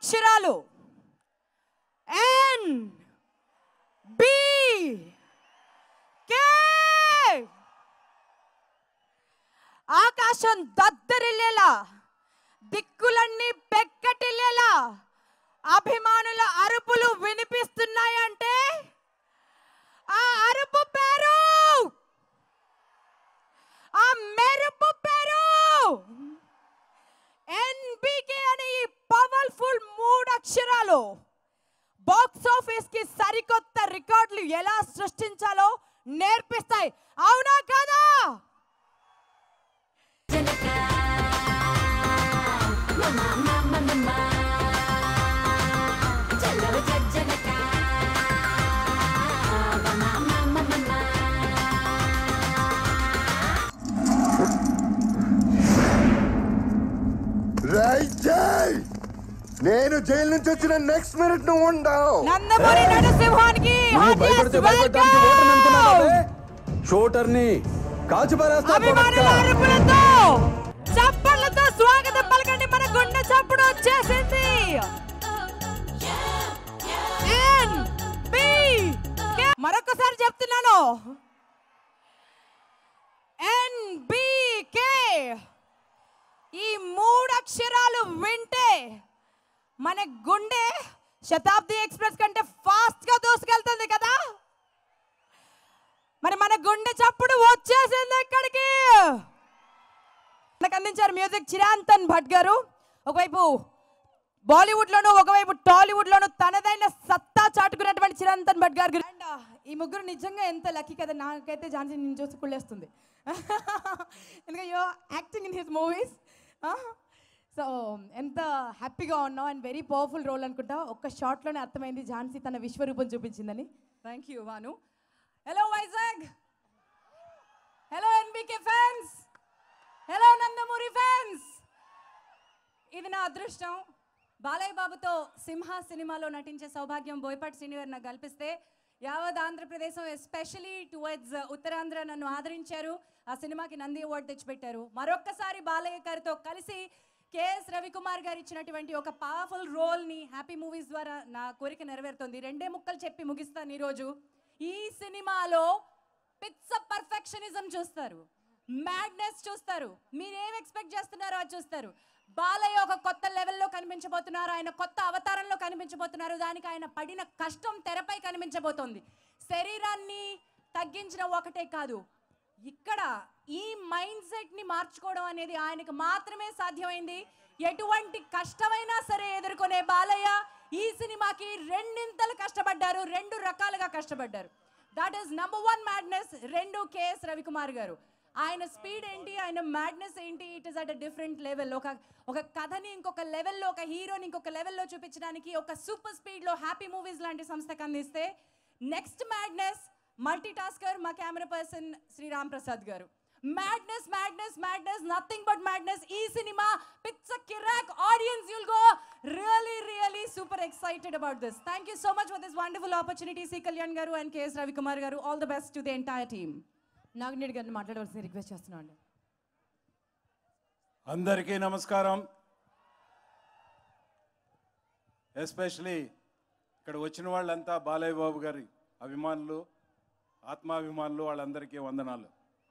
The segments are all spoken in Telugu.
అక్షరాలు ఎన్ బి కే ఆకాశం దద్దరిల్లేలా దిక్కులన్నీ పెక్కటిల్లేలా అభిమానుల అరుపులు వినిపిస్తున్నాయంటే ఆ అరుపు పేరు ఆ మెరుపు పేరు ఎన్బికే అనే ఈ పవర్ఫుల్ మూడు అక్షరాలు బాక్స్ ఆఫీస్ కి సరికొత్త రికార్డులు ఎలా సృష్టించాలో నేర్పిస్తాయి అవునా కదా రై జై నేను జైలు నుంచి వచ్చిన నెక్స్ట్ మినిట్ నువ్వు ఉండవు నందమూరి నరసింహానికి నువ్వు భయపడితే భయపడడానికి ఓటర్ని అనుకున్నావా షూటర్ని కాల్చి పారేస్తా అభిమానుల కొడకా. అరుపులతో చప్పట్లతో స్వాగతం పలకండి మన గుండె చప్పుడు వచ్చేసింది N, B, K. మరొకసారి చెప్తున్నాను ఎన్ బి కే ఈ మూడు అక్షరాలు వింటే మన గుండె శతాబ్ది ఎక్స్ప్రెస్ కంటే ఫాస్ట్ గా దూసుకెళ్తుంది కదా మరి మన గుండె చప్పుడు వచ్చేసింది ఎక్కడికి మనకు అందించారు మ్యూజిక్ చిరాంతన్ భట్ గారు ఒకవైపు బాలీవుడ్ లోను ఒకవైపు టాలీవుడ్ లోను తనదైన సత్తా చాటుకున్నటువంటి చిరంతన్ భట్ గారు అండ్ ఈ ముగ్గురు నిజంగా ఎంత లక్కీ కదా నాకైతే ఝాన్సీ నేను చూసి కుళ్ళేస్తుంది ఎందుకంటే yo acting in his movies so ఎంత హ్యాపీగా ఉన్నావు అండ్ వెరీ పవర్ఫుల్ రోల్ అనుకుంటా ఒక్క షాట్లోనే అర్థమైంది ఝాన్సీ తన విశ్వరూపం చూపించిందని థ్యాంక్ యూ వాను hello Vizag hello NBK fans hello Nandamuri fans ఇది నా అదృష్టం బాలయ్య బాబుతో సింహ సినిమాలో నటించే సౌభాగ్యం బోయపాటి శ్రీని గారు నాకు కల్పిస్తే యావత్ ఆంధ్రప్రదేశం ఎస్పెషలీ టువర్డ్స్ ఉత్తరాంధ్ర నన్ను ఆదరించారు ఆ సినిమాకి నంది అవార్డు తెచ్చిపెట్టారు మరొక్కసారి బాలయ్య గారితో కలిసి కేఎస్ రవికుమార్ గారు ఇచ్చినటువంటి ఒక పవర్ఫుల్ రోల్ని హ్యాపీ మూవీస్ ద్వారా నా కోరిక నెరవేరుతుంది రెండే ముక్కలు చెప్పి ముగిస్తాను ఈరోజు ఈ సినిమాలో పిచ్చ పర్ఫెక్షనిజం చూస్తారు మ్యాడ్నెస్ చూస్తారు మీరేం ఎక్స్పెక్ట్ చేస్తున్నారో అది చూస్తారు బాలయ్య ఒక కొత్త లెవెల్లో కనిపించబోతున్నారు ఆయన కొత్త అవతారంలో కనిపించబోతున్నారు దానికి ఆయన పడిన కష్టం తెరపై కనిపించబోతోంది శరీరాన్ని తగ్గించడం ఒకటే కాదు ఇక్కడ ఈ మైండ్ సెట్ ని మార్చుకోవడం అనేది ఆయనకు మాత్రమే సాధ్యమైంది ఎటువంటి కష్టమైనా సరే ఎదుర్కొనే బాలయ్య ఈ సినిమాకి రెండింతలు కష్టపడ్డారు రెండు రకాలుగా కష్టపడ్డారు that is number one madness రెండు కేఎస్ రవికుమార్ గారు ఆయన స్పీడ్ ఏంటి ఆయన మ్యాడ్నెస్ ఏంటి it is at a different level ఒక ఒక కథని ఇంకొక లెవెల్లో ఒక హీరోని ఇంకొక లెవెల్లో చూపించడానికి ఒక సూపర్ స్పీడ్లో హ్యాపీ మూవీస్ లాంటి సంస్థకు అందిస్తే నెక్స్ట్ మ్యాడ్నెస్ మల్టీ టాస్కర్ మా camera person Sriram Prasad garu madness madness madness nothing but madness ఈ సినిమా పిచ్చ కిరాక్ audience you'll go really really super excited about this thank you so much for this wonderful opportunity C Kalyan garu and KS Ravikumar garu all the best to the entire team Nagineedu గారిని మాట్లాడవలసిన రిక్వెస్ట్ చేస్తున్నాను అండి అందరికీ నమస్కారం ఎస్పెషలీ ఇక్కడ వచ్చిన వాళ్ళంతా బాలయ్య బాబు గారి అభిమానులు ఆత్మాభిమానులు వాళ్ళందరికీ వందనాలు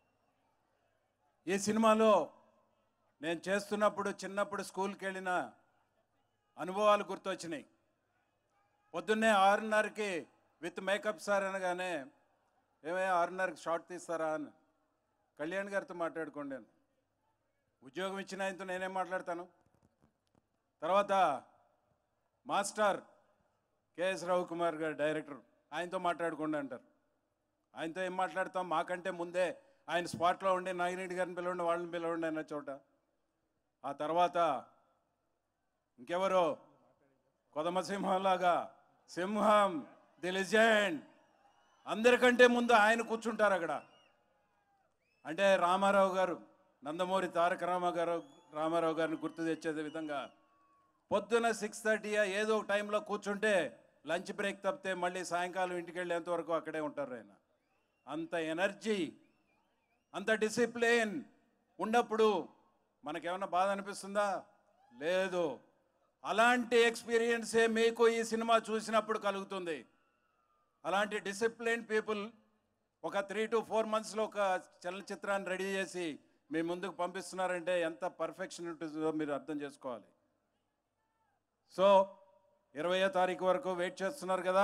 ఈ సినిమాలో నేను చేస్తున్నప్పుడు చిన్నప్పుడు స్కూల్కి వెళ్ళిన అనుభవాలు గుర్తొచ్చినాయి పొద్దున్నే ఆరున్నరకి విత్ మేకప్ సార్ అనగానే ఏమయ్యా ఆరున్నరకి షార్ట్ తీస్తారా అని కళ్యాణ్ గారితో మాట్లాడుకోండి అని ఉద్యోగం ఇచ్చిన ఆయనతో నేనేం మాట్లాడతాను తర్వాత మాస్టర్ కేఎస్ రవికుమార్ గారు డైరెక్టర్ ఆయనతో మాట్లాడుకోండి అంటారు ఆయనతో ఏం మాట్లాడతాం మాకంటే ముందే ఆయన స్పాట్లో ఉండి నాగిరెడ్డి గారిని పిలవండి వాళ్ళని పిలవండి అన్న చోట ఆ తర్వాత ఇంకెవరో కొదమసింహంలాగా సింహం ది లెజెండ్ అందరికంటే ముందు ఆయన కూర్చుంటారు అక్కడ అంటే రామారావు గారు నందమూరి తారక రామారావు రామారావు గారిని గుర్తు తెచ్చే విధంగా పొద్దున సిక్స్ థర్టీ ఏదో ఒక టైంలో కూర్చుంటే లంచ్ బ్రేక్ తప్పితే మళ్ళీ సాయంకాలం ఇంటికి వెళ్ళేంత వరకు అక్కడే ఉంటారు ఆయన అంత ఎనర్జీ అంత డిసిప్లిన్ ఉన్నప్పుడు మనకేమన్నా బాధ అనిపిస్తుందా లేదు అలాంటి ఎక్స్పీరియన్సే మీకు ఈ సినిమా చూసినప్పుడు కలుగుతుంది అలాంటి డిసిప్లిన్ పీపుల్ ఒక త్రీ టు ఫోర్ మంత్స్లో ఒక చలనచిత్రాన్ని రెడీ చేసి మీ ముందుకు పంపిస్తున్నారంటే ఎంత పర్ఫెక్షన్ ఉంటుందో మీరు అర్థం చేసుకోవాలి సో ఇరవయో తారీఖు వరకు వెయిట్ చేస్తున్నారు కదా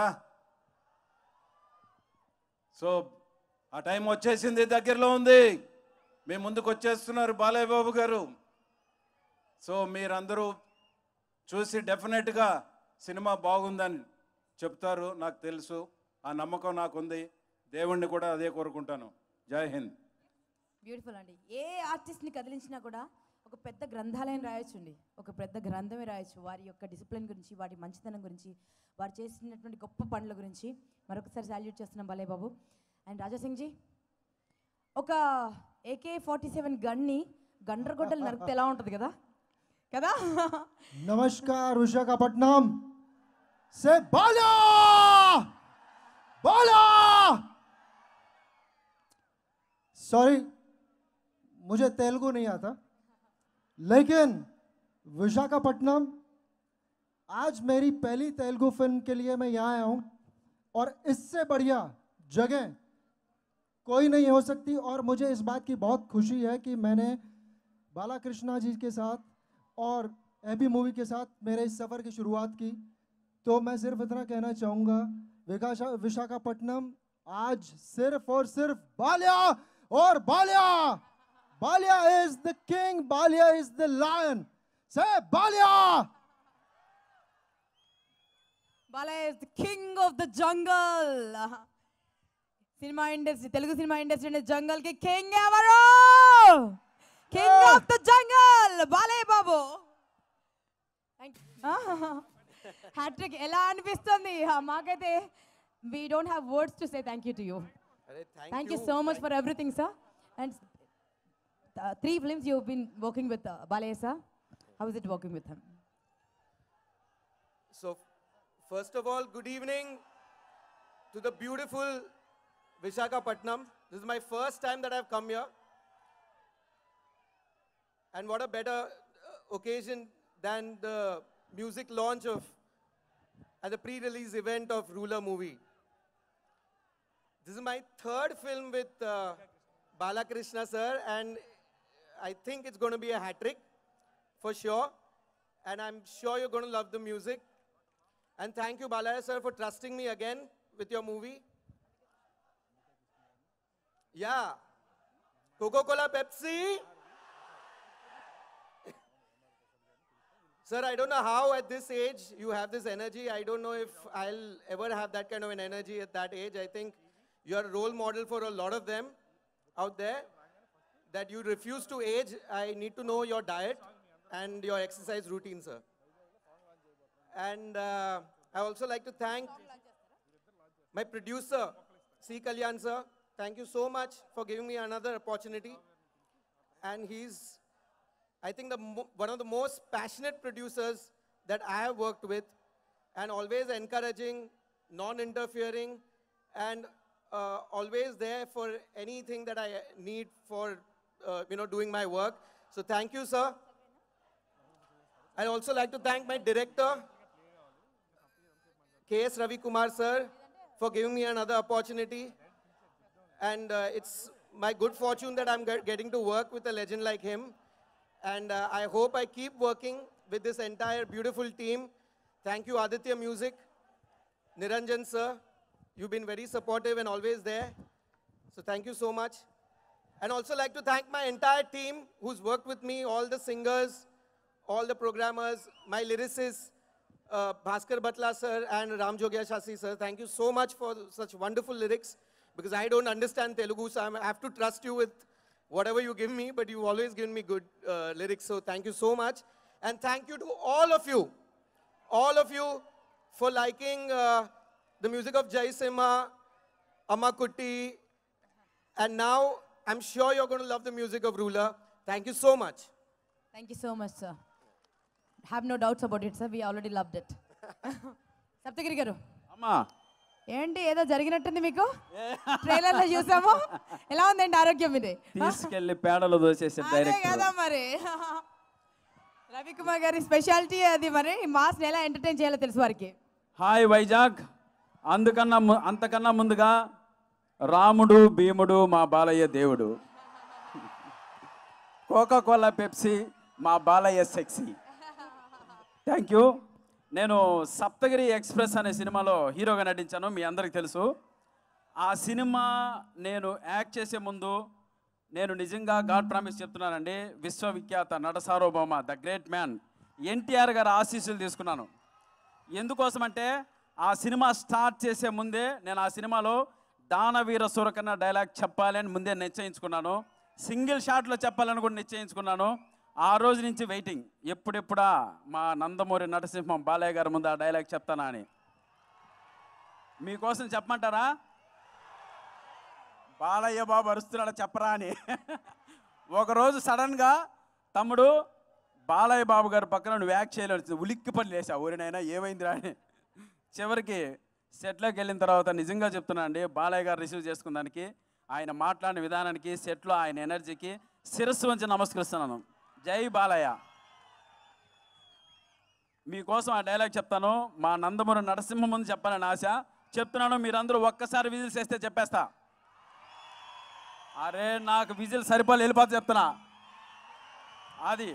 సో ఆ టైం వచ్చేసింది దగ్గరలో ఉంది మీ ముందుకు వచ్చేస్తున్నారు బాలయ్య బాబు గారు సో మీరందరూ చూసి డెఫినెట్గా సినిమా బాగుందని చెప్తారు నాకు తెలుసు ఆ నమ్మకం నాకుంది దేవుణ్ణి కూడా అదే కోరుకుంటాను జై హింద్ బ్యూటిఫుల్ అండి ఏ ఆర్టిస్ట్ని కదిలించినా కూడా ఒక పెద్ద గ్రంథాలయం రాయొచ్చండి ఒక పెద్ద గ్రంథమే రాయొచ్చు వారి యొక్క డిసిప్లిన్ గురించి వారి మంచితనం గురించి వారు చేసినటువంటి గొప్ప పనుల గురించి మరొకసారి సాల్యూట్ చేస్తున్నాం బాలయ్య బాబు అండ్ రాజా సింగ్ జీ ఒక ఏకే ఫార్టీ సెవెన్ గన్ని గండ్రగొడ్డలు నరికితే ఎలా ఉంటుంది కదా కదా नमस्कार विशाखापट्टनम से बाला बाला सॉरी मुझे तेलुगु नहीं आता लेकिन विशाखापट्टनम आज मेरी पहली तेलुगु फिल्म के लिए मैं यहाँ आया हूँ और इससे बढ़िया जगह कोई नहीं हो सकती और मुझे इस बात की बहुत खुशी है कि मैंने बाला कृष्णा जी के साथ और एबी मूवी के साथ मेरे इस सफ़र की शुरुआत की तो मैं सिर्फ इतना कहना चाहूँगा विकाशा विशाखापट्टनम आज सिर्फ और सिर्फ बाल्या और Balya Balya is the king Balya is the lion से Balya Balayya is the king of the jungle cinema industry Telugu cinema industry అంటే జంగల్ కి కింగ్ ఎవరు king of the jungle Balayya Babu hattrick ఎలా అనిపిస్తుంది ఆ, మాకైతే we don't have words to say thank you to you thank you so much for everything sir and three films you been working with Balayya sir how is it working with him So, first of all, good evening to the beautiful Vishakhapatnam. This is my first time that I've come here. And what a better uh, occasion than the music launch of and the pre-release event of Ruler movie. This is my third film with uh, Balakrishna sir, and I think it's going to be a hat trick for sure. And I'm sure you're going to love the music. And thank you, Balaya sir, for trusting me again with your movie. Yeah. Coca Cola Pepsi. Sir, I don't know how at this age you have this energy. I don't know if I'll ever have that kind of an energy at that age. I think you're a role model for a lot of them out there. That you refuse to age. I need to know your diet and your exercise routine, sir. And uh, I also like to thank my producer, C. Kalyan sir. Thank you so much for giving me another opportunity. And he's, I think, the mo- one of the most passionate producers that I have worked with, and always encouraging, non-interfering, and uh, always there for anything that I need for, uh, you know, doing my work. So thank you, sir. I'd also like to thank my director, K.S. Ravi Kumar sir, for giving me another opportunity. And uh, it's my good fortune that I'm get- getting to work with a legend like him. And uh, I hope I keep working with this entire beautiful team. Thank you, Aditya Music, Niranjan sir. You've been very supportive and always there. So thank you so much. And also like to thank my entire team who's worked with me, all the singers, all the programmers, my lyricists, uh, Bhaskar Batla sir and Ram Jogya Shastri sir. Thank you so much for such wonderful lyrics because I don't understand Telugu, so I'm- I have to trust you with whatever you give me, but you've always given me good uh, lyrics. So thank you so much. And thank you to all of you, all of you for liking uh, the music of Jai Simha, Amma Kutti, and now I'm sure you're going to love the music of Ruler. Thank you so much. Thank you so much, sir. Have no doubts about it, sir. We already loved it. Saptagiri garu అమ్మా ఏంటి ఏదో జరిగినట్టుంది మీకు ట్రైలర్ లో చూసాము ఎలా ఉందండి ఆరోగ్యం మీది తీసుకెళ్లి పేడలు దోసేసి అదే డైరెక్ట్ కదా మరి రవికుమార్ గారి స్పెషాలిటీ అది మరి మాస్ ఎలా ఎంటర్టైన్ చేయాలో తెలుసు వారికి హాయ్ వైజాగ్ అందుకన్నా ము- అంతకన్నా ముందుగా రాముడు భీముడు మా బాలయ్య దేవుడు కోకా కోలా పెప్సీ మా బాలయ్య సెక్సీ థ్యాంక్ యూ నేను సప్తగిరి ఎక్స్ప్రెస్ అనే సినిమాలో హీరోగా నటించాను మీ అందరికి తెలుసు ఆ సినిమా నేను యాక్ట్ చేసే ముందు నేను నిజంగా గాడ్ ప్రామిస్ చెప్తున్నానండి విశ్వవిఖ్యాత నట సార్వభౌమ ద గ్రేట్ మ్యాన్ ఎన్టీఆర్ గారి ఆశీస్సులు తీసుకున్నాను ఎందుకోసమంటే ఆ సినిమా స్టార్ట్ చేసే ముందే నేను ఆ సినిమాలో దానవీర సూరకన్న డైలాగ్ చెప్పాలి అని ముందే నిశ్చయించుకున్నాను సింగిల్ షాట్లో చెప్పాలని కూడా నిశ్చయించుకున్నాను ఆ రోజు నుంచి వెయిటింగ్ ఎప్పుడెప్పుడా మా నందమూరి నరసింహం బాలయ్య గారి ముందు ఆ డైలాగ్ చెప్తానా అని మీకోసం చెప్పమంటారా బాలయ్య బాబు అరుస్తున్నాడు చెప్పరా అని ఒకరోజు సడన్గా తమ్ముడు బాలయ్య బాబు గారి పక్కన నువ్వు యాక్ట్ చేయలేదు ఉలిక్కి పని లేసా ఊరినైనా ఏమైందిరా అని చివరికి సెట్లోకి వెళ్ళిన తర్వాత నిజంగా చెప్తున్నా అండి బాలయ్య గారు రిసీవ్ చేసుకున్న దానికి ఆయన మాట్లాడిన విధానానికి సెట్లో ఆయన ఎనర్జీకి శిరస్సు వంచి నమస్కరిస్తున్నాను జై బాలయ్య మీకోసం ఆ డైలాగ్ చెప్తాను మా నందమూరి నరసింహ ముందు చెప్పాలని ఆశ చెప్తున్నాను మీరందరూ ఒక్కసారి విజిల్స్ వేస్తే చెప్పేస్తా అరే నాకు విజిల్ సరిపోలే వెళ్ళిపోతే చెప్తున్నా అది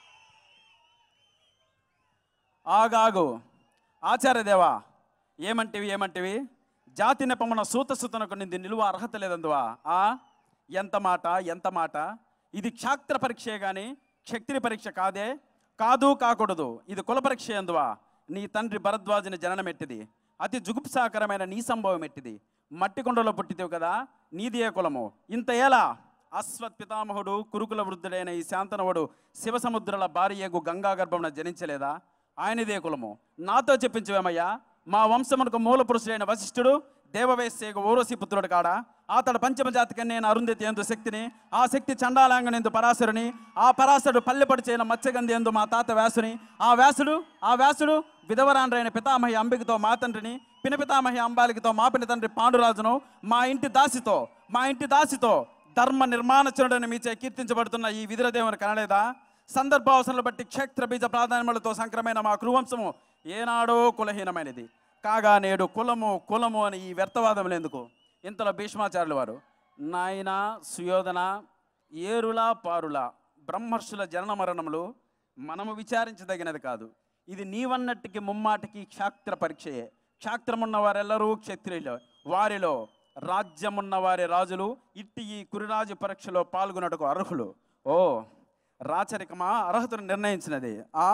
ఆగాగు ఆచార్య దేవా ఏమంటివి ఏమంటివి జాతి నెపమున సూత సుతనకు నింది నిలువ అర్హత లేదందువా ఆ ఎంత మాట ఎంత మాట ఇది క్షాత్ర పరీక్షే గాని క్షత్రి పరీక్ష కాదే కాదు కాకూడదు ఇది కుల పరీక్ష ఎందువా నీ తండ్రి భరద్వాజుని జననమెట్టిది అతి జుగుప్సాకరమైన నీ సంభవం ఎట్టిది మట్టి కొండలో పుట్టితేవు కదా నీది ఏ కులము ఇంత ఎలా అశ్వత్ పితామహుడు కురుకుల వృద్ధుడైన ఈ శాంతనవుడు శివసముద్రుల భార్యకు గంగా గర్భమున జనించలేదా ఆయనదే కులము నాతో చెప్పించవేమయ్యా మా వంశమునకు మూల పురుషుడైన వశిష్ఠుడు దేవవేశ్యకు ఓరసి పుత్రుడు కాడా అతడు పంచమజాతికి నేను అరుంధతి ఎందు శక్తిని ఆ శక్తి చండాలాంగనెందు పరాశరుని ఆ పరాశరుడు పల్లెపడి చేయన మత్స్యగంధి ఎందు మా తాత వ్యాసుని ఆ వ్యాసుడు ఆ వ్యాసుడు విధవరాండ్రైన పితామహి అంబికతో మా తండ్రిని పినపితామహి అంబాలికతో మా పిన తండ్రి పాండురాజును మా ఇంటి దాసితో మా ఇంటి దాసితో ధర్మ నిర్మాణచురుడని మీచే కీర్తించబడుతున్న ఈ విదురదేవుని కనలేదా సందర్భ అవసరాలు బట్టి క్షేత్ర బీజ ప్రాధాన్యములతో సంక్రమైన మా కురువంశము ఏనాడో కులహీనమైనది కాగా నేడు కులము కులము అని ఈ వ్యర్థవాదములు ఎందుకు ఇంతలో భీష్మాచార్యుల వారు నాయన సుయోధన ఏరుల పారుల బ్రహ్మర్షుల జనన మరణములు మనము విచారించదగినది కాదు ఇది నీవన్నట్టుకి ముమ్మాటికి క్షాత్ర పరీక్షయే క్షాత్రమున్న వారెల్లరూ క్షత్రియులు వారిలో రాజ్యమున్న వారి రాజులు ఇట్టి ఈ కురిరాజు పరీక్షలో పాల్గొనటకు అర్హులు ఓ రాచరికమా అర్హతను నిర్ణయించినది ఆ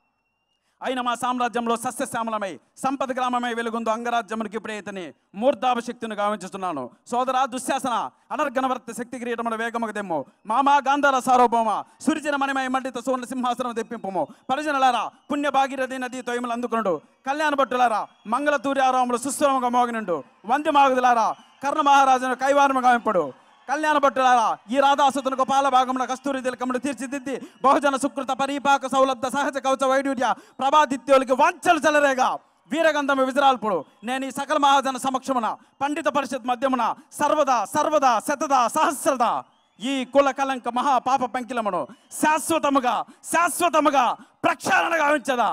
అయిన మా సామ్రాజ్యంలో సస్యశ్యామలమై సంపద గ్రామమై వెలుగుందు అంగరాజ్యమునికి ఇప్పుడే ఇతని మూర్ధాభశక్తిని గావించుతున్నాను సోదరా దుశ్శాసన అనర్గణవర్త శక్తి కిరీటమున వేగముగ దెమ్ము మామా గాంధార సార్వభౌమ సురిచిన మణిమై మండిత సువర్ణ సింహాసనం తెప్పింపము పరిజనులారా పుణ్య భాగీరథి నది తొయములు అందుకునుడు కళ్యాణ భట్టులారా మంగళ తూర్యారాములు సుస్వరముగా మోగినుండు వంది మాగుదులారా కర్ణ మహారాజును కైవారము గావింపడు కళ్యాణ భట్టులారా ఈ రాధాసుతునకు పాల భాగమున కస్తూరి తిలకమును తీర్చిదిద్ది బహుజన సుకృత పరీపాక సౌలభ్య సహజ కవచ వైడూర్య ప్రభాదిత్యులకి వంచలు చలరేగా వీరగంధము విజరాల్పుడు నేను ఈ సకల మహాజన సమక్షమున పండిత పరిషత్ మధ్యమున సర్వదా సర్వదా శతదా సహస్రదా ఈ కుల కలంక మహా పాప పంకిలమును శాశ్వతముగా శాశ్వతముగా ప్రక్షాళన గావించదా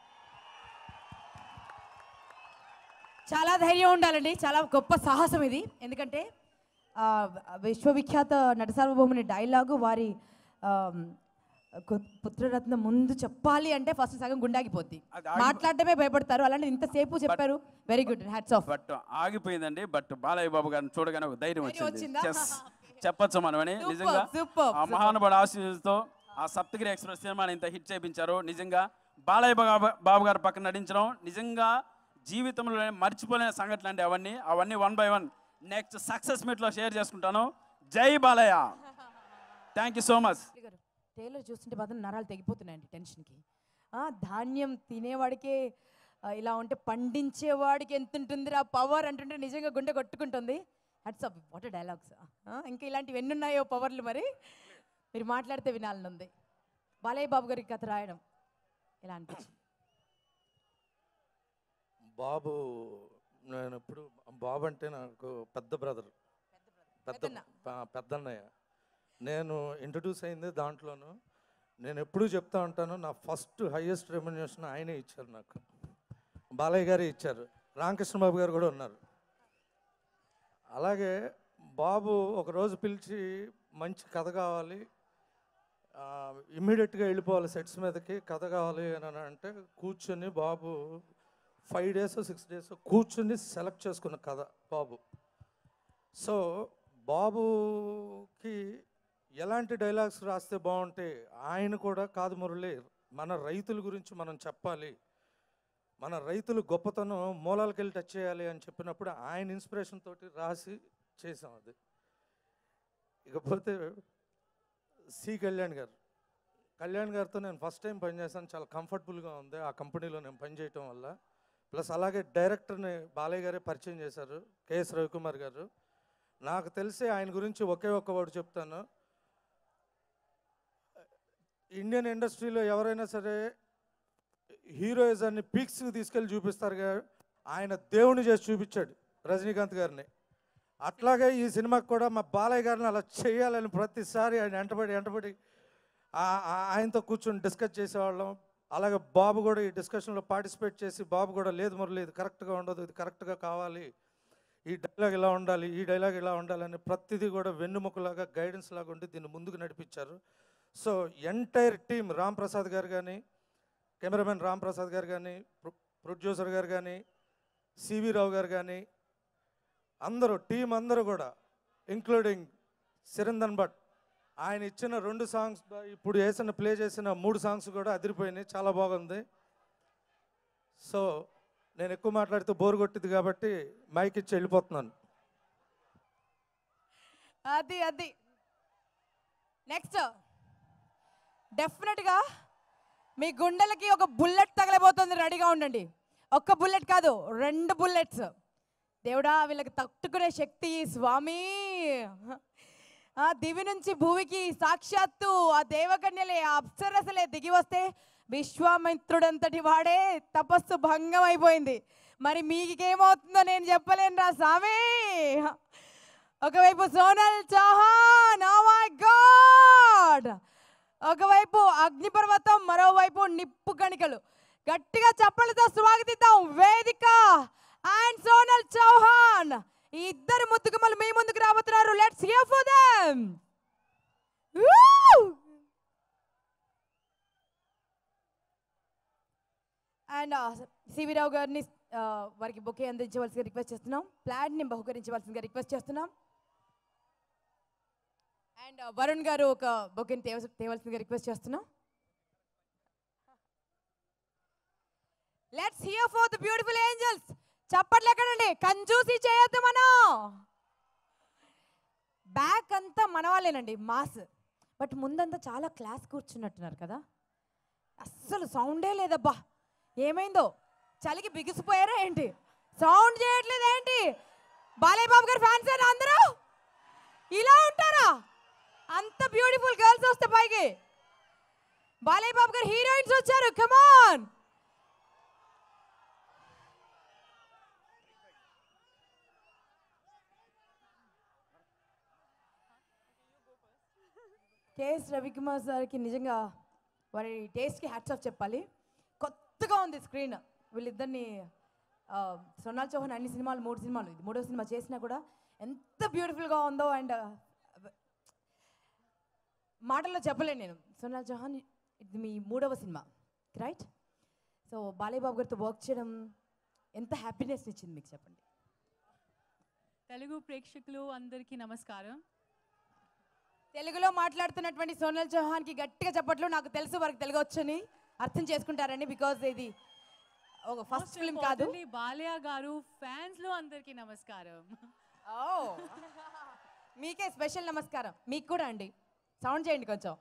చాలా ధైర్యం ఉండాలండి చాలా గొప్ప సాహసం ఇది ఎందుకంటే ఆ, విశ్వవిఖ్యాత నట సార్వభౌముని డైలాగు వారి ఆ, కు- పుత్రరత్న ముందు చెప్పాలి అంటే ఫస్ట్ సగం గుండాగిపోద్ది అది ఆగిపో- మాట్లాడటమే భయపడతారు అలాంటి ఇంతసేపు చెప్పారు very good hats off but ఆగిపోయిందండి బట్ బాలయ్య బాబు గారిని చూడగానే ఒక ధైర్యం ధైర్యం వచ్చింది వచ్చిందా? Yes. చెప్పొచ్చు మనమని Superb, నిజంగా superb, ఆ మహానుభావుడు ఆశీస్సుతో ఆ సప్తగిరి ఎక్స్ప్రెస్ సినిమాని ఇంత హిట్ చేయించారు నిజంగా బాలయ్య బాబు- బాబు గారు పక్కన నటించడం నిజంగా జీవితంలో మర్చిపోలేని సంఘటనలు అండి అవన్నీ అవన్నీ one by one next success మీట్లో షేర్ చేసుకుంటాను జై Balayya thank you so much గారు టైలర్ చూస్తుంటే మాత్రం నరాలు తెగిపోతున్నాయండి టెన్షన్కి ఆ, ధాన్యం తినేవాడికే ఆ, ఇలా ఉంటే పండించేవాడికి ఎంత ఉంటుంది ఆ పవర్ అంటుంటే నిజంగా గుండె కొట్టుకుంటుంది హట్స్ అప్ వాట్ డైలాగ్స్ ఇంకా ఇలాంటివి ఎన్ని ఉన్నాయో పవర్లు మరి మీరు మాట్లాడితే వినాలని ఉంది బాలయ్య బాబు గారికి కథ రాయడం ఎలా అనిపించింది బాబు నేను ఎప్పుడు బాబు అంటే నాకు పెద్ద బ్రదర్ పెద్ద పెద్దన్న. ప- పెద్దన్నయ్య నేను ఇంట్రడ్యూస్ అయింది దాంట్లోను నేను ఎప్పుడూ చెప్తా ఉంటాను నా ఫస్ట్ హైయెస్ట్ రెమ్యునేషన్ ఆయనే ఇచ్చారు నాకు బాలయ్య గారే ఇచ్చారు రామకృష్ణ బాబు గారు కూడా ఉన్నారు అలాగే బాబు ఒకరోజు పిలిచి మంచి కథ కావాలి ఇమ్మీడియట్గా వెళ్ళిపోవాలి సెట్స్ మీదకి కథ కావాలి అని అంటే కూర్చొని బాబు ఫైవ్ డేస్ సిక్స్ డేస్ కూర్చుని సెలెక్ట్ చేసుకున్న కథ బాబు సో బాబుకి ఎలాంటి డైలాగ్స్ రాస్తే బాగుంటాయి ఆయన కూడా కాదు మురళి మన రైతుల గురించి మనం చెప్పాలి మన రైతులు గొప్పతనం మూలాలకు వెళ్ళి టచ్ చేయాలి అని చెప్పినప్పుడు ఆయన ఇన్స్పిరేషన్ తోటి రాసి చేసాం అది ఇకపోతే సి కళ్యాణ్ గారు కళ్యాణ్ గారితో నేను ఫస్ట్ టైం పనిచేశాను చాలా కంఫర్టబుల్గా ఉంది ఆ కంపెనీలో నేను పనిచేయటం వల్ల ప్లస్ అలాగే డైరెక్టర్ని బాలయ్య గారే పరిచయం చేశారు కేఎస్ రవికుమార్ గారు నాకు తెలిసి ఆయన గురించి ఒకే ఒక్క వర్డ్ చెప్తాను ఇండియన్ ఇండస్ట్రీలో ఎవరైనా సరే హీరోయిజాన్ని పీక్స్కి తీసుకెళ్ళి చూపిస్తారు కదా ఆయన దేవుని చేసి చూపించాడు రజనీకాంత్ గారిని అట్లాగే ఈ సినిమాకి కూడా మా బాలయ్య గారిని అలా చేయాలని ప్రతిసారి ఆయన వెంటబడి వెంటబడి ఆ- ఆ- ఆయనతో కూర్చొని డిస్కస్ చేసేవాళ్ళం అలాగే బాబు కూడా ఈ డిస్కషన్లో పార్టిసిపేట్ చేసి బాబు కూడా లేదు మురళి ఇది కరెక్ట్గా ఉండదు ఇది కరెక్ట్గా కావాలి ఈ డైలాగ్ ఇలా ఉండాలి ఈ డైలాగ్ ఇలా ఉండాలని ప్రతిదీ కూడా వెన్నుముకలాగా గైడెన్స్ లాగా ఉండి దీన్ని ముందుకు నడిపించారు so entire team Ram Prasad garu కానీ కెమెరామెన్ రామ్ ప్రసాద్ గారు కానీ ప్రొడ్యూసర్ గారు కానీ సివి రావు గారు కానీ అందరూ టీం అందరూ కూడా ఇంక్లూడింగ్ సిరందన్ భట్ ఆయన ఇచ్చిన రెండు సాంగ్స్ ఇప్పుడు వేసిన ప్లే చేసిన మూడు సాంగ్స్ కూడా అదిరిపోయినాయి చాలా బాగుంది సో నేను ఎక్కువ మాట్లాడితే బోర్ కొట్టింది కాబట్టి మైక్ ఇచ్చి వెళ్ళిపోతున్నాను అది అది నెక్స్ట్ డెఫినెట్గా మీ గుండెలకి ఒక బుల్లెట్ తగలబోతుంది రెడీగా ఉండండి ఒక్క బుల్లెట్ కాదు రెండు బుల్లెట్స్ దేవుడా వీళ్ళకి తట్టుకునే శక్తి స్వామి ఆ దివి నుంచి భూమికి సాక్షాత్తు ఆ దేవకన్యలే ఆ అప్సరసలే దిగి వస్తే విశ్వామిత్రుడంతటి వాడే తపస్సు భంగం అయిపోయింది మరి మీకేమవుతుందో నేను చెప్పలేను రా స్వామి ఒకవైపు Sonal Chauhan oh my god ఒకవైపు అగ్నిపర్వతం మరోవైపు నిప్పు కణికలు గట్టిగా చప్పలతో స్వాగతిద్దాం వేదిక అండ్ సోనల్ చౌహాన్ ఈ ఇద్దరు ముద్దుగుమ్మలు మీ ముందుకు రాబోతున్నారు let's hear for them and CV Rao గారిని ఆ, వారికి బొకే అందించవలసిగా రిక్వెస్ట్ చేస్తున్నాం ప్లాడ్ని బహుకరించవలసిందిగా రిక్వెస్ట్ చేస్తున్నాం అండ్ వరుణ్ గారు ఒక బొకేని తేవ తేవలసిందిగా రిక్వెస్ట్ చేస్తున్నాం let's hear for the beautiful angels చప్పట్లు ఎక్కడండి కంజూసి చేయొద్దు మనం బ్యాక్ అంతా మన వాళ్ళేనండి మాస్ బట్ ముందంతా చాలా క్లాస్ కూర్చున్నట్టున్నారు కదా అస్సలు సౌండే లేదబ్బా ఏమైందో చలికి బిగిసిపోయారా ఏంటి సౌండ్ చేయట్లేదు ఏంటి బాలయ్య బాబు గారి ఫ్యాన్స్ అందరూ ఇలా ఉంటారా అంత బ్యూటిఫుల్ గర్ల్స్ వస్తే పైకి బాలయ్య బాబు గారు హీరోయిన్స్ వచ్చారు కమాన్ కేఎస్ రవికుమార్ సార్కి నిజంగా వారి టేస్ట్కి హ్యాట్స్ ఆఫ్ చెప్పాలి కొత్తగా ఉంది స్క్రీన్ వీళ్ళిద్దరిని ఆ, సోనాల్ చౌహాన్ అన్ని సినిమాలు మూడు సినిమాలు ఇది మూడో సినిమా చేసినా కూడా ఎంత బ్యూటిఫుల్గా ఉందో అండ్ మాటల్లో చెప్పలేను నేను సోనాల్ చౌహాన్ ఇది మీ మూడవ cinema right so Balayya Babu గారితో వర్క్ చేయడం ఎంత హ్యాపీనెస్ ఇచ్చింది మీకు చెప్పండి తెలుగు ప్రేక్షకులు అందరికీ నమస్కారం తెలుగులో మాట్లాడుతున్నటువంటి సోనల్ చౌహాన్కి గట్టిగా చెప్పట్లు నాకు తెలుసు వారికి తెలుగు వచ్చని అర్థం చేసుకుంటారని బికాజ్ ఇది ఒక ఫస్ట్ ఫిల్మ్ కాదు Importantly, బాలయ్య గారు ఫ్యాన్స్ లో అందరికీ నమస్కారం ఓ మీకే స్పెషల్ నమస్కారం మీకు కూడా అండి సౌండ్ చేయండి కొంచెం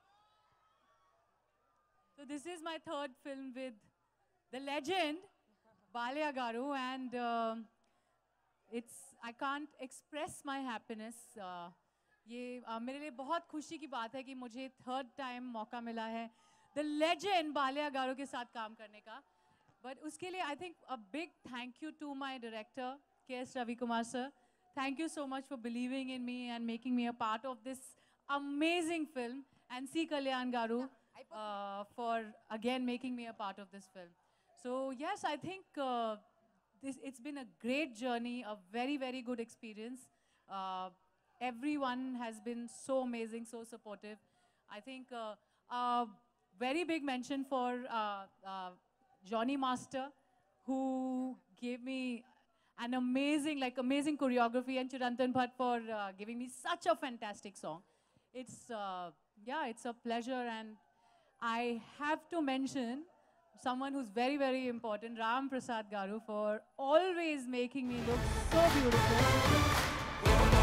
so this is my third film with the legend Balayya garu and it's I can't express my happiness ये uh, मेरे लिए बहुत खुशी की बात है कि मुझे थर्ड टाइम मौका मिला है द लेजेंड बालिया गारो के साथ काम करने का बट उसके लिए I think a big thank you to my director K S Ravi Kumar sir thank you so much for believing in me and making me a part of this amazing film and C Kalyan garu uh, for again making me a part of this film. So yes, I think uh, this it's been a great journey, a very very good experience. Uh, everyone has been so amazing, so supportive. I think uh, a very big mention for uh, uh, Johnny Master, who gave me an amazing, like amazing choreography, and Chirantan Bhatt for uh, giving me such a fantastic song. It's uh, yeah, it's a pleasure, and I have to mention someone who's very, very important, Ram Prasad Garu, for always making me look so beautiful.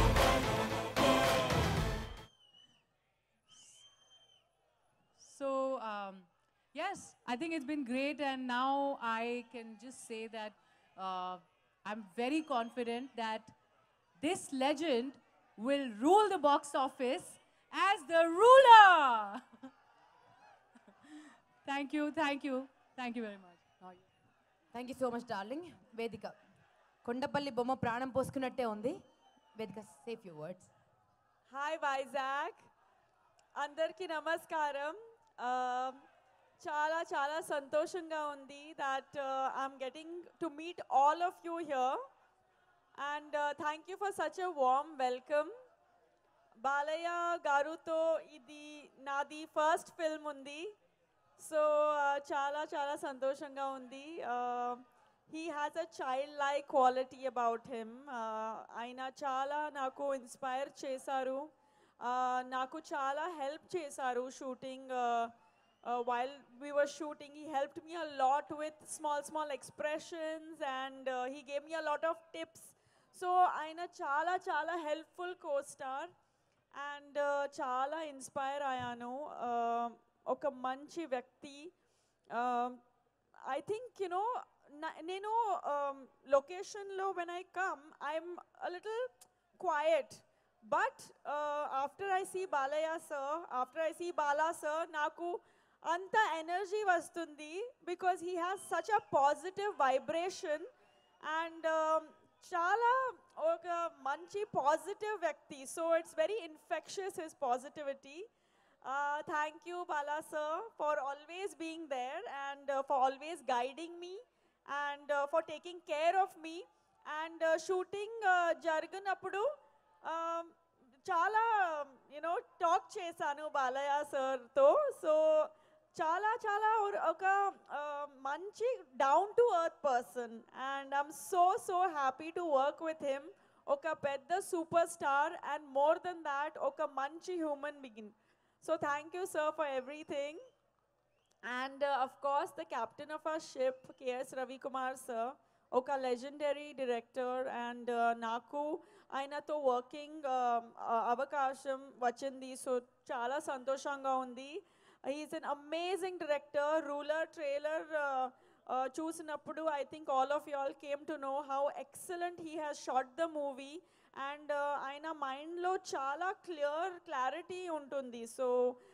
So, um, yes, I think it's been great, and now I can just say that uh, I'm very confident that this legend will rule the box office as the ruler. thank you, thank you, thank you very much. Now you. Thank you so much darling Vedika Kondapalli బొమ్మ ప్రాణం పోసుకున్నట్టే ఉంది Vedika safe you words hi Vizag అందరికీ నమస్కారం Um, చాలా చాలా సంతోషంగా ఉంది that I'm getting to meet all of you here and thank you for such a warm welcome Balayya గారుతో ఇది నాది ఫస్ట్ ఫిల్మ్ ఉంది సో చాలా చాలా సంతోషంగా ఉంది he has a child like quality about him ఆయన చాలా నాకు ఇన్స్పైర్ చేశారు Uh, నాకు చాలా హెల్ప్ చేశారు shooting while we were shooting he helped me a lot with small small expressions and he gave me a lot of tips so ఆయన చాలా చాలా హెల్ప్ఫుల్ కో స్టార్ అండ్ చాలా ఇన్స్పైర్ అయ్యాను Uh, ఒక మంచి వ్యక్తి ఐ థింక్ యునో నేను లొకేషన్లో when I come I'm little quiet but after I see Balayya sir after I see Bala sir నాకు అంత ఎనర్జీ వస్తుంది because he has such a positive vibration and చాలా ఒక మంచి పాజిటివ్ వ్యక్తి so it's very infectious his positivity thank you Bala sir for always being there and for always guiding me and for taking care of me and shooting జరిగినప్పుడు um, చాలా యూనో టాక్ చేశాను బాలయ్య సార్తో సో చాలా చాలా ఒక- ఒక uh, మంచి down to earth person and I'm so so happy to work with him ఒక పెద్ద super star and more than that ఒక మంచి హ్యూమన్ బిగిన్ so thank you sir for everything and of course the captain of our ship KS Ravikumar sir ఒక లెజెండరీ డైరెక్టర్ అండ్ నాకు ఆయనతో వర్కింగ్ అవకాశం వచ్చింది సో చాలా సంతోషంగా ఉంది is an amazing director Ruler trailer చూసినప్పుడు I think all of you all came to know how excellent he has shot the movie and ఆయన మైండ్లో చాలా క్లియర్ క్లారిటీ ఉంటుంది so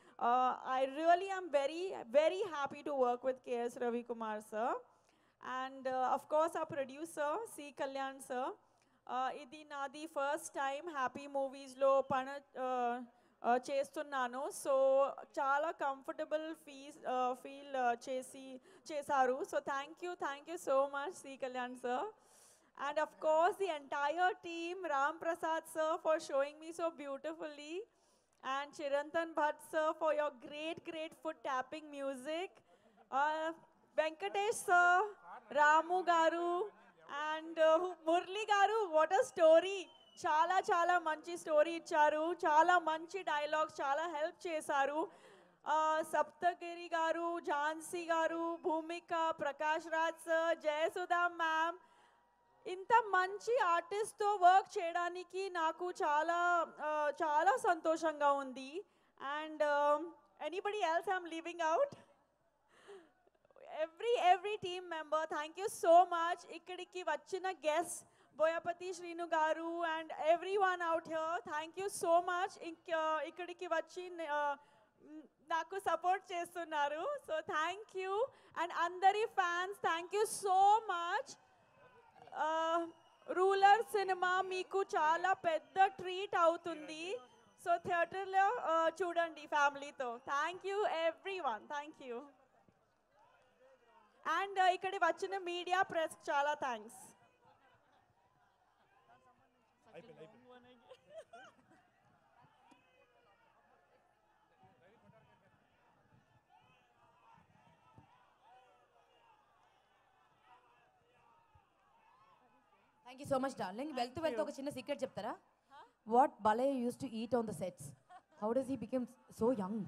I really I'm very very happy to work with KS Ravikumar sir and of course ఆ ప్రొడ్యూసర్ సి కళ్యాణ్ సార్ ఇది నాది ఫస్ట్ టైం హ్యాపీ మూవీస్లో పన uh, uh, చేస్తున్నాను సో చాలా కంఫర్టబుల్ ఫీల్ ఫీల్ చేసి చేశారు so thank you thank you so much C Kalyan sir and of course the entire team ram prasad sir for showing me so beautifully and chirantan bhatt sir for your great great foot tapping music uh, venkatesh sir ramu garu and uh, who- murli garu what a story చాలా చాలా మంచి స్టోరీ ఇచ్చారు చాలా మంచి డైలాగ్స్ చాలా హెల్ప్ చేశారు ఆ, సప్తగిరి గారు ఝాన్సీ గారు భూమిక ప్రకాష్ రాజ్ సార్ జయసుధా మ్యామ్ ఇంత మంచి ఆర్టిస్ట్తో వర్క్ చేయడానికి నాకు చాలా ఆ, చాలా సంతోషంగా ఉంది and anybody else I'm living out every every team member thank you so much ఇక్కడికి వచ్చిన guest Boyapati Srinu garu and everyone out here thank you so much ఇంక ఇక్కడికి వచ్చి ఆ, మ్, నాకు సపోర్ట్ చేస్తున్నారు సో థ్యాంక్ యూ అండ్ అందరి fans thank you so much Ruler cinema మీకు చాలా పెద్ద ట్రీట్ అవుతుంది సో థియేటర్లో చూడండి ఫ్యామిలీతో thank you everyone thank you and ఇక్కడ వచ్చిన మీడియా ప్రెస్ చాలా thanks thank you so much darling వెళ్తూ వెళ్తూ ఒక చిన్న సీక్రెట్ చెప్తారా what Balayya use to eat on the sets how does he become so young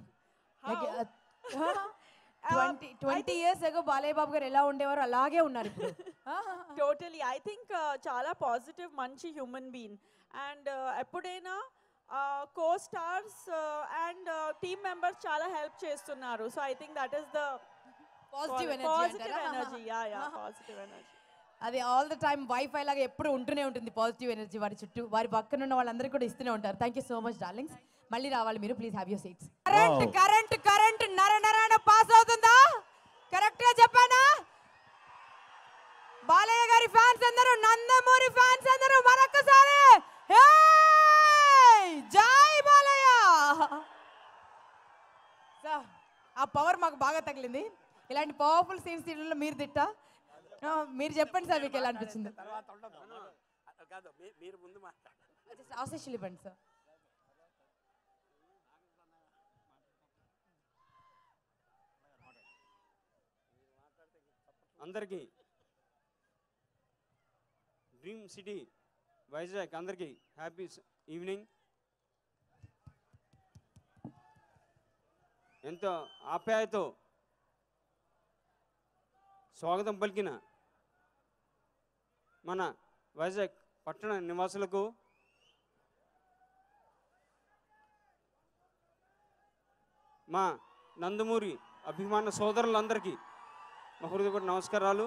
twenty twenty years ago Balayya Babu garu ఎలా ఉండేవారు అలాగే ఉన్నారు ఇప్పుడు టోటలీ ఐ థింక్ చాలా పాజిటివ్ మంచి హ్యూమన్ బీయింగ్ అండ్ ఎప్పుడైనా co stars and team members చాలా హెల్ప్ చేస్తున్నారు so I think that is the positive positive energy energy yeah yeah positive energy అది ఆల్ ద టైమ్ వైఫై లాగా ఎప్పుడు ఉంటూనే ఉంటుంది పాజిటివ్ ఎనర్జీ వారి చుట్టూ వారి పక్కన ఉన్న వాళ్ళందరికీ కూడా ఇస్తూనే ఉంటారు thank you so much darlings మళ్ళీ రావాలి మీరు please have your seats current current current నర నరాన పాస్ అవుతుందా కరెక్ట్ గా చెప్పానా బాలయ్య గారి ఫ్యాన్స్ అందరూ నందమూరి ఫ్యాన్స్ అందరూ మరొకసారి హేయ్! జై బాలయ్య సో, ఆ పవర్ మాకు బాగా తగిలింది ఇలాంటి పవర్ఫుల్ సీన్స్ తీయడంలో మీరు తిట్ట ఆ, మీరు చెప్పండి సార్ మీకు ఎలా అనిపించింది కాదు మీరు ముందు మాట్లాడండి జస్ట్ ఆశీస్సులు ఇవ్వండి సార్ అందరికీ డ్రీమ్ సిటీ వైజాగ్ అందరికీ హ్యాపీ ఈవినింగ్ ఎంతో ఆప్యాయతో స్వాగతం పలికిన మన వైజాగ్ పట్టణ నివాసులకు మా నందమూరి అభిమాన సోదరులందరికీ మా హృదయపూర్వక నమస్కారాలు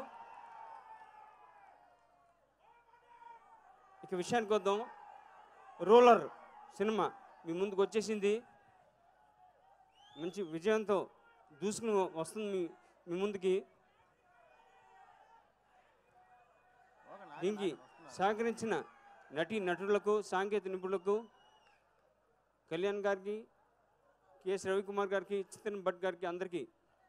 ఇక విషయానికి వద్దాం రూలర్ సినిమా మీ ముందుకు వచ్చేసింది మంచి విజయంతో దూసుకుని వస్తుంది మీ మీ ముందుకి దీనికి సహకరించిన నటి నటులకు సాంకేతిక నిపుణులకు కళ్యాణ్ గారికి కెఎస్ రవికుమార్ గారికి చిత్తన్ భట్ గారికి అందరికీ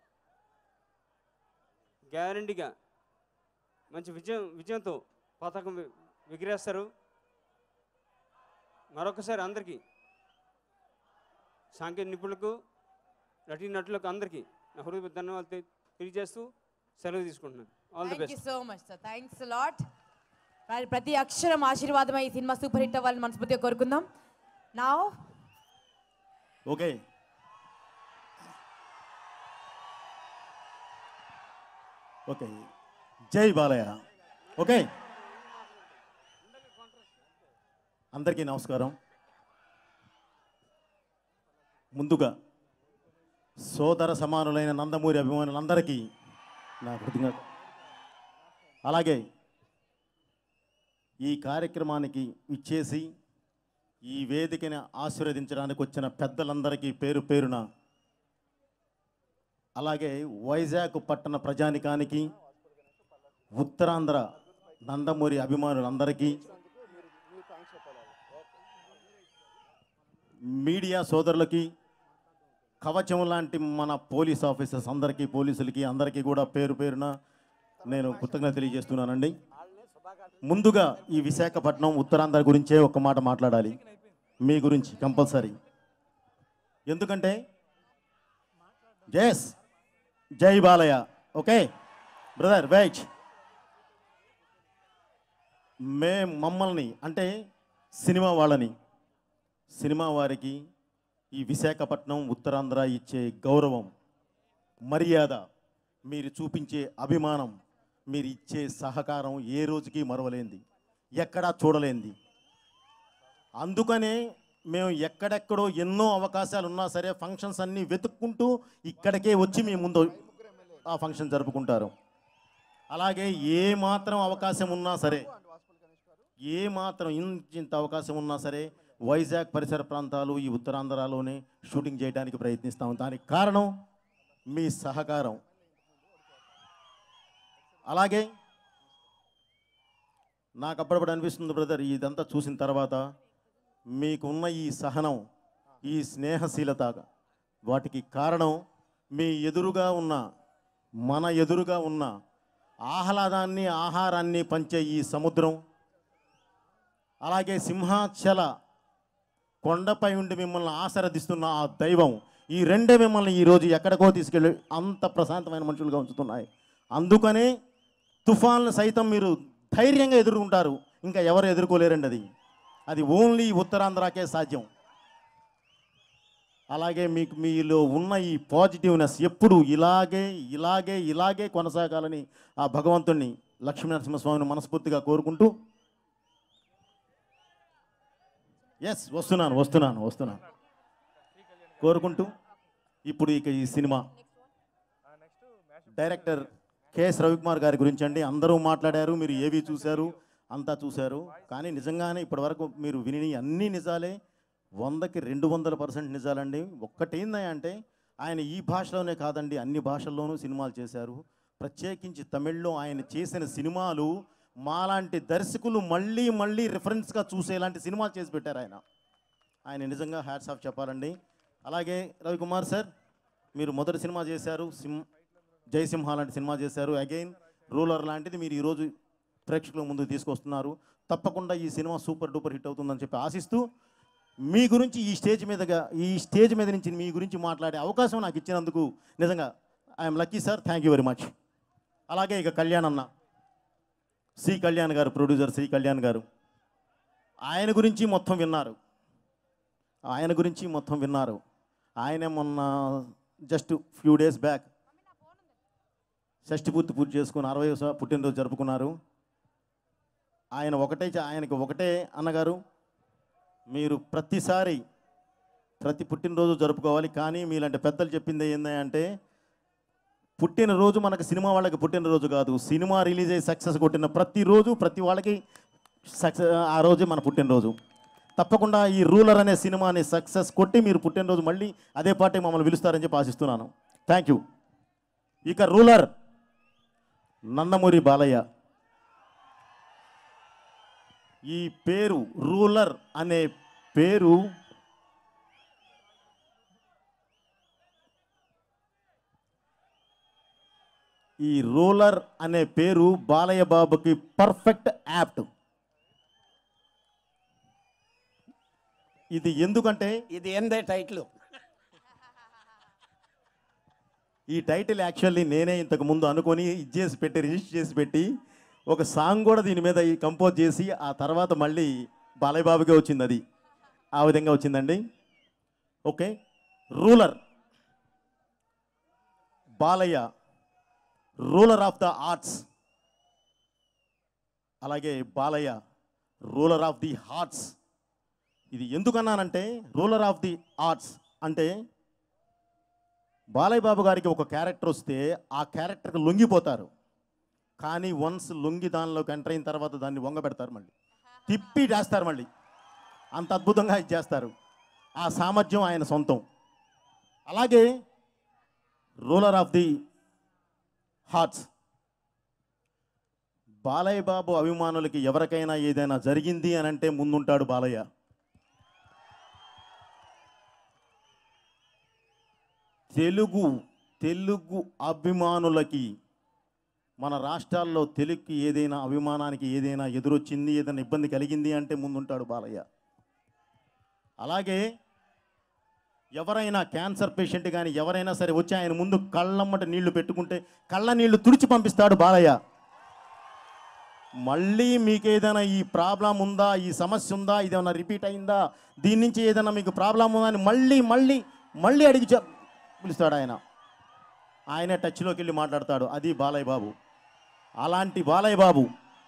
గ్యారంటీగా మంచి విజయం విజయంతో పతాకం వి- ఎగిరేస్తారు మరొకసారి అందరికీ సాంకేతిక నిపుణులకు నటీనటులకు అందరికీ నా హృదయ ధన్యవాదాలు తె- తెలియజేస్తూ సెలవు తీసుకుంటున్నాను all the thank you best so much sir thanks lot ప్రతి అక్షరం ఆశీర్వాదమై ఈ సినిమా సూపర్ హిట్ అవ్వాలని మనస్ఫూర్తిగా కోరుకుందాం నా ఓకే ఓకే జై బాలయ్య ఓకే అందరికీ నమస్కారం ముందుగా సోదర సమానులైన నందమూరి అభిమానులందరికీ నా కృతజ్ఞత అలాగే ఈ కార్యక్రమానికి ఇచ్చేసి ఈ వేదికని ఆశీర్వదించడానికి వచ్చిన పెద్దలందరికీ పేరు పేరున అలాగే వైజాగ్ పట్టణ ప్రజానికానికి ఉత్తరాంధ్ర నందమూరి అభిమానులందరికీ మీడియా సోదరులకి కవచం లాంటి మన పోలీస్ ఆఫీసర్స్ అందరికీ పోలీసులకి అందరికీ కూడా పేరు పేరున నేను కృతజ్ఞత తెలియజేస్తున్నానండి ముందుగా ఈ విశాఖపట్నం ఉత్తరాంధ్ర గురించే ఒక మాట మాట్లాడాలి మీ గురించి కంపల్సరీ ఎందుకంటే జయస్ జై బాలయ్య ఓకే బ్రదర్ వెయిట్ మే మమ్మల్ని అంటే సినిమా వాళ్ళని సినిమా వారికి ఈ విశాఖపట్నం ఉత్తరాంధ్ర ఇచ్చే గౌరవం మర్యాద మీరు చూపించే అభిమానం మీరు ఇచ్చే సహకారం ఏ రోజుకి మరవలేంది ఎక్కడా చూడలేంది అందుకనే మేము ఎక్కడెక్కడో ఎన్నో అవకాశాలు ఉన్నా సరే ఫంక్షన్స్ అన్నీ వెతుక్కుంటూ ఇక్కడికే వచ్చి మీ ముందు ఆ ఫంక్షన్ జరుపుకుంటారు అలాగే ఏ మాత్రం అవకాశం ఉన్నా సరే ఏ మాత్రం ఇంత ఇంత అవకాశం ఉన్నా సరే వైజాగ్ పరిసర ప్రాంతాలు ఈ ఉత్తరాంధ్రలోనే షూటింగ్ చేయడానికి ప్రయత్నిస్తాం దానికి కారణం మీ సహకారం అలాగే నాకు అప్పుడప్పుడు అనిపిస్తుంది బ్రదర్ ఇదంతా చూసిన తర్వాత మీకున్న ఈ సహనం ఈ స్నేహశీలత వాటికి కారణం మీ ఎదురుగా ఉన్న మన ఎదురుగా ఉన్న ఆహ్లాదాన్ని ఆహారాన్ని పంచే ఈ సముద్రం అలాగే సింహాచల కొండపై ఉండి మిమ్మల్ని ఆశీర్వదిస్తున్న ఆ దైవం ఈ రెండే మిమ్మల్ని ఈరోజు ఎక్కడికో తీసుకెళ్ళి అంత ప్రశాంతమైన మనుషులుగా ఉంచుతున్నాయి అందుకనే తుఫాన్లు సైతం మీరు ధైర్యంగా ఎదుర్కొంటారు ఇంకా ఎవరు ఎదుర్కోలేరండి అది అది ఓన్లీ ఉత్తరాంధ్రకే సాధ్యం అలాగే మీకు మీలో ఉన్న ఈ పాజిటివ్నెస్ ఎప్పుడు ఇలాగే ఇలాగే ఇలాగే కొనసాగాలని ఆ భగవంతుణ్ణి లక్ష్మీనరసింహస్వామిని మనస్ఫూర్తిగా కోరుకుంటూ ఎస్ వస్తున్నాను వస్తున్నాను వస్తున్నాను కోరుకుంటూ ఇప్పుడు ఇక ఈ సినిమా డైరెక్టర్ కెఎస్ రవికుమార్ గారి గురించి అండి అందరూ మాట్లాడారు మీరు ఏవి చూశారు అంతా చూశారు కానీ నిజంగానే ఇప్పటివరకు మీరు విని అన్ని నిజాలే వందకి రెండు వందల పర్సెంట్ నిజాలండి ఒక్కటేందా అంటే ఆయన ఈ భాషలోనే కాదండి అన్ని భాషల్లోనూ సినిమాలు చేశారు ప్రత్యేకించి తమిళ్లో ఆయన చేసిన సినిమాలు మాలాంటి దర్శకులు మళ్ళీ మళ్ళీ రిఫరెన్స్గా చూసేలాంటి సినిమాలు చేసి పెట్టారు ఆయన ఆయన నిజంగా హ్యాట్స్ ఆఫ్ చెప్పాలండి అలాగే రవికుమార్ సార్ మీరు మొదటి సినిమా చేశారు సిమ్ జయసింహ లాంటి సినిమా చేశారు అగైన్ రూలర్ లాంటిది మీరు ఈరోజు ప్రేక్షకుల ముందుకు తీసుకొస్తున్నారు తప్పకుండా ఈ సినిమా సూపర్ డూపర్ హిట్ అవుతుందని చెప్పి ఆశిస్తూ మీ గురించి ఈ స్టేజ్ మీదగా ఈ స్టేజ్ మీద నుంచి మీ గురించి మాట్లాడే అవకాశం నాకు ఇచ్చినందుకు నిజంగా I'm lucky sir thank you very much అలాగే ఇక కళ్యాణ్ అన్న సి కళ్యాణ్ గారు ప్రొడ్యూసర్ సి కళ్యాణ్ గారు ఆయన గురించి మొత్తం విన్నారు ఆయన గురించి మొత్తం విన్నారు ఆయన మొన్న జస్ట్ ఫ్యూ డేస్ బ్యాక్ షష్టి పూర్తి పూర్తి చేసుకుని అరవై పుట్టినరోజు జరుపుకున్నారు ఆయన ఒకటే చ- ఆయనకి ఒకటే అన్నగారు మీరు ప్రతిసారి ప్రతి పుట్టినరోజు జరుపుకోవాలి కానీ మీలాంటి పెద్దలు చెప్పింది ఏంది అంటే పుట్టినరోజు మనకు సినిమా వాళ్ళకి పుట్టినరోజు కాదు సినిమా రిలీజ్ అయ్యి సక్సెస్ కొట్టిన ప్రతిరోజు ప్రతి వాళ్ళకి సక్సెస్ ఆ రోజే మన పుట్టినరోజు తప్పకుండా ఈ రూలర్ అనే సినిమాని సక్సెస్ కొట్టి మీరు పుట్టినరోజు మళ్ళీ అదే పార్టీ మమ్మల్ని పిలుస్తారని చెప్పి ఆశిస్తున్నాను థ్యాంక్ యూ ఇక రూలర్ నందమూరి బాలయ్య ఈ పేరు రూలర్ అనే పేరు ఈ రూలర్ అనే పేరు బాలయ్య బాబుకి పర్ఫెక్ట్ యాప్ట్ ఇది ఎందుకంటే ఇది ఏందే టైటిల్ ఈ టైటిల్ యాక్చువల్లీ నేనే ఇంతకు ముందు అనుకొని ఇది చేసి పెట్టి రిజిస్టర్ చేసి పెట్టి ఒక సాంగ్ కూడా దీని మీద ఈ కంపోజ్ చేసి ఆ తర్వాత మళ్ళీ బాలయ్య బాబుకే వచ్చింది అది ఆ విధంగా వచ్చిందండి okay Ruler Balayya Ruler of the arts అలాగే Balayya Ruler of the hearts ఇది ఎందుకన్నానంటే రూలర్ ఆఫ్ ది ఆర్ట్స్ అంటే బాలయ్య బాబు గారికి ఒక క్యారెక్టర్ వస్తే ఆ క్యారెక్టర్కి లొంగిపోతారు కానీ వన్స్ లొంగి దానిలోకి ఎంటర్ అయిన తర్వాత దాన్ని వంగ పెడతారు మళ్ళీ తిప్పి చేస్తారు మళ్ళీ అంత అద్భుతంగా ఇది చేస్తారు ఆ సామర్థ్యం ఆయన సొంతం అలాగే Ruler of the hearts Balayya Babu అభిమానులకి ఎవరికైనా ఏదైనా జరిగింది అని అంటే ముందుంటాడు బాలయ్య తెలుగు తెలుగు అభిమానులకి మన రాష్ట్రాల్లో తెలుగుకి ఏదైనా అభిమానానికి ఏదైనా ఎదురొచ్చింది ఏదైనా ఇబ్బంది కలిగింది అంటే ముందుంటాడు బాలయ్య అలాగే ఎవరైనా క్యాన్సర్ పేషెంట్ కానీ ఎవరైనా సరే వచ్చి ఆయన ముందు కళ్ళమ్మట నీళ్లు పెట్టుకుంటే కళ్ళ నీళ్లు తుడిచి పంపిస్తాడు బాలయ్య మళ్ళీ మీకు ఏదైనా ఈ ప్రాబ్లం ఉందా ఈ సమస్య ఉందా ఇదేమైనా రిపీట్ అయిందా దీని నుంచి ఏదైనా మీకు ప్రాబ్లం ఉందా అని మళ్ళీ మళ్ళీ మళ్ళీ అడిగి చె- పిలుస్తాడు ఆయన ఆయనే టచ్లోకి వెళ్ళి మాట్లాడతాడు అది బాలయ్య బాబు అలాంటి బాలయ్య బాబు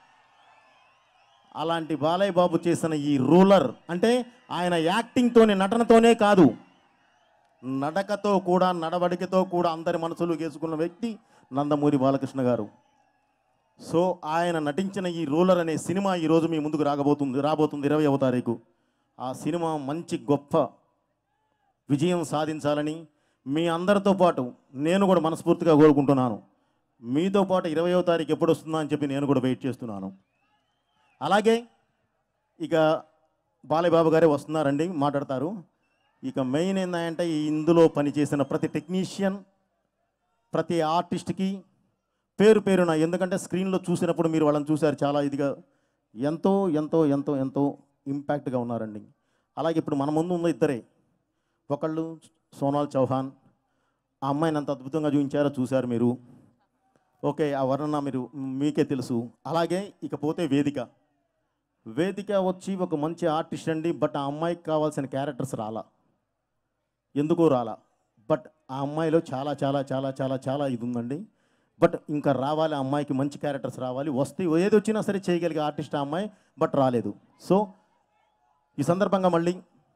అలాంటి బాలయ్య బాబు చేసిన ఈ రూలర్ అంటే ఆయన యాక్టింగ్తోనే నటనతోనే కాదు నడకతో కూడా నడవడికతో కూడా అందరి మనసులు గేసుకున్న వ్యక్తి నందమూరి బాలకృష్ణ గారు సో ఆయన నటించిన ఈ రూలర్ అనే సినిమా ఈరోజు మీ ముందుకు రాగబోతుంది రాబోతుంది ఇరవైవ తారీఖు ఆ సినిమా మంచి గొప్ప విజయం సాధించాలని మీ అందరితో పాటు నేను కూడా మనస్ఫూర్తిగా కోరుకుంటున్నాను మీతో పాటు ఇరవయో తారీఖు ఎప్పుడు వస్తుందా అని చెప్పి నేను కూడా వెయిట్ చేస్తున్నాను అలాగే ఇక బాలయ్య బాబు గారే వస్తున్నారండి మాట్లాడతారు ఇక మెయిన్ ఏంటంటే ఇందులో పనిచేసిన ప్రతి టెక్నీషియన్ ప్రతి ఆర్టిస్ట్కి పేరు పేరున ఎందుకంటే స్క్రీన్లో చూసినప్పుడు మీరు వాళ్ళని చూశారు చాలా ఇదిగా ఎంతో ఎంతో ఎంతో ఎంతో ఇంపాక్ట్గా ఉన్నారండి అలాగే ఇప్పుడు మన ముందు ఉన్న ఇద్దరే ఒకళ్ళు సోనాల్ చౌహాన్ ఆ అమ్మాయిని అంత అద్భుతంగా చూపించారో చూశారు మీరు ఓకే ఆ వర్ణన మీరు మీకే తెలుసు అలాగే ఇకపోతే వేదిక వేదిక వచ్చి ఒక మంచి ఆర్టిస్ట్ అండి బట్ ఆ అమ్మాయికి కావాల్సిన క్యారెక్టర్స్ రాలా ఎందుకో రాలా బట్ ఆ అమ్మాయిలో చాలా చాలా చాలా చాలా చాలా ఇది ఉందండి బట్ ఇంకా రావాలి ఆ అమ్మాయికి మంచి క్యారెక్టర్స్ రావాలి వస్తే ఏది వచ్చినా సరే చేయగలిగే ఆర్టిస్ట్ ఆ అమ్మాయి బట్ రాలేదు సో ఈ సందర్భంగా మళ్ళీ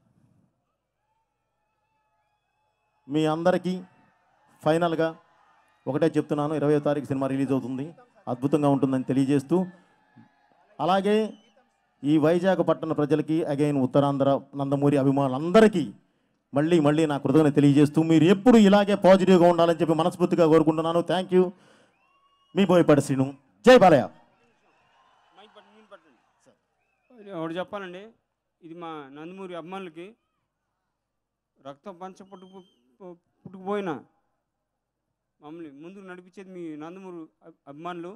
మీ అందరికీ ఫైనల్గా ఒకటే చెప్తున్నాను ఇరవై తారీఖు సినిమా రిలీజ్ అవుతుంది అద్భుతంగా ఉంటుందని తెలియజేస్తూ అలాగే ఈ వైజాగ్ పట్టణ ప్రజలకి అగైన్ ఉత్తరాంధ్ర నందమూరి అభిమానులందరికీ మళ్ళీ మళ్ళీ నా కృతజ్ఞత తెలియజేస్తూ మీరు ఎప్పుడు ఇలాగే పాజిటివ్గా ఉండాలని చెప్పి మనస్ఫూర్తిగా కోరుకుంటున్నాను థ్యాంక్ యూ మీ బోయపాటి శ్రీను జై బాలయ్య ఒకటి చెప్పాలండి ఇది మా నందమూరి అభిమానులకి రక్తం పంచ పుట్టుకు పుట్టుకుపోయిన మమ్మల్ని ముందుకు నడిపించేది మీ నందమూరి అభి- అభిమానులు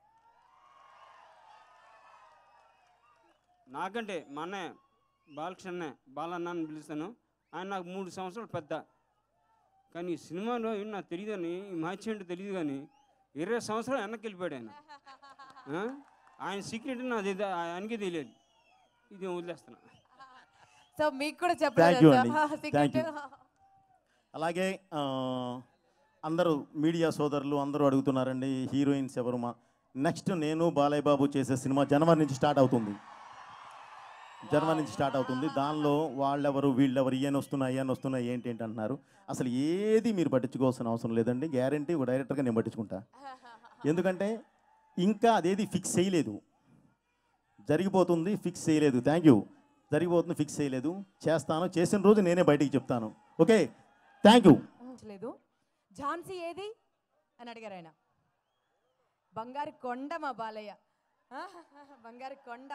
నాకంటే మా అన్నయ్య బాలకృష్ణ బాలన్న అని పిలుస్తాను ఆయన నాకు మూడు సంవత్సరాలు పెద్ద కానీ ఈ సినిమాలో ఏం నాకు తెలియదని ఈ మహత్యం ఏంటో తెలియదు కానీ ఇరవై సంవత్సరాలు వెనక్కి వెళ్ళిపోయాడు ఆయన ఆ? ఆయన సీక్రెట్ నాది ఇది ఆయనకే తెలియదు ఇది వదిలేస్తున్నా సో మీకు కూడా థ్యాంక్ యూ అండి చెప్పలేదు థ్యాంక్ యూ అలాగే ఆ, అందరూ మీడియా సోదరులు అందరూ అడుగుతున్నారండి హీరోయిన్స్ ఎవరు మా నెక్స్ట్ నేను బాలయ్య బాబు చేసే సినిమా జనవరి నుంచి స్టార్ట్ అవుతుంది జనవరి నుంచి స్టార్ట్ అవుతుంది దానిలో వాళ్ళెవరు వీళ్ళెవరు ఈయన వస్తున్నాయి ఈయన వస్తున్నాయి ఏంటి ఏంటి అంటున్నారు అసలు ఏది మీరు పట్టించుకోవాల్సిన అవసరం లేదండి గ్యారంటీ ఒక డైరెక్టర్గా నేను పట్టించుకుంటా ఎందుకంటే ఇంకా అదేది ఫిక్స్ చేయలేదు జరిగిపోతుంది ఫిక్స్ చేయలేదు థ్యాంక్ యూ జరిగిపోతుంది ఫిక్స్ చేయలేదు చేస్తాను చేసిన రోజు నేనే బయటికి చెప్తాను ఓకే థ్యాంక్ యూ లేదు ఝాన్సీ ఏది అని అడిగారు ఆయన బంగారు కొండ మా బాలయ్య ఆ, బంగారు కొండ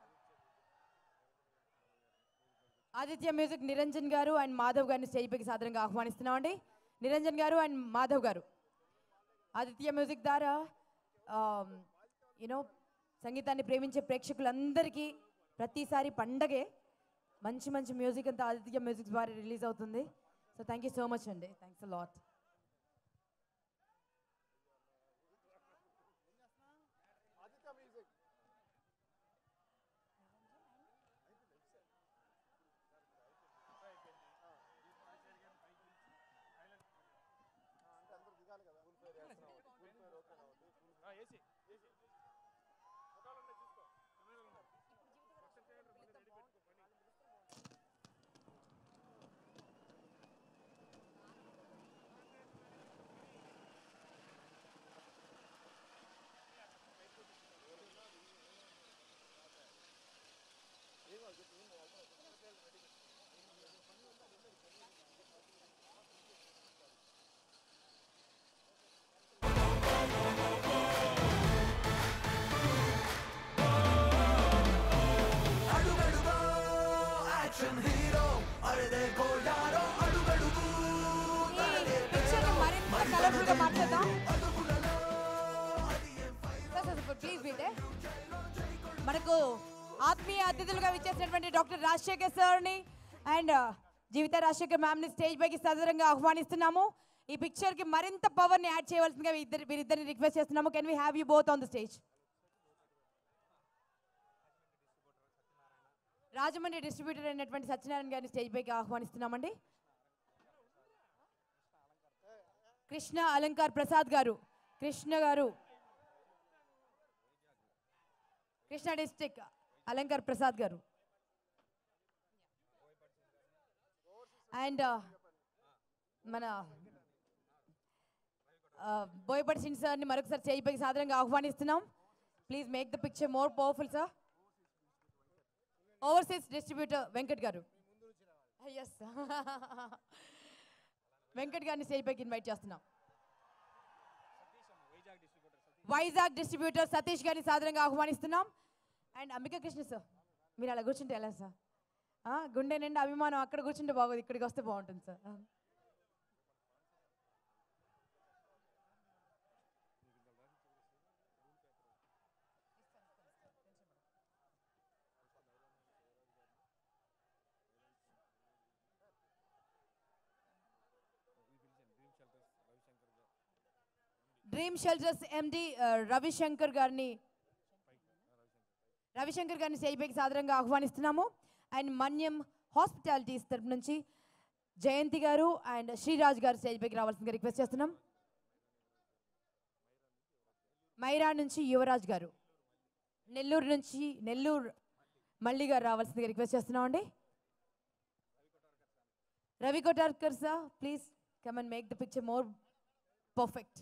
ఆదిత్య మ్యూజిక్ నిరంజన్ గారు అండ్ మాధవ్ గారిని స్టేజ్ పైకి సాధారణంగా ఆహ్వానిస్తున్నామండి నిరంజన్ గారు అండ్ మాధవ్ గారు ఆదిత్య మ్యూజిక్ ద్వారా యూనో సంగీతాన్ని ప్రేమించే ప్రేక్షకులందరికీ ప్రతిసారి పండగే మంచి మంచి మ్యూజిక్ అంతా ఆదిత్య మ్యూజిక్ ద్వారా రిలీజ్ అవుతుంది so thank you so much అండి థ్యాంక్స్ అ లాట్ కలర్ఫుల్ గా మార్చేద్దాం ప్లీజ్ వీటే మనకు ఆత్మీయ అతిథులుగా విచ్చేసినటువంటి డాక్టర్ రాజశేఖర్ సార్ని అండ్ జీవిత రాజశేఖర్ మ్యామ్ని స్టేజ్ పైకి సదరంగా ఆహ్వానిస్తున్నాము ఈ పిక్చర్కి మరింత పవర్ని యాడ్ చేయవలసిందిగా ఇద్దరు వీరిద్దరిని రిక్వెస్ట్ చేస్తున్నాము can we have you both on the stage Rajahmundry distributor అయినటువంటి సత్యనారాయణ గారిని స్టేజ్ పైకి ఆహ్వానిస్తున్నామండి కృష్ణ అలంకార్ ప్రసాద్ గారు కృష్ణ గారు కృష్ణా డిస్టిక్ అలంకార్ ప్రసాద్ గారు అండ్ మన బోయపడి సింగ్ సార్ని మరొకసారి చేయిపైకి సాధారణంగా ఆహ్వానిస్తున్నాం please make the picture more powerful sir overseas distributor Venkat garu S Venkat గారిని స్టేజ్ పైకి ఇన్వైట్ చేస్తున్నాం వైజాగ్ డిస్ట్రిబ్యూటర్ సతీష్ గారిని సాధారణంగా ఆహ్వానిస్తున్నాం అండ్ అంబికా కృష్ణ సార్ మీరు అలా కూర్చుంటే ఎలా సార్ ఆ, గుండె నిండా అభిమానం అక్కడ కూర్చుంటే బాగోదు ఇక్కడికి వస్తే బాగుంటుంది సార్ ఆ. డ్రీమ్ షెల్టర్స్ ఎండి రవిశంకర్ గారిని రవిశంకర్ గారిని స్టేజ్ పైకి సాదరంగా ఆహ్వానిస్తున్నాము అండ్ మన్యం హాస్పిటాలిటీస్ తరపు నుంచి జయంతి గారు అండ్ శ్రీరాజ్ గారు స్టేజ్ పైకి రావాల్సిందిగా రిక్వెస్ట్ చేస్తున్నాం మైరా నుంచి యువరాజ్ గారు నెల్లూరు నుంచి నెల్లూరు మళ్ళీ గారు రావాల్సిందిగా రిక్వెస్ట్ చేస్తున్నాం అండి Ravi Kotarkar sir please come and make the picture more perfect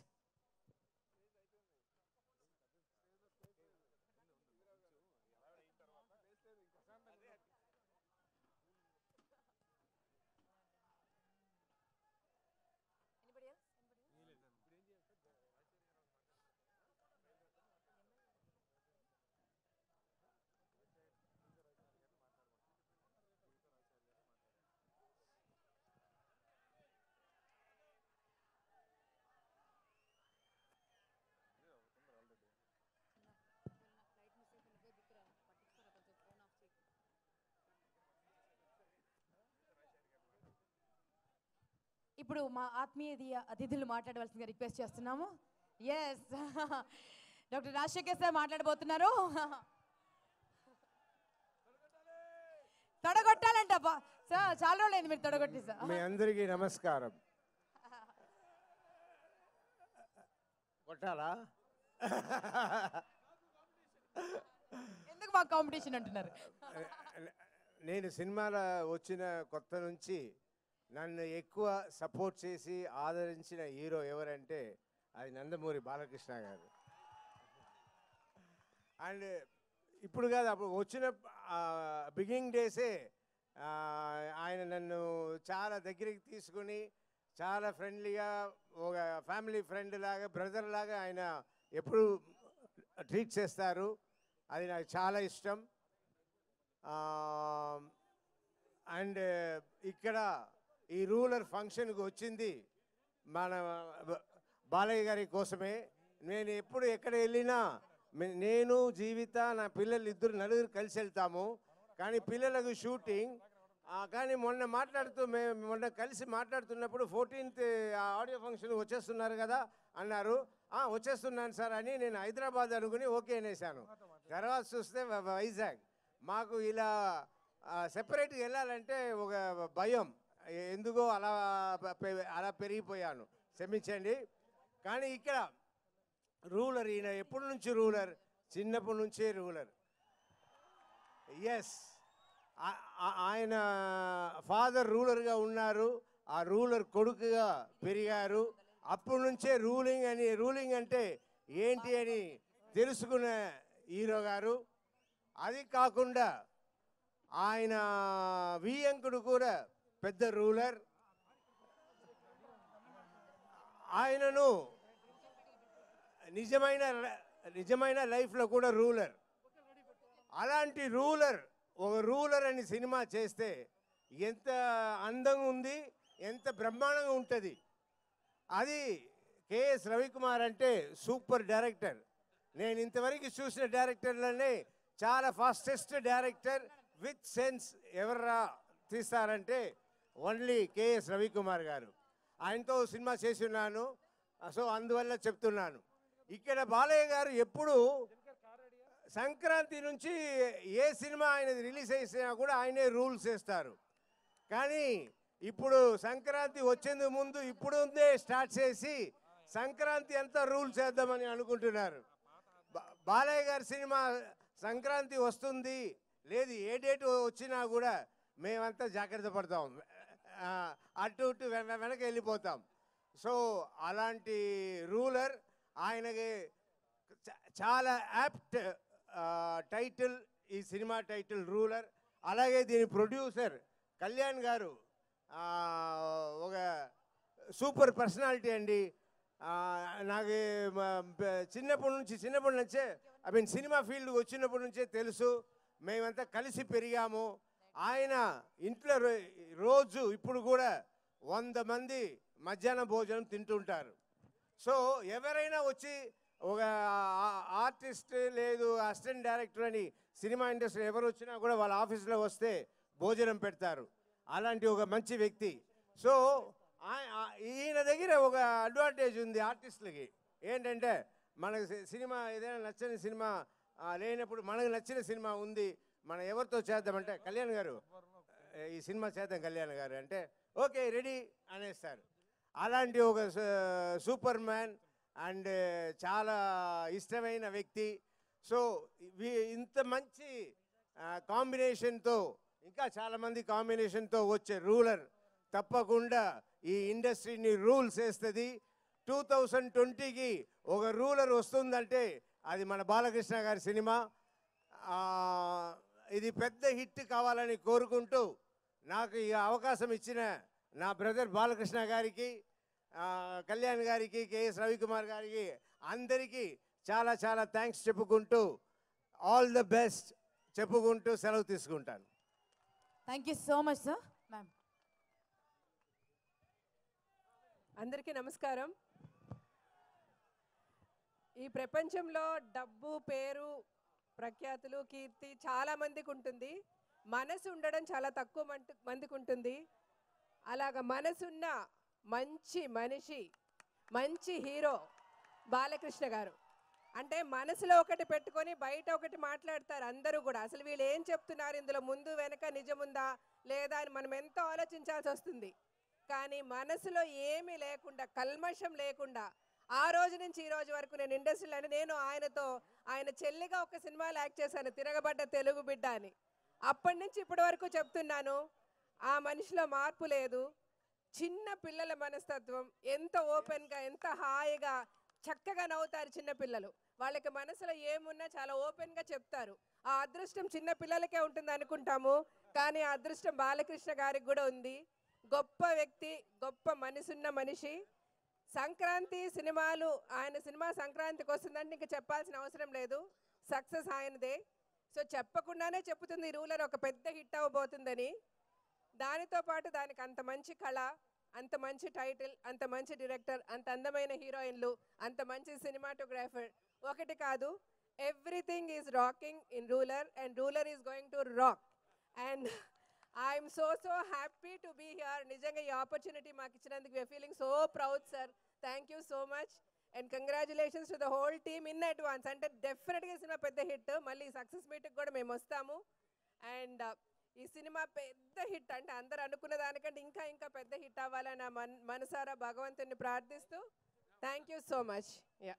ఇప్పుడు మా ఆత్మీయ అతిథులు మాట్లాడవలసిందిగా రిక్వెస్ట్ చేస్తున్నాము ఎస్ డాక్టర్ రాజశేఖర్ సార్ మాట్లాడబోతున్నారు తొడగొట్టాలంట బా సార్ చాలా రోజులైంది మీరు తొడగొట్టి సార్ మీ అందరికీ నమస్కారం కొట్టాలా ఎందుకు మాకు కాంపిటీషన్ అంటున్నారు నేను సినిమాలో వచ్చిన కొత్త నుంచి నన్ను ఎక్కువ సపోర్ట్ చేసి ఆదరించిన హీరో ఎవరంటే అది నందమూరి బాలకృష్ణ గారు అండ్ ఇప్పుడు కాదు అప్పుడు వచ్చిన బిగినింగ్ డేసే ఆ, ఆయన నన్ను చాలా దగ్గరికి తీసుకుని చాలా ఫ్రెండ్లీగా ఒక ఫ్యామిలీ ఫ్రెండ్ లాగా బ్రదర్ లాగా ఆయన ఎప్పుడు ట్రీట్ చేస్తారు అది నాకు చాలా ఇష్టం అండ్ ఇక్కడ ఈ రూలర్ ఫంక్షన్కి వచ్చింది మన బ- బాలయ్య గారి కోసమే నేను ఎప్పుడు ఎక్కడ వెళ్ళినా మే- నేను జీవిత నా పిల్లలు ఇద్దరు నలుగురు కలిసి వెళ్తాము కానీ పిల్లలకు షూటింగ్ ఆ, కానీ మొన్న మాట్లాడుతూ మేము మొన్న కలిసి మాట్లాడుతున్నప్పుడు ఫోర్టీన్త్ ఆడియో ఫంక్షన్ వచ్చేస్తున్నారు కదా అన్నారు "ఆ, వచ్చేస్తున్నాను సార్ అని నేను హైదరాబాద్ అనుకుని ఓకే అనేసాను తర్వాత చూస్తే వ- వైజాగ్ మాకు ఇలా సెపరేట్గా వెళ్ళాలంటే ఒక భయం ఎ- ఎందుకో అలా ప- పె- అలా పెరిగిపోయాను క్షమించండి కానీ ఇక్కడ రూలర్ ఈయన ఎప్పటి నుంచి రూలర్ చిన్నప్పటి నుంచే రూలర్ ఎస్ ఆయన ఫాదర్ రూలర్గా ఉన్నారు ఆ రూలర్ కొడుకుగా పెరిగారు అప్పటి నుంచే రూలింగ్ అని రూలింగ్ అంటే ఏంటి అని తెలుసుకున్న హీరో గారు అది కాకుండా ఆయన వియంకుడు కూడా పెద్ద రూలర్ ఆయనను నిజమైన నిజమైన లైఫ్లో కూడా రూలర్ అలాంటి రూలర్ ఒక రూలర్ అని సినిమా చేస్తే ఎంత అందంగా ఉంది ఎంత బ్రహ్మాండంగా ఉంటుంది అది కేఎస్ రవికుమార్ అంటే సూపర్ డైరెక్టర్ నేను ఇంతవరకు చూసిన డైరెక్టర్లనే చాలా ఫాస్టెస్ట్ డైరెక్టర్ విత్ సెన్స్ ఎవర్రా తీస్తారంటే ఓన్లీ కేఎస్ రవికుమార్ గారు ఆయనతో సినిమా చేసి ఉన్నాను సో అందువల్ల చెప్తున్నాను ఇక్కడ బాలయ్య గారు ఎప్పుడు సంక్రాంతి నుంచి ఏ సినిమా ఆయన రిలీజ్ చేసినా కూడా ఆయనే రూల్స్ వేస్తారు కానీ ఇప్పుడు సంక్రాంతి వచ్చేందుకు ముందు ఇప్పుడు ఉందే స్టార్ట్ చేసి సంక్రాంతి అంతా రూల్ చేద్దామని అనుకుంటున్నారు బా- బాలయ్య గారి సినిమా సంక్రాంతి వస్తుంది లేదు ఏ డేట్ వచ్చినా కూడా మేమంతా జాగ్రత్త పడతాం ఆ, అటు ఇటు వె- వె- వెనక వెళ్ళిపోతాం సో అలాంటి రూలర్ ఆయనకి చ- చాలా యాప్ట్ టైటిల్ ఈ సినిమా టైటిల్ రూలర్ అలాగే దీని ప్రొడ్యూసర్ కళ్యాణ్ గారు ఆ, ఒక సూపర్ పర్సనాలిటీ అండి ఆ, నాకు మ- బ- చిన్నప్పటి నుంచి చిన్నప్పటి నుంచే ఐ మీన్ సినిమా ఫీల్డ్ వచ్చినప్పటి నుంచే తెలుసు మేమంతా కలిసి పెరిగాము ఆయన ఇంట్లో రో- రోజు ఇప్పుడు కూడా వంద మంది మధ్యాహ్న భోజనం తింటుంటారు సో ఎవరైనా వచ్చి ఒక ఆర్టిస్ట్ లేదు అసిస్టెంట్ డైరెక్టర్ అని సినిమా ఇండస్ట్రీ ఎవరు వచ్చినా కూడా వాళ్ళ ఆఫీస్లో వస్తే భోజనం పెడతారు అలాంటి ఒక మంచి వ్యక్తి సో ఆయ- ఆ- ఈయన దగ్గర ఒక అడ్వాంటేజ్ ఉంది ఆర్టిస్టులకి ఏంటంటే మనకు సి- సినిమా ఏదైనా నచ్చని సినిమా ఆ, లేనప్పుడు మనకు నచ్చిన సినిమా ఉంది మనం ఎవరితో చేద్దామంటే కళ్యాణ్ గారు "ఏ, ఈ సినిమా చేద్దాం కళ్యాణ్ గారు అంటే ఓకే రెడీ అనేస్తారు అలాంటి ఒక స- సూపర్ మ్యాన్ అండ్ చాలా ఇష్టమైన వ్యక్తి సో వీ- ఇంత మంచి ఆ, కాంబినేషన్తో ఇంకా చాలామంది కాంబినేషన్తో వచ్చే రూలర్ తప్పకుండా ఈ ఇండస్ట్రీని రూల్స్ వేస్తుంది టూ థౌజండ్ ట్వంటీకి ఒక రూలర్ వస్తుందంటే అది మన బాలకృష్ణ గారి సినిమా ఆ, ఇది పెద్ద హిట్ కావాలని కోరుకుంటూ నాకు ఈ అవకాశం ఇచ్చిన నా బ్రదర్ బాలకృష్ణ గారికి ఆ, కళ్యాణ్ గారికి కేఎస్ రవికుమార్ గారికి అందరికీ చాలా చాలా థ్యాంక్స్ చెప్పుకుంటూ ఆల్ ద బెస్ట్ చెప్పుకుంటూ సెలవు తీసుకుంటాను thank you so much sir ma'am అందరికీ నమస్కారం ఈ ప్రపంచంలో డబ్బు పేరు ప్రఖ్యాతులు కీర్తి చాలా మందికి ఉంటుంది మనసు ఉండడం చాలా తక్కువ మంట- మందికి ఉంటుంది అలాగ మనసున్న మంచి మనిషి మంచి హీరో బాలకృష్ణ గారు అంటే మనసులో ఒకటి పెట్టుకొని బయట ఒకటి మాట్లాడతారు అందరూ కూడా అసలు వీళ్ళు ఏం చెప్తున్నారు ఇందులో ముందు వెనక నిజముందా లేదా అని మనం ఎంతో ఆలోచించాల్సి వస్తుంది కానీ మనసులో ఏమీ లేకుండా కల్మషం లేకుండా ఆ రోజు నుంచి ఈ రోజు వరకు నేను ఇండస్ట్రీలో అంటే నేను ఆయనతో ఆయన చెల్లిగా ఒక సినిమాలో యాక్ట్ చేశాను తిరగబడ్డ తెలుగు బిడ్డ అని అప్పటి నుంచి ఇప్పటి వరకు చెప్తున్నాను ఆ మనిషిలో మార్పు లేదు చిన్న పిల్లల మనస్తత్వం ఎంత ఓపెన్గా ఎంత హాయిగా చక్కగా నవ్వుతారు చిన్న పిల్లలు వాళ్ళకి మనసులో ఏమున్నా చాలా ఓపెన్గా చెప్తారు ఆ అదృష్టం చిన్న పిల్లలకే ఉంటుంది అనుకుంటాము కానీ ఆ అదృష్టం బాలకృష్ణ గారికి కూడా ఉంది గొప్ప వ్యక్తి గొప్ప మనసున్న మనిషి సంక్రాంతి సినిమాలు ఆయన సినిమా సంక్రాంతికి వస్తుందంటే ఇంకా చెప్పాల్సిన అవసరం లేదు సక్సెస్ ఆయనదే సో చెప్పకుండానే చెప్పుతుంది ఈ రూలర్ ఒక పెద్ద హిట్ అవ్వబోతుందని దానితో పాటు దానికి అంత మంచి కళ అంత మంచి టైటిల్ అంత మంచి డైరెక్టర్ అంత అందమైన హీరోయిన్లు అంత మంచి సినిమాటోగ్రాఫర్ ఒకటి కాదు everything is rocking in Ruler and Ruler is going to rock and I'm so so happy to be here నిజంగా ఈ ఆపర్చునిటీ మాకు ఇచ్చినందుకు we're feeling so proud sir thank you so much and congratulations to the whole team in advance అంటే డెఫినెట్గా సినిమా పెద్ద హిట్ మళ్ళీ సక్సెస్ మీట్కి కూడా మేము వస్తాము అండ్ ఈ సినిమా పెద్ద హిట్ అంటే అందరు అనుకున్న దానికంటే ఇంకా ఇంకా పెద్ద హిట్ అవ్వాలని నా మన మనసారా భగవంతుని ప్రార్థిస్తూ thank you so much yeah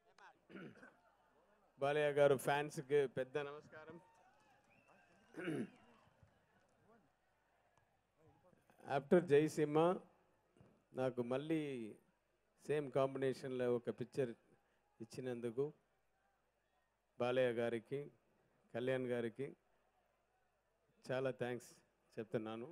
Balayya garu ఫ్యాన్స్కి పెద్ద నమస్కారం ఆఫ్టర్ జయసింహ నాకు మళ్ళీ సేమ్ కాంబినేషన్లో ఒక పిక్చర్ ఇచ్చినందుకు బాలయ్య గారికి కళ్యాణ్ గారికి చాలా థ్యాంక్స్ చెప్తున్నాను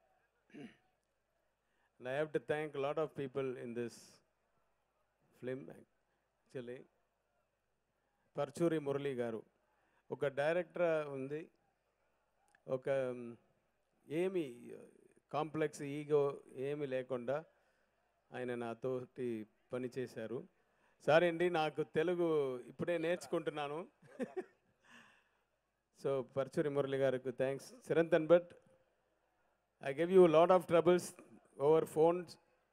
and I have to thank lot of people in this film actually Paruchuri Murali garu ఒక డైరెక్టర్ ఉంది ఒక మ్, ఏమి కాంప్లెక్స్ ఈగో ఏమి లేకుండా ఆయన నాతోటి పనిచేశారు సరే అండి నాకు తెలుగు ఇప్పుడే నేర్చుకుంటున్నాను సో పర్చూరి మురళి గారికి thanks Chiranthan but I give you lot of troubles over phones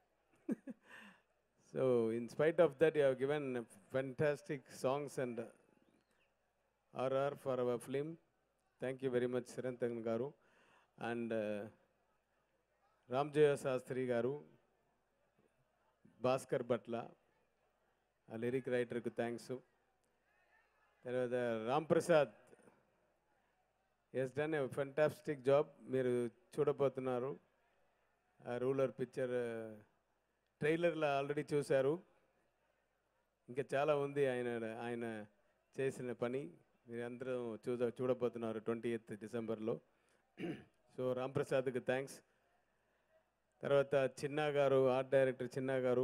So, in spite of that, you have given fantastic songs and RR for our film. Thank you very much, Sirantan Garu. And uh, Ramjaya Sastri Garu, Bhaskar Batla, a lyric writer ku thanks. తర్వాత Ram Prasad he's done a fantastic job మీరు చూడబోతున్నారు ఆ రూలర్ పిక్చర్ ట్రైలర్లో ఆల్రెడీ చూశారు ఇంకా చాలా ఉంది ఆయన ఆయన చేసిన పని మీరందరూ చూడ చూడబోతున్నారు ట్వంటీ ఎయిత్ డిసెంబర్లో సో రాంప్రసాద్కి థ్యాంక్స్ తర్వాత Chinna garu art director Chinna garu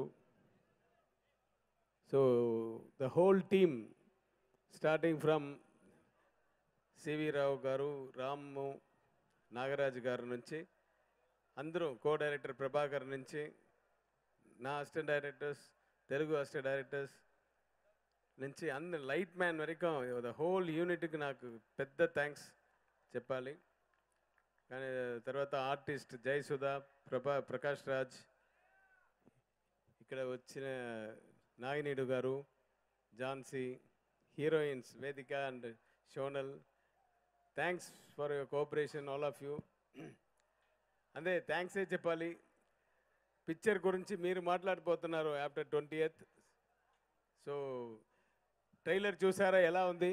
so the whole team starting from CV Rao garu Ramu Nagaraju గారి నుంచి అందరూ కో డైరెక్టర్ ప్రభాకర్ నుంచి నా assistant directors Telugu assistant directors నుంచి అన్ని లైట్ మ్యాన్ వరకు ద హోల్ యూనిట్కి నాకు పెద్ద థ్యాంక్స్ చెప్పాలి కానీ తర్వాత ఆర్టిస్ట్ జయసుధా ప్రభా ప్రకాష్ రాజ్ ఇక్కడ వచ్చిన Nagineedu garu Jhansi heroines Vedika and Sonal thanks for your cooperation all of you అదే థ్యాంక్సే చెప్పాలి పిక్చర్ గురించి మీరు మాట్లాడిపోతున్నారు after twenty eighth so trailer చూసారా ఎలా ఉంది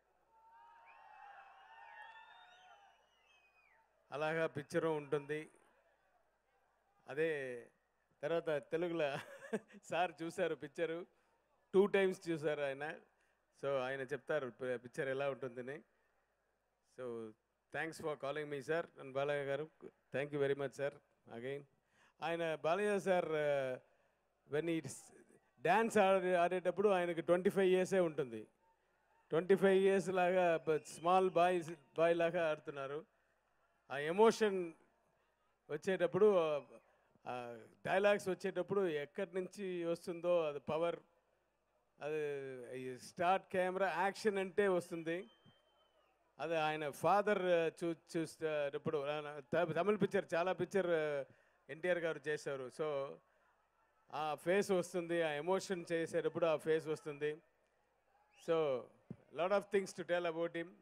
అలాగా పిక్చరు ఉంటుంది అదే తర్వాత తెలుగులో సార్ చూశారు పిక్చరు టూ టైమ్స్ చూశారు ఆయన సో ఆయన చెప్తారు పిక్చర్ ఎలా ఉంటుందని so thanks for calling me sir and Balayya garu thank you very much sir again ఆయన బాలయ్య సార్ వెన్ ఈ డ్యాన్స్ ఆడే ఆడేటప్పుడు ఆయనకి ట్వంటీ ఫైవ్ ఇయర్సే ఉంటుంది ట్వంటీ ఫైవ్ ఇయర్స్ లాగా స్మాల్ బాయ్ బాయ్ లాగా ఆడుతున్నారు ఆ ఎమోషన్ వచ్చేటప్పుడు డైలాగ్స్ వచ్చేటప్పుడు ఎక్కడి నుంచి వస్తుందో అది పవర్ అది స్టార్ట్ కెమెరా యాక్షన్ అంటే వస్తుంది అది ఆయన ఫాదర్ చూ చూసేటప్పుడు తమిళ పిక్చర్ చాలా పిక్చర్ ఎన్టీఆర్ గారు చేశారు సో ఆ ఫేస్ వస్తుంది ఆ ఎమోషన్ చేసేటప్పుడు ఆ ఫేస్ వస్తుంది so lot of things to tell about him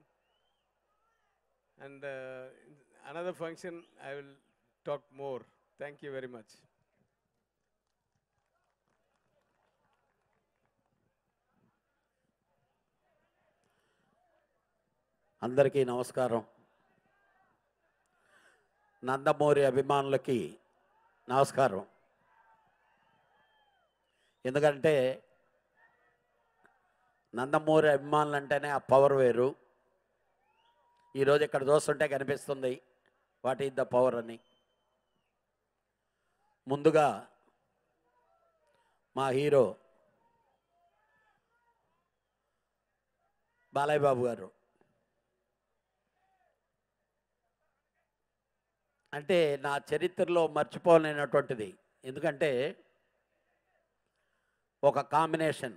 and another function I will talk more thank you very much అందరికీ నమస్కారం నందమూరి అభిమానులకి నమస్కారం ఎందుకంటే నందమూరి అభిమానులు అంటేనే ఆ పవర్ వేరు ఈరోజు ఇక్కడ చూస్తుంటే కనిపిస్తుంది వాట్ ఈజ్ ద పవర్ అని ముందుగా మా హీరో బాలయ్య బాబు గారు అంటే నా చరిత్రలో మర్చిపోలేనటువంటిది ఎందుకంటే ఒక కాంబినేషన్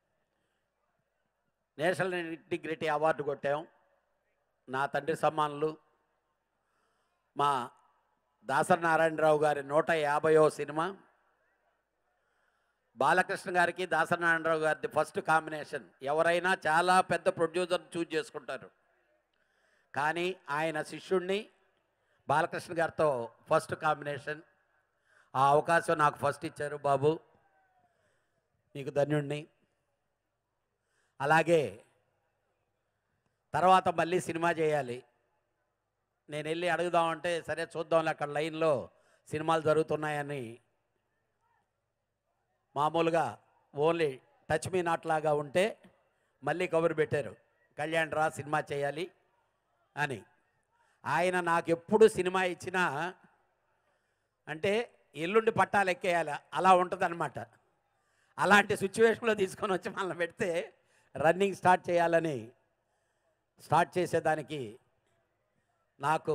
నేషనల్ ఇంటిగ్రిటీ అవార్డు కొట్టాం నా తండ్రి సమ్మానులు మా దాసరి నారాయణరావు గారి నూట యాభైవ సినిమా బాలకృష్ణ గారికి దాసరి నారాయణరావు గారిది ఫస్ట్ కాంబినేషన్ ఎవరైనా చాలా పెద్ద ప్రొడ్యూసర్ చూజ్ చేసుకుంటారు కానీ ఆయన శిష్యుణ్ణి బాలకృష్ణ గారితో ఫస్ట్ కాంబినేషన్ ఆ అవకాశం నాకు ఫస్ట్ ఇచ్చారు బాబు నీకు ధన్యుణ్ణి అలాగే తర్వాత మళ్ళీ సినిమా చేయాలి నేను వెళ్ళి అడుగుదామంటే సరే చూద్దాంలే అక్కడ లైన్లో సినిమాలు జరుగుతున్నాయని మామూలుగా ఓన్లీ టచ్ మీ నాట్ లాగా ఉంటే మళ్ళీ కబురు పెట్టారు కళ్యాణ్ రా సినిమా చేయాలి అని ఆయన నాకు ఎప్పుడు సినిమా ఇచ్చినా అంటే ఎల్లుండి పట్టాలు ఎక్కేయాలి అలా ఉంటుందన్నమాట అలాంటి సిచ్యువేషన్లో తీసుకొని వచ్చి మనల్ని పెడితే రన్నింగ్ స్టార్ట్ చేయాలని స్టార్ట్ చేసేదానికి నాకు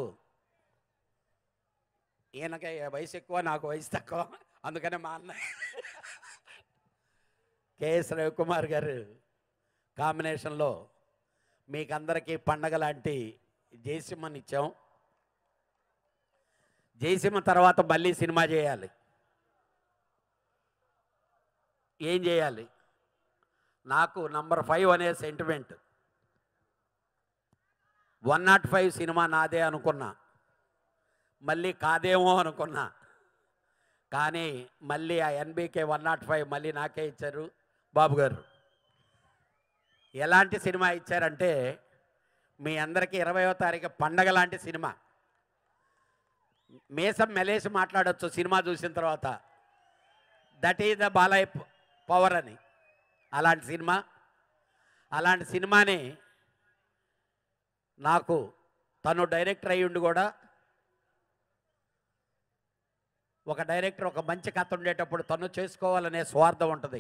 ఈయనకి వయసు ఎక్కువ నాకు వయసు తక్కువ అందుకనే మా అన్న కేఎస్ రవికుమార్ గారు కాంబినేషన్లో మీకందరికీ పండగ లాంటి జయసింహని ఇచ్చాం జయసింహ తర్వాత మళ్ళీ సినిమా చేయాలి ఏం చేయాలి నాకు నంబర్ ఫైవ్ అనే sentiment one not five cinema నాదే అనుకున్నా మళ్ళీ కాదేమో అనుకున్నా కానీ మళ్ళీ ఆ ఎన్బీకే వన్ నాట్ ఫైవ్ మళ్ళీ నాకే ఇచ్చారు బాబు గారు ఎలాంటి సినిమా ఇచ్చారంటే మీ అందరికీ ఇరవయో తారీఖు పండగ లాంటి సినిమా మేసం మెలేసి మాట్లాడొచ్చు సినిమా చూసిన తర్వాత that is the Balayya power అని అలాంటి సినిమా అలాంటి సినిమాని నాకు తను డైరెక్టర్ అయ్యుండి కూడా ఒక డైరెక్టర్ ఒక మంచి కథ ఉండేటప్పుడు తను చేసుకోవాలనే స్వార్థం ఉంటుంది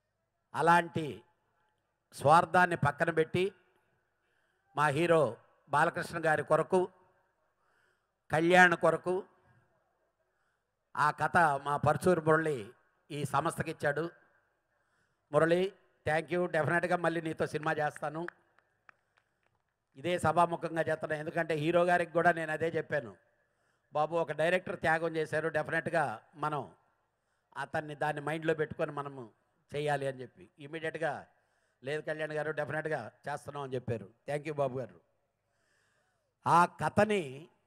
అలాంటి స్వార్థాన్ని పక్కన పెట్టి మా హీరో బాలకృష్ణ గారి కొరకు కళ్యాణ్ కొరకు ఆ కథ మా పరచూరు మురళి ఈ సంస్థకి ఇచ్చాడు మురళి థ్యాంక్ యూ డెఫినెట్గా మళ్ళీ నీతో సినిమా చేస్తాను ఇదే సభాముఖంగా చేస్తున్నాను ఎందుకంటే హీరో గారికి కూడా నేను అదే చెప్పాను బాబు ఒక డైరెక్టర్ త్యాగం చేశారు డెఫినెట్గా మనం అతన్ని దాన్ని మైండ్లో పెట్టుకొని మనము చేయాలి అని చెప్పి ఇమీడియట్గా లేదు కళ్యాణ్ గారు డెఫినెట్గా చేస్తున్నాం అని చెప్పారు థ్యాంక్ యూ బాబు గారు ఆ కథని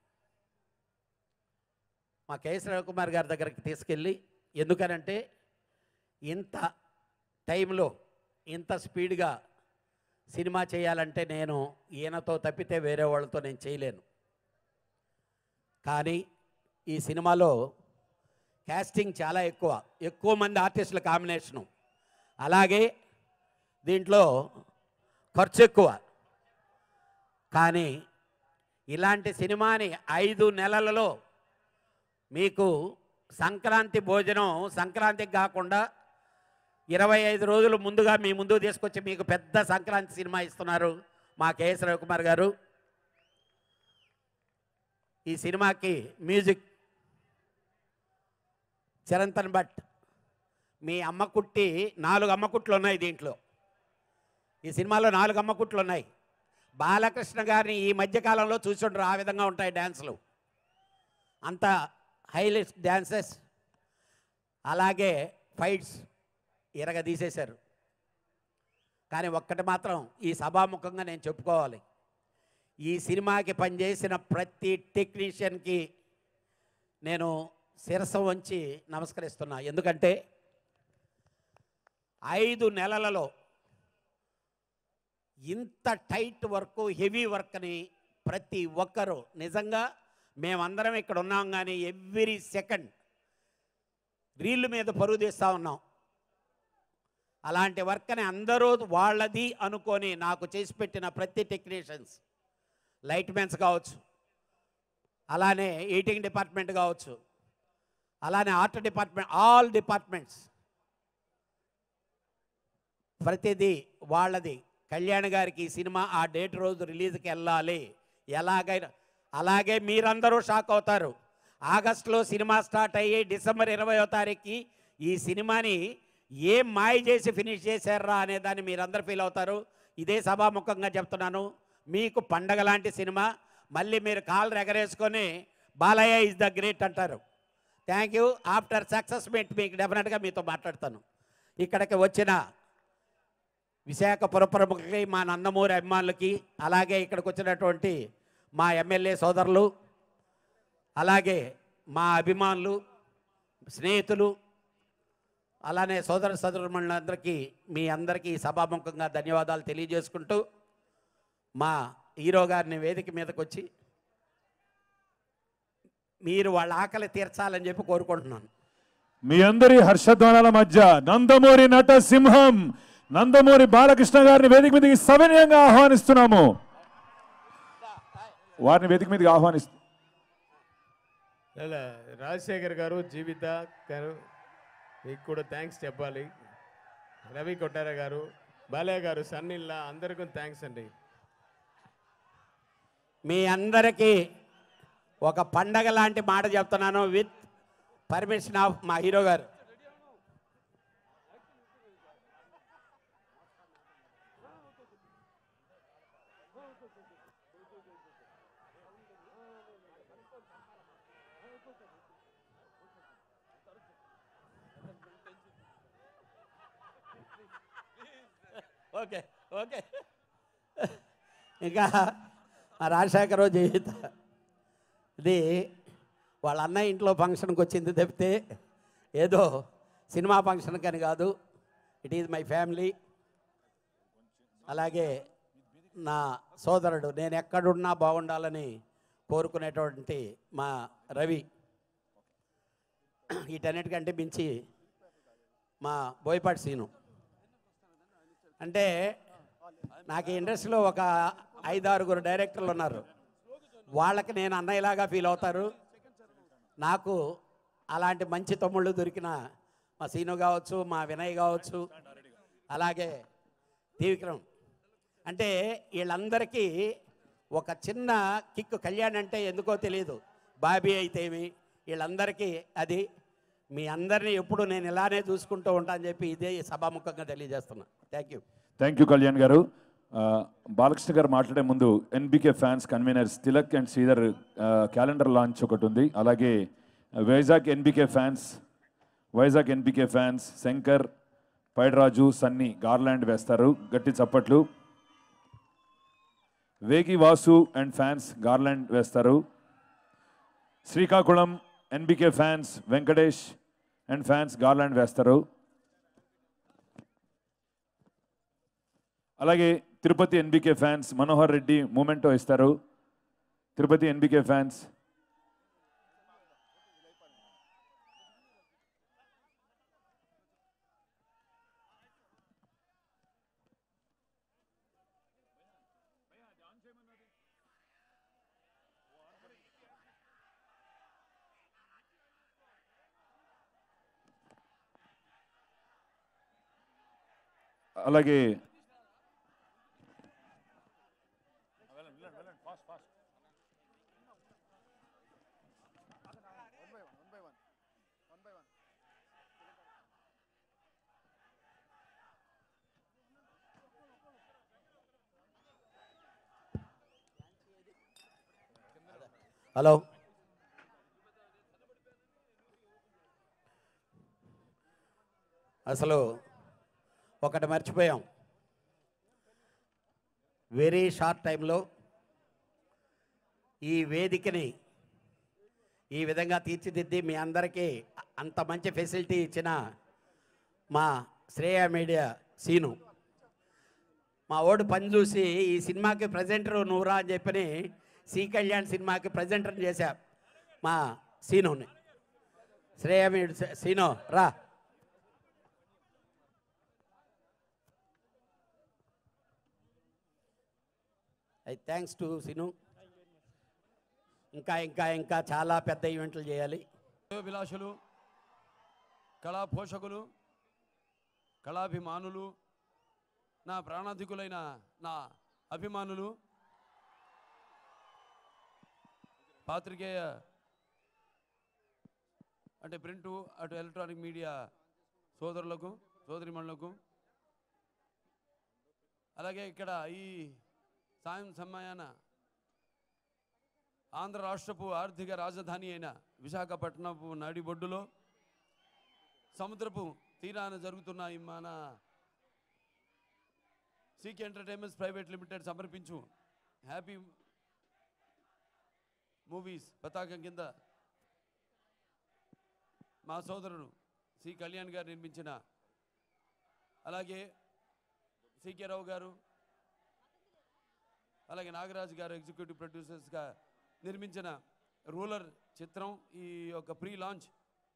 మా కేఎస్ రవికుమార్ గారి దగ్గరికి తీసుకెళ్ళి ఎందుకనంటే ఇంత టైంలో ఇంత స్పీడ్గా సినిమా చేయాలంటే నేను ఈయనతో తప్పితే వేరే వాళ్ళతో నేను చేయలేను కానీ ఈ సినిమాలో క్యాస్టింగ్ చాలా ఎక్కువ ఎక్కువ మంది ఆర్టిస్టుల కాంబినేషను అలాగే దీంట్లో ఖర్చు ఎక్కువ కానీ ఇలాంటి సినిమాని ఐదు నెలలలో మీకు సంక్రాంతి భోజనం సంక్రాంతికి కాకుండా ఇరవై ఐదు రోజులు ముందుగా మీ ముందుకు తీసుకొచ్చి మీకు పెద్ద సంక్రాంతి సినిమా ఇస్తున్నారు మా కేఎస్ రవికుమార్ గారు ఈ సినిమాకి మ్యూజిక్ చిరంతన్ భట్ మీ అమ్మ కుట్టి నాలుగు అమ్మ కుట్లు ఉన్నాయి దీంట్లో ఈ సినిమాలో నాలుగు అమ్మ కుట్లు ఉన్నాయి బాలకృష్ణ గారిని ఈ మధ్యకాలంలో చూసుండ్రు ఆ విధంగా ఉంటాయి డ్యాన్సులు అంత హైలైట్ డ్యాన్సెస్ అలాగే ఫైట్స్ ఇరగ తీసేశారు కానీ ఒక్కటి మాత్రం ఈ సభాముఖంగా నేను చెప్పుకోవాలి ఈ సినిమాకి పనిచేసిన ప్రతి టెక్నీషియన్కి నేను శిరస వంచి నమస్కరిస్తున్నా ఎందుకంటే ఐదు నెలలలో ఇంత టైట్ వర్క్ హెవీ వర్క్ని ప్రతి ఒక్కరూ నిజంగా మేమందరం ఇక్కడ ఉన్నాం కానీ ఎవ్రీ సెకండ్ రీల్ మీద పరుగు తీస్తూ ఉన్నాం అలాంటి వర్క్ని అందరూ వాళ్ళది అనుకొని నాకు చేసి పెట్టిన ప్రతి టెక్నీషియన్స్ లైట్ మెన్స్ కావచ్చు అలానే ఎయిటింగ్ డిపార్ట్మెంట్ కావచ్చు అలానే ఆర్ట్ డిపార్ట్మెంట్ ఆల్ డిపార్ట్మెంట్స్ ప్రతిదీ వాళ్ళది కళ్యాణ్ గారికి ఈ సినిమా ఆ డేట్ రోజు రిలీజ్కి వెళ్ళాలి ఎలాగైనా అలాగే మీరందరూ షాక్ అవుతారు ఆగస్టులో సినిమా స్టార్ట్ అయ్యి డిసెంబర్ ఇరవయో తారీఖుకి ఈ సినిమాని ఏం మాయ చేసి ఫినిష్ చేశారా అనే దాన్ని మీరందరూ ఫీల్ అవుతారు ఇదే సభాముఖంగా చెప్తున్నాను మీకు పండగ లాంటి సినిమా మళ్ళీ మీరు కాళ్ళు ఎగరేసుకొని బాలయ్య ఇస్ ద గ్రేట్ అంటారు thank you after success meet మీకు డెఫినెట్గా మీతో మాట్లాడతాను ఇక్కడికి వచ్చిన విశాఖపురం ప్రముఖులకి మా నందమూరి అభిమానులకి అలాగే ఇక్కడికి వచ్చినటువంటి మా ఎమ్మెల్యే సోదరులు అలాగే మా అభిమానులు స్నేహితులు అలానే సోదర సోదరులందరికీ మీ అందరికీ సభాముఖంగా ధన్యవాదాలు తెలియజేసుకుంటూ మా హీరో గారిని వేదిక మీదకి వచ్చి మీరు వాళ్ళ ఆకలి తీర్చాలని చెప్పి కోరుకుంటున్నాను మీ అందరి హర్షధ్వానాల మధ్య నందమూరి నట సింహం నందమూరి బాలకృష్ణ గారిని వేదిక మీదకి సవినయంగా ఆహ్వానిస్తున్నాము వారిని వేదిక మీదకి ఆహ్వానిస్తు అలా రాజశేఖర్ గారు జీవిత గారు మీకు కూడా థ్యాంక్స్ చెప్పాలి రవి కొట్టార గారు బాలయ్య గారు సన్నిల్లా అందరికీ థ్యాంక్స్ అండి మీ అందరికీ ఒక పండగ లాంటి మాట చెప్తున్నాను విత్ పర్మిషన్ ఆఫ్ మా హీరో గారు ఓకే ఓకే ఇంకా ఆ రాజశేఖరరావు జీవిత ఇది వాళ్ళ అన్నయ్య ఇంట్లో ఫంక్షన్కి వచ్చింది తప్పితే ఏదో సినిమా ఫంక్షన్ అని కాదు ఇట్ ఈజ్ మై ఫ్యామిలీ అలాగే నా సోదరుడు నేను ఎక్కడున్నా బాగుండాలని కోరుకునేటువంటి మా రవి వీటన్నిటికంటే మించి మా బోయపాటి సీను అంటే నాకు ఈ ఇండస్ట్రీలో ఒక ఐదారుగురు డైరెక్టర్లు ఉన్నారు వాళ్ళకి నేను అన్నయ్యలాగా ఫీల్ అవుతారు నాకు అలాంటి మంచి తమ్ముళ్ళు దొరికిన మా సీను కావచ్చు మా వినయ్ కావచ్చు అలాగే త్రివిక్రమ్ అంటే వీళ్ళందరికీ ఒక చిన్న కిక్ కళ్యాణ్ అంటే ఎందుకో తెలియదు బాబీ అయితేమి వీళ్ళందరికీ అది మీ అందరినీ ఎప్పుడు నేను ఇలానే చూసుకుంటూ ఉంటా అని చెప్పి ఇదే సభాముఖంగా తెలియజేస్తున్నా thank you thank you Kalyan garu ఆ, బాలకృష్ణ గారు మాట్లాడే ముందు NBK fans conveners Tilak and Sridhar ఆ, క్యాలెండర్ లాంచ్ ఒకటి ఉంది అలాగే Vizag NBK fans Vizag NBK fans Shankar Paidaraju Sunny garland వేస్తారు గట్టి చప్పట్లు Vegi Vasu and fans garland వేస్తారు Srikakulam NBK fans Venkatesh and fans garland వేస్తారు అలాగే తిరుపతి ఎన్బికే ఫ్యాన్స్ మనోహర్ రెడ్డి మూమెంటో ఇస్తారు తిరుపతి ఎన్బికే ఫ్యాన్స్ అలాగే హలో అసలు ఒకటి మర్చిపోయాం వెరీ షార్ట్ టైంలో ఈ వేదికని ఈ విధంగా తీర్చిదిద్ది మీ అందరికీ అంత మంచి ఫెసిలిటీ ఇచ్చిన మా శ్రేయ మీడియా సీను మా ఓడు పని చూసి ఈ సినిమాకి ప్రజెంటర్ నువ్వురా అని చెప్పని సి కళ్యాణ్ సినిమాకి ప్రజెంటర్ చేశా మా సీనుని శ్రేయ మీడియా సీను రా ఐ థ్యాంక్స్ టు సిను ఇంకా ఇంకా ఇంకా చాలా పెద్ద ఈవెంట్లు చేయాలి విలాసులు కళా పోషకులు కళాభిమానులు నా ప్రాణాధికులైన నా అభిమానులు పాత్రికేయ అంటే ప్రింటు అటు ఎలక్ట్రానిక్ మీడియా సోదరులకు సోదరిమణులకు అలాగే ఇక్కడ ఈ సాయం సమయాన ఆంధ్ర రాష్ట్రపు ఆర్థిక రాజధాని అయిన విశాఖపట్నపు నడిబొడ్డులో సముద్రపు తీరాన జరుగుతున్న ఈ మన సీక్ ఎంటర్టైన్మెంట్స్ ప్రైవేట్ లిమిటెడ్ సమర్పించు హ్యాపీ మూవీస్ పతాకం కింద మా సోదరుడు సి కళ్యాణ్ గారు నిర్మించిన అలాగే సికే రావు గారు అలాగే నాగరాజు గారు ఎగ్జిక్యూటివ్ ప్రొడ్యూసర్స్గా నిర్మించిన రూలర్ చిత్రం ఈ యొక్క ప్రీ లాంచ్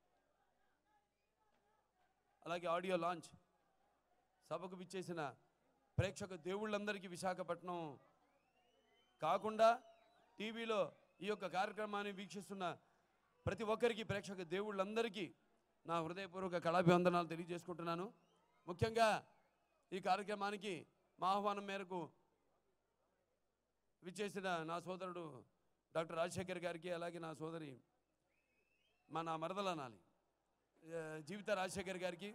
అలాగే ఆడియో లాంచ్ సభకు విచ్చేసిన ప్రేక్షక దేవుళ్ళందరికీ విశాఖపట్నం కాకుండా టీవీలో ఈ యొక్క కార్యక్రమాన్ని వీక్షిస్తున్న ప్రతి ఒక్కరికి ప్రేక్షక దేవుళ్ళందరికీ నా హృదయపూర్వక కళాభివందనాలు తెలియజేసుకుంటున్నాను ముఖ్యంగా ఈ కార్యక్రమానికి మా ఆహ్వానం మేరకు విచ్చేసిన నా సోదరుడు డాక్టర్ రాజశేఖర్ గారికి అలాగే నా సోదరి మా నా మరదలు అనాలి ఆ, జీవిత రాజశేఖర్ గారికి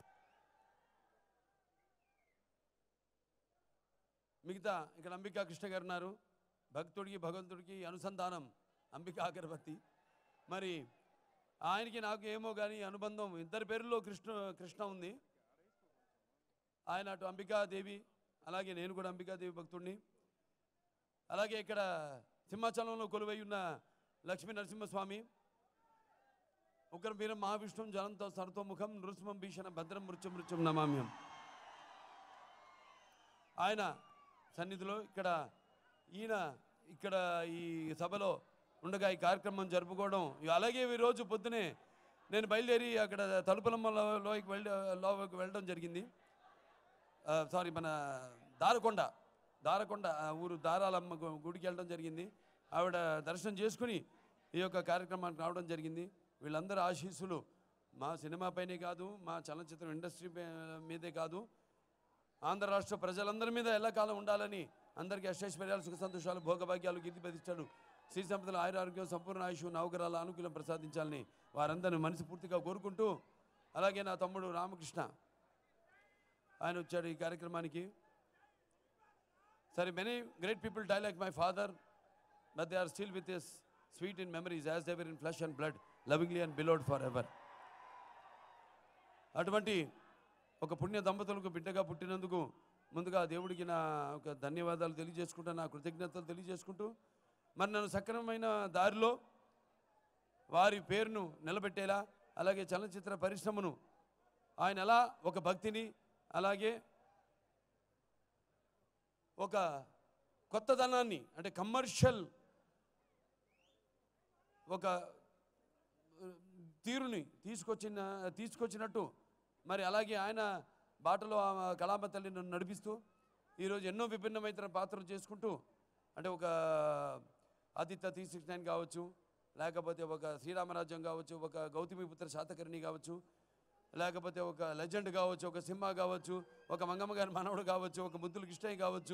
మిగతా ఇక్కడ అంబికా కృష్ణ గారు ఉన్నారు భక్తుడికి భగవంతుడికి అనుసంధానం అంబికా అగరబత్తి మరి ఆయనకి నాకు ఏమో కానీ అనుబంధం ఇద్దరి పేర్లలో కృష్ణ కృష్ణ ఉంది ఆయన అటు అంబికాదేవి అలాగే నేను కూడా అంబికాదేవి భక్తుడిని అలాగే ఇక్కడ సింహాచలంలో కొలువై ఉన్న లక్ష్మీ నరసింహస్వామి ఉగ్రం వీరం మహావిష్ణుం జలంతో సరతోముఖం నృసింహం భీషణ భద్రం మృత్యు మృత్యుం నమామ్యం ఆయన సన్నిధిలో ఇక్కడ ఈయన ఇక్కడ ఈ సభలో ఉండగా ఈ కార్యక్రమం జరుపుకోవడం ఇక అలాగే ఈ రోజు పొద్దునే నేను బయలుదేరి అక్కడ తలుపులమ్మలోకి వెళ్ళ లోకి వెళ్ళడం జరిగింది సారీ మన దారకొండ దారకొండ ఆ ఊరు దారాలమ్మ గు- గుడికి వెళ్ళడం జరిగింది ఆవిడ దర్శనం చేసుకుని ఈ యొక్క కార్యక్రమానికి రావడం జరిగింది వీళ్ళందరూ ఆశీస్సులు మా సినిమా పైనే కాదు మా చలనచిత్రం ఇండస్ట్రీ పై- మీదే కాదు ఆంధ్ర రాష్ట్ర ప్రజలందరి మీద ఎల్లకాలం ఉండాలని అందరికీ అష్టైశ్వర్యాలు సుఖ సంతోషాలు భోగభాగ్యాలు కీర్తి ప్రతిష్టలు శ్రీ సంపదలు ఆయుర ఆరోగ్యం సంపూర్ణ ఆయుష్ నవగ్రహాల అనుకూలం ప్రసాదించాలని వారందరిని మనసు పూర్తిగా కోరుకుంటూ అలాగే నా తమ్ముడు రామకృష్ణ ఆయన వచ్చాడు ఈ కార్యక్రమానికి సరే many great people die like my father but they are still with us sweet in memories as they were in flesh and blood lovingly and beloved forever అటువంటి ఒక పుణ్య దంపతులకు బిడ్డగా పుట్టినందుకు ముందుగా దేవుడికి నా ఒక ధన్యవాదాలు తెలియజేసుకుంటూ నా కృతజ్ఞతలు తెలియజేసుకుంటూ మరి నన్ను సక్రమమైన దారిలో వారి పేరును నిలబెట్టేలా అలాగే చలనచిత్ర పరిశ్రమను ఆయన ఎలా ఒక భక్తిని అలాగే ఒక కొత్తదనాన్ని అంటే కమర్షియల్ ఒక తీరుని తీసుకొచ్చిన తీసుకొచ్చినట్టు మరి అలాగే ఆయన బాటలో ఆ కళామ తల్లి నన్ను నడిపిస్తూ ఈరోజు ఎన్నో విభిన్నమైన పాత్రలు చేసుకుంటూ అంటే ఒక ఆదిత్య త్రీ సిక్స్ నైన్ కావచ్చు లేకపోతే ఒక శ్రీరామరాజ్యం కావచ్చు ఒక గౌతమిపుత్ర శాతకర్ణి కావచ్చు లేకపోతే ఒక లెజెండ్ కావచ్చు ఒక సింహ కావచ్చు ఒక మంగమ్మ గారి మనవడు కావచ్చు ఒక ముద్దులు కృష్ణయ్య కావచ్చు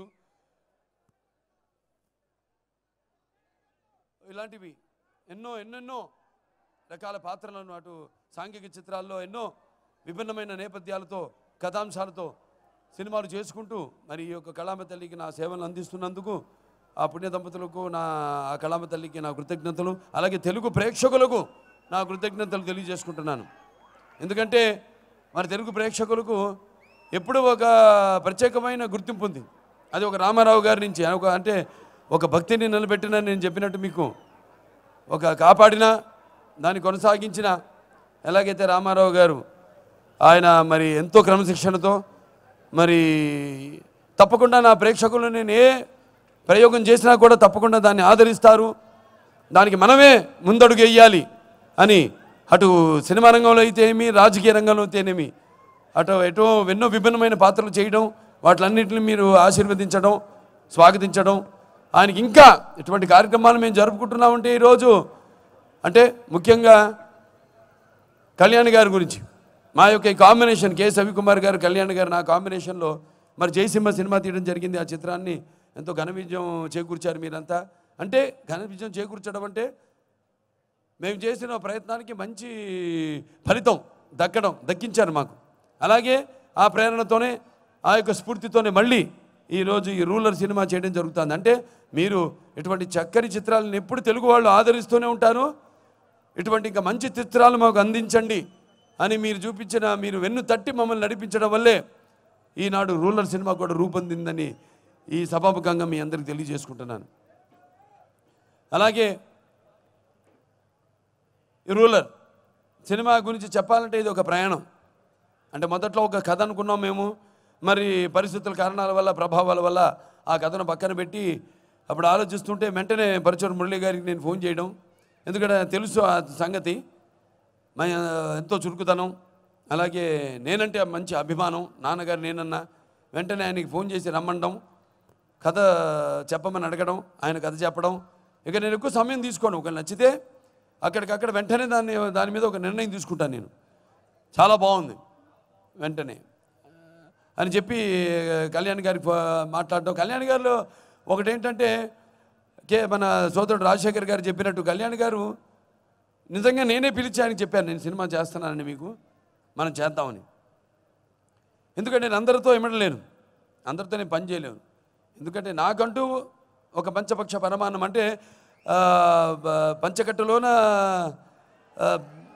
ఇలాంటివి ఎన్నో ఎన్నెన్నో రకాల పాత్రలను అటు సాంఘిక చిత్రాల్లో ఎన్నో విభిన్నమైన నేపథ్యాలతో కథాంశాలతో సినిమాలు చేసుకుంటూ మరి ఈ యొక్క కళామ తల్లికి నా సేవలు అందిస్తున్నందుకు ఆ పుణ్య దంపతులకు నా ఆ కళామ తల్లికి నా కృతజ్ఞతలు అలాగే తెలుగు ప్రేక్షకులకు నా కృతజ్ఞతలు తెలియజేసుకుంటున్నాను ఎందుకంటే మరి తెలుగు ప్రేక్షకులకు ఎప్పుడు ఒక ప్రత్యేకమైన గుర్తింపు ఉంది అది ఒక రామారావు గారి నుంచి ఒక అంటే ఒక భక్తిని నిలబెట్టిన నేను చెప్పినట్టు మీకు ఒక కాపాడిన దాన్ని కొనసాగించిన ఎలాగైతే రామారావు గారు ఆయన మరి ఎంతో క్రమశిక్షణతో మరి తప్పకుండా నా ప్రేక్షకులు నేను ఏ ప్రయోగం చేసినా కూడా తప్పకుండా దాన్ని ఆదరిస్తారు దానికి మనమే ముందడుగు వేయాలి అని అటు సినిమా రంగంలో అయితేనేమి రాజకీయ రంగంలో అయితేనేమి అటు ఎటో ఎన్నో విభిన్నమైన పాత్రలు చేయడం వాటిలన్నింటిని మీరు ఆశీర్వదించడం స్వాగతించడం ఆయనకి ఇంకా ఇటువంటి కార్యక్రమాలు మేము జరుపుకుంటున్నామంటే ఈరోజు అంటే ముఖ్యంగా కళ్యాణ్ గారి గురించి మా యొక్క ఈ కాంబినేషన్ కె రవికుమార్ గారు కళ్యాణ్ గారు నా కాంబినేషన్లో మరి జయసింహ సినిమా తీయడం జరిగింది ఆ చిత్రాన్ని ఎంతో ఘన విజయం చేకూర్చారు మీరంతా అంటే ఘన విజయం చేకూర్చడం అంటే మేము చేసిన ప్రయత్నానికి మంచి ఫలితం దక్కడం దక్కించారు మాకు అలాగే ఆ ప్రేరణతోనే ఆ యొక్క స్ఫూర్తితోనే మళ్ళీ ఈరోజు ఈ రూలర్ సినిమా చేయడం జరుగుతుంది అంటే మీరు ఇటువంటి చక్కని చిత్రాలను ఎప్పుడు తెలుగు వాళ్ళు ఆదరిస్తూనే ఉంటారు ఇటువంటి ఇంకా మంచి చిత్రాలు మాకు అందించండి అని మీరు చూపించిన మీరు వెన్ను తట్టి మమ్మల్ని నడిపించడం వల్లే ఈనాడు రూలర్ సినిమా కూడా రూపొందిందని ఈ సభాముఖంగా మీ అందరికీ తెలియజేసుకుంటున్నాను అలాగే ఈ రూలర్ సినిమా గురించి చెప్పాలంటే ఇది ఒక ప్రయాణం అంటే మొదట్లో ఒక కథ అనుకున్నాం మేము మరి పరిస్థితుల కారణాల వల్ల ప్రభావాల వల్ల ఆ కథను పక్కన పెట్టి అప్పుడు ఆలోచిస్తుంటే వెంటనే పరిచయం మురళి గారికి నేను ఫోన్ చేయడం ఎందుకంటే తెలుసు ఆ సంగతి మా ఎంతో చురుకుతనం అలాగే నేనంటే మంచి అభిమానం నాన్నగారు నేనన్నా వెంటనే ఆయనకి ఫోన్ చేసి రమ్మండం కథ చెప్పమని అడగడం ఆయన కథ చెప్పడం ఇక నేను ఎక్కువ సమయం తీసుకోను ఒకవేళ నచ్చితే అక్కడికక్కడ వెంటనే దాన్ని దాని మీద ఒక నిర్ణయం తీసుకుంటాను నేను చాలా బాగుంది వెంటనే అని చెప్పి కళ్యాణ్ గారికి ఫో- మాట్లాడడం కళ్యాణ్ గారిలో ఒకటేంటంటే కే మన సోదరుడు రాజశేఖర్ గారు చెప్పినట్టు కళ్యాణ్ గారు నిజంగా నేనే పిలిచి ఆయనకి చెప్పాను నేను సినిమా చేస్తున్నానని మీకు మనం చేద్దామని ఎందుకంటే నేను అందరితో ఇమ్మడలేను అందరితో నేను పని చేయలేను ఎందుకంటే నాకంటూ ఒక పంచపక్ష పరమాన్నం అంటే ఆ, బ- పంచకట్టులోన ఆ,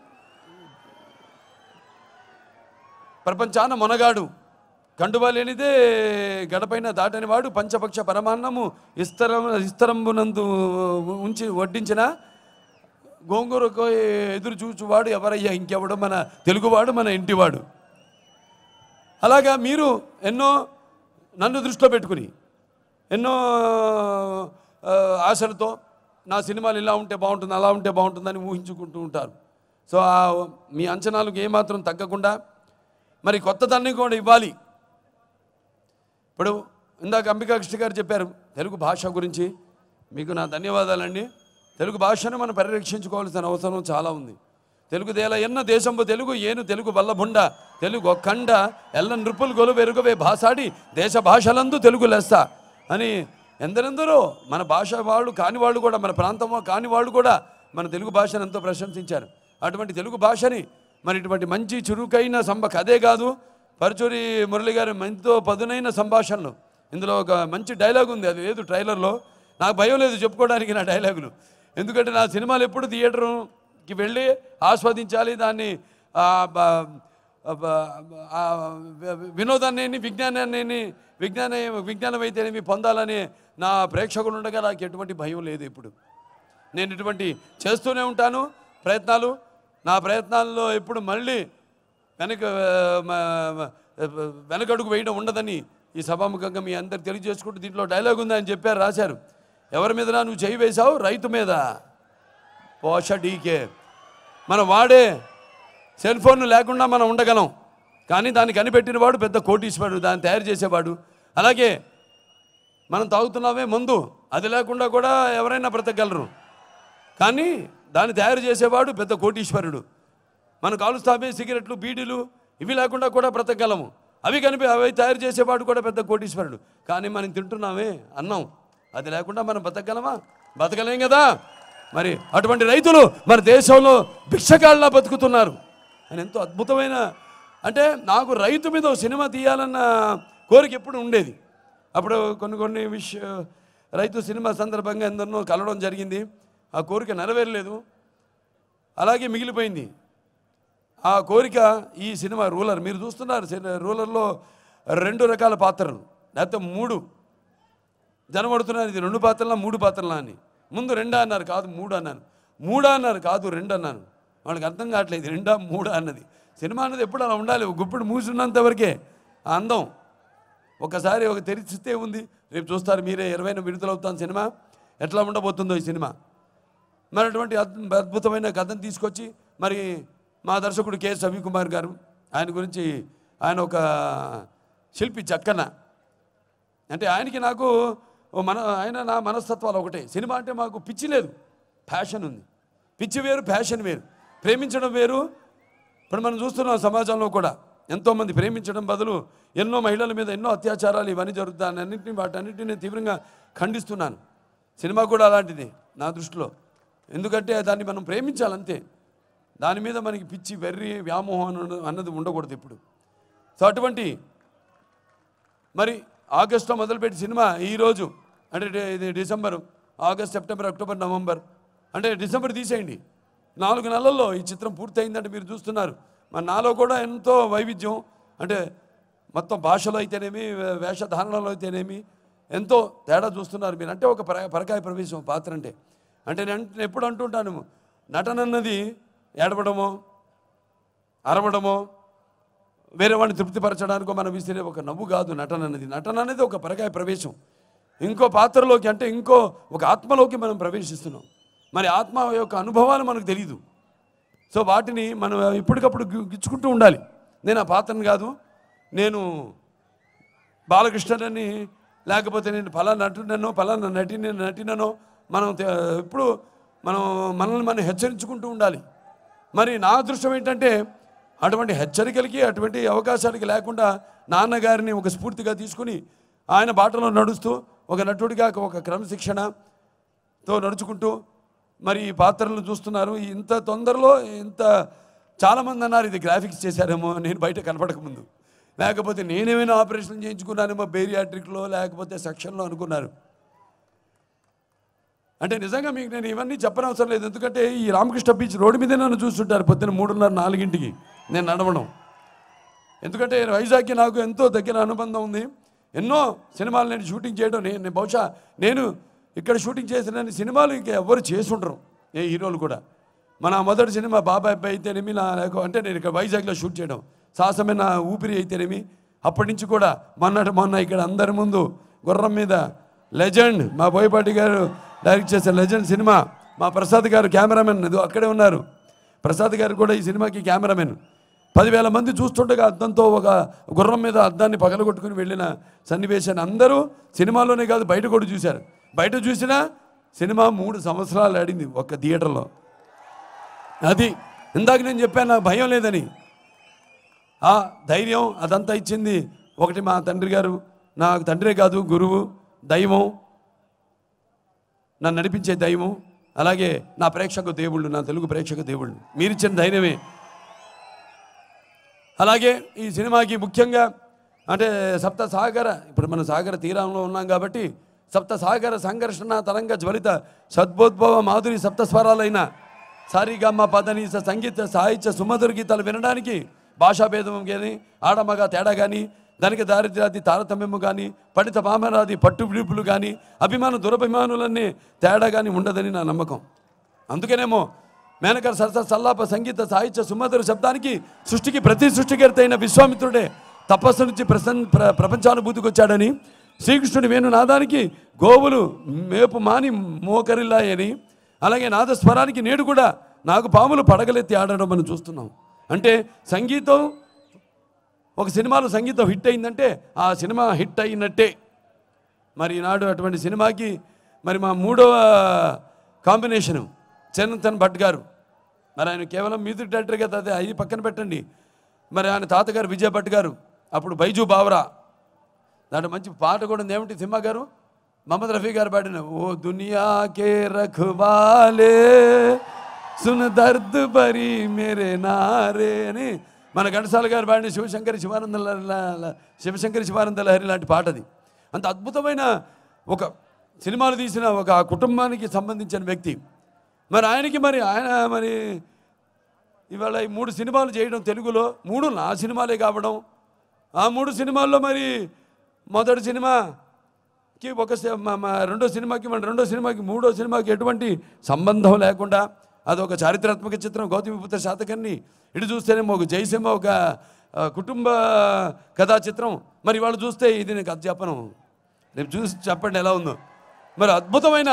ప్రపంచాన మొనగాడు కండువా లేనిదే గడపైన దాటని వాడు పంచపక్ష పరమాన్నము ఇస్తరం ఇస్తరంబునందు ఉంచి వడ్డించిన గోంగూరకు ఎదురు చూచువాడు ఎవరయ్యా ఇంకెవడు మన తెలుగువాడు మన ఇంటివాడు అలాగా మీరు ఎన్నో నన్ను దృష్టిలో పెట్టుకుని ఎన్నో ఆ, ఆశలతో నా సినిమాలు ఇలా ఉంటే బాగుంటుంది అలా ఉంటే బాగుంటుందని ఊహించుకుంటూ ఉంటారు సో ఆ మీ అంచనాలకు ఏమాత్రం తగ్గకుండా మరి కొత్తదాన్ని కూడా ఇవ్వాలి ఇప్పుడు ఇందాక అంబికా కృష్ణ గారు చెప్పారు తెలుగు భాష గురించి మీకు నా ధన్యవాదాలండి తెలుగు భాషను మనం పరిరక్షించుకోవాల్సిన అవసరం చాలా ఉంది తెలుగు దేల ఎన్న దేశంబు తెలుగు ఏను తెలుగు వల్లభుండ తెలుగు ఒక్కండ ఎల్ల నృపులు గొలు వెరుగవే భాసాడి దేశ భాషలందు తెలుగు లెస్స అని ఎందరెందరో మన భాష వాళ్ళు కాని వాళ్ళు కూడా మన ప్రాంతం కాని వాళ్ళు కూడా మన తెలుగు భాషను ఎంతో ప్రశంసించారు అటువంటి తెలుగు భాషని మరి ఇటువంటి మంచి చురుకైన సంభ కథే కాదు పరచూరి మురళి గారి ఎంతో పదునైన సంభాషణలు ఇందులో ఒక మంచి డైలాగ్ ఉంది అది లేదు ట్రైలర్లో నాకు భయం లేదు చెప్పుకోవడానికి నా డైలాగులు ఎందుకంటే నా సినిమాలు ఎప్పుడు థియేటర్కి వెళ్ళి ఆస్వాదించాలి దాన్ని ఆ, బ- బ- ఆ, వి- వినోదాన్ని విజ్ఞానాన్ని విజ్ఞాన విజ్ఞానం అయితేనేమి పొందాలని నా ప్రేక్షకులు ఉండగా నాకు ఎటువంటి భయం లేదు ఇప్పుడు నేను ఇటువంటి చేస్తూనే ఉంటాను ప్రయత్నాలు నా ప్రయత్నాల్లో ఎప్పుడు మళ్ళీ వెనక మ- మ- వెనకడుగు వేయడం ఉండదని ఈ సభాముఖంగా మీ అందరు తెలియజేసుకుంటూ దీంట్లో డైలాగ్ ఉందని చెప్పారు రాశారు ఎవరి మీద నువ్వు చేయి వేశావు రైతు మీద పోష డీకే మనం వాడే సెల్ ఫోన్ లేకుండా మనం ఉండగలం కానీ దాన్ని కనిపెట్టిన వాడు పెద్ద కోటీశ్వరుడు దాన్ని తయారు చేసేవాడు అలాగే మనం తాగుతున్నామే మందు అది లేకుండా కూడా ఎవరైనా బ్రతకగలరు కానీ దాన్ని తయారు చేసేవాడు పెద్ద కోటీశ్వరుడు మనం కాలుస్తామే సిగరెట్లు బీడీలు ఇవి లేకుండా కూడా బ్రతకగలము అవి కనిపి అవి తయారు చేసేవాడు కూడా పెద్ద కోటీశ్వరుడు కానీ మనం తింటున్నామే అన్నం అది లేకుండా మనం బతకగలమా బతకలేం కదా మరి అటువంటి రైతులు మన దేశంలో భిక్షకాళ్ళ బతుకుతున్నారు అని ఎంతో అద్భుతమైన అంటే నాకు రైతు మీద ఓ సినిమా తీయాలన్న కోరిక ఎప్పుడు ఉండేది అప్పుడు కొన్ని కొన్ని విష రైతు సినిమా సందర్భంగా ఎందరినో కలవడం జరిగింది ఆ కోరిక నెరవేరలేదు అలాగే మిగిలిపోయింది ఆ కోరిక ఈ సినిమా రూలర్ మీరు చూస్తున్నారు సిని- రూలర్లో రెండు రకాల పాత్రలు లేకపోతే మూడు జనబడుతున్నారు ఇది రెండు పాత్రలా మూడు పాత్రలా అని ముందు రెండా అన్నారు కాదు మూడు అన్నాను మూడా అన్నారు కాదు రెండు అన్నాను వాళ్ళకి అర్థం కావట్లేదు ఇది రెండా మూడా అన్నది సినిమా అన్నది ఎప్పుడు అలా ఉండాలి ఒక గుప్పుడు మూసున్నంత వరకే ఆ అందం ఒకసారి ఒక తెరిచితే ఉంది రేపు చూస్తారు మీరే ఇరవైన విడుదలవుతాను సినిమా ఎట్లా ఉండబోతుందో ఈ సినిమా మరి అటువంటి అద్భు- అద్భుతమైన కథను తీసుకొచ్చి మరి మా దర్శకుడు కె కుమార్ గారు ఆయన గురించి ఆయన ఒక శిల్పి చక్కన అంటే ఆయనకి నాకు ఓ మన ఆయన నా మనస్తత్వాలు ఒకటే సినిమా అంటే మాకు పిచ్చి లేదు ప్యాషన్ ఉంది పిచ్చి వేరు ప్యాషన్ వేరు ప్రేమించడం వేరు ఇప్పుడు మనం చూస్తున్నాం సమాజంలో కూడా ఎంతోమంది ప్రేమించడం బదులు ఎన్నో మహిళల మీద ఎన్నో అత్యాచారాలు ఇవన్నీ జరుగుతాయి అన్నింటినీ వాటన్నింటినీ తీవ్రంగా ఖండిస్తున్నాను సినిమా కూడా అలాంటిది నా దృష్టిలో ఎందుకంటే దాన్ని మనం ప్రేమించాలంతే దాని మీద మనకి పిచ్చి వెర్రి వ్యామోహం అన్న- అన్నది ఉండకూడదు ఇప్పుడు సో అటువంటి మరి ఆగస్టులో మొదలుపెట్టి సినిమా ఈరోజు అంటే డి- ఇది December August September October November అంటే డిసెంబర్ తీసేయండి నాలుగు నెలల్లో ఈ చిత్రం పూర్తయిందంటే మీరు చూస్తున్నారు మరి నాలో కూడా ఎంతో వైవిధ్యం అంటే మొత్తం భాషలో అయితేనేమి వే- వేషధారణలో అయితేనేమి ఎంతో తేడా చూస్తున్నారు మీరు అంటే ఒక పర పరకాయ ప్రవేశం పాత్ర అంటే అంటే నేను అంట- ఎప్పుడు అంటుంటాను నటన అన్నది ఏడవడమో అరవడమో వేరే వాడిని తృప్తిపరచడానికో మనం విసిరే ఒక నవ్వు కాదు నటన అనేది నటన అనేది ఒక పరకాయ ప్రవేశం ఇంకో పాత్రలోకి అంటే ఇంకో ఒక ఆత్మలోకి మనం ప్రవేశిస్తున్నాం మరి ఆత్మ యొక్క అనుభవాలు మనకు తెలియదు సో వాటిని మనం ఎప్పటికప్పుడు గి- గిచ్చుకుంటూ ఉండాలి నేను ఆ పాత్రను కాదు నేను బాలకృష్ణని లేకపోతే నేను ఫలానా నటుననో ఫలానా నటిని నటిననో మనం తె- ఎప్పుడు మనం మనల్ని మనం హెచ్చరించుకుంటూ ఉండాలి మరి నా అదృష్టం ఏంటంటే అటువంటి హెచ్చరికలకి అటువంటి అవకాశాలకి లేకుండా నాన్నగారిని ఒక స్ఫూర్తిగా తీసుకుని ఆయన బాటలో నడుస్తూ ఒక నటుడిగా ఒక క్రమశిక్షణతో నడుచుకుంటూ మరి ఈ పాత్రలను చూస్తున్నారు ఇంత తొందరలో ఇంత చాలామంది అన్నారు ఇది గ్రాఫిక్స్ చేశారేమో నేను బయట కనపడకముందు లేకపోతే నేనేమైనా ఆపరేషన్ చేయించుకున్నానేమో బేరియాట్రిక్లో లేకపోతే సెక్షన్లో అనుకున్నారు అంటే నిజంగా మీకు నేను ఇవన్నీ చెప్పనవసరం లేదు ఎందుకంటే ఈ రామకృష్ణ బీచ్ రోడ్డు మీదే నన్ను చూస్తుంటారు పొద్దున్న మూడున్నర నాలుగింటికి నేను నడవడం ఎందుకంటే వైజాగ్కి నాకు ఎంతో దగ్గర అనుబంధం ఉంది ఎన్నో సినిమాలు నేను షూటింగ్ చేయడం నేను నేను బహుశా నేను ఇక్కడ షూటింగ్ చేసిన సినిమాలు ఇంకా ఎవరు చేసుండరు ఏ హీరోలు కూడా మన మొదటి సినిమా బాబాయ్ అబ్బాయి అయితేనేమి నా లేక- అంటే నేను ఇక్కడ వైజాగ్లో షూట్ చేయడం సాహసమైన ఊపిరి అయితేనేమి అప్పటి నుంచి కూడా మొన్నటి మొన్న ఇక్కడ అందరి ముందు గుర్రం మీద లెజెండ్ మా బోయపాటి గారు డైరెక్ట్ చేసే లెజెండ్ సినిమా మా ప్రసాద్ గారు కెమెరామెన్ ఇది అక్కడే ఉన్నారు ప్రసాద్ గారు కూడా ఈ సినిమాకి కెమెరామెన్ పదివేల మంది చూస్తుండగా అద్దంతో ఒక గుర్రం మీద అద్దాన్ని పగలగొట్టుకుని వెళ్ళిన సన్నివేశాన్ని అందరూ సినిమాలోనే కాదు బయట కూడా చూశారు బయట చూసినా సినిమా మూడు సంవత్సరాలు ఆడింది ఒక్క థియేటర్లో అది ఇందాక నేను చెప్పాను నాకు భయం లేదని ఆ ధైర్యం అదంతా ఇచ్చింది ఒకటి మా తండ్రి గారు నాకు తండ్రే కాదు గురువు దైవం నన్ను నడిపించే దైవం అలాగే నా ప్రేక్షక దేవుళ్ళు నా తెలుగు ప్రేక్షక దేవుళ్ళు మీరిచ్చిన ధైర్యమే అలాగే ఈ సినిమాకి ముఖ్యంగా అంటే సప్త సాగర ఇప్పుడు మన సాగర తీరంలో ఉన్నాం కాబట్టి సప్త సాగర సంఘర్షణ తరంగ జ్వలిత సద్భోద్భవ మాధురి సప్త స్వరాలైన సారిగమ్మ పదనీస సంగీత సాహిత్య సుమధుర గీతాలు వినడానికి భాషాభేదం కానీ ఆడమగ తేడా కానీ దానికి దారిద్ర్యాది తారతమ్యము కానీ పడిత పామరాది పట్టు విడుపులు కానీ అభిమాన దురభిమానులన్నీ తేడా కానీ ఉండదని నా నమ్మకం అందుకనేమో మేనకర్ సరస సల్లాప సంగీత సాహిత్య సుమధుర శబ్దానికి సృష్టికి ప్రతి సృష్టికర్త అయిన విశ్వామిత్రుడే తపస్సు నుంచి ప్రసన్ ప్ర ప్రపంచానుభూతికి వచ్చాడని శ్రీకృష్ణుడి వేణు నాదానికి గోవులు మేపు మాని మోకరిల్లాయని అలాగే నాద స్వరానికి నేడు కూడా నాకు పాములు పడగలెత్తి ఆడడం మనం చూస్తున్నాం అంటే సంగీతం ఒక సినిమాలో సంగీతం హిట్ అయిందంటే ఆ సినిమా హిట్ అయినట్టే మరి ఈనాడు అటువంటి సినిమాకి మరి మా మూడవ కాంబినేషను చరణ్ భట్ గారు మరి ఆయన కేవలం మ్యూజిక్ డైరెక్టర్ కదా అదే అవి పక్కన పెట్టండి మరి ఆయన తాతగారు విజయ్ భట్ గారు అప్పుడు బైజు బావరా దాంట్లో మంచి పాట కూడా ఉంది ఏమిటి సినిమా గారు మహమ్మద్ రఫీ గారు పాడిన ఓ దునియా కే రఖవాలే సున్ దర్ద్ బరి మేరే నారే అని మన ఘంటసాల గారు పాడిన శివశంకరి శివానంద ల- ల- ల- శివశంకరి శివానంద లహరి లాంటి పాట అది అంత అద్భుతమైన ఒక సినిమాలు తీసిన ఒక కుటుంబానికి సంబంధించిన వ్యక్తి మరి ఆయనకి మరి ఆయన మరి ఇవాళ ఈ మూడు సినిమాలు చేయడం తెలుగులో మూడు నా సినిమాలే కావడం ఆ మూడు సినిమాల్లో మరి మొదటి సినిమాకి ఒక సి- మ- మ- రెండో సినిమాకి మన రెండో సినిమాకి మూడో సినిమాకి ఎటువంటి సంబంధం లేకుండా అదొక చారిత్రాత్మక చిత్రం గౌతమిపుత్ర శాతకర్ణి ఇటు చూస్తేనేమో ఒక జయసింహ ఒక ఆ, కుటుంబ కథా చిత్రం మరి వాళ్ళు చూస్తే ఇది నేను కథ చెప్పను రేపు చూసి చెప్పండి ఎలా ఉందో మరి అద్భుతమైన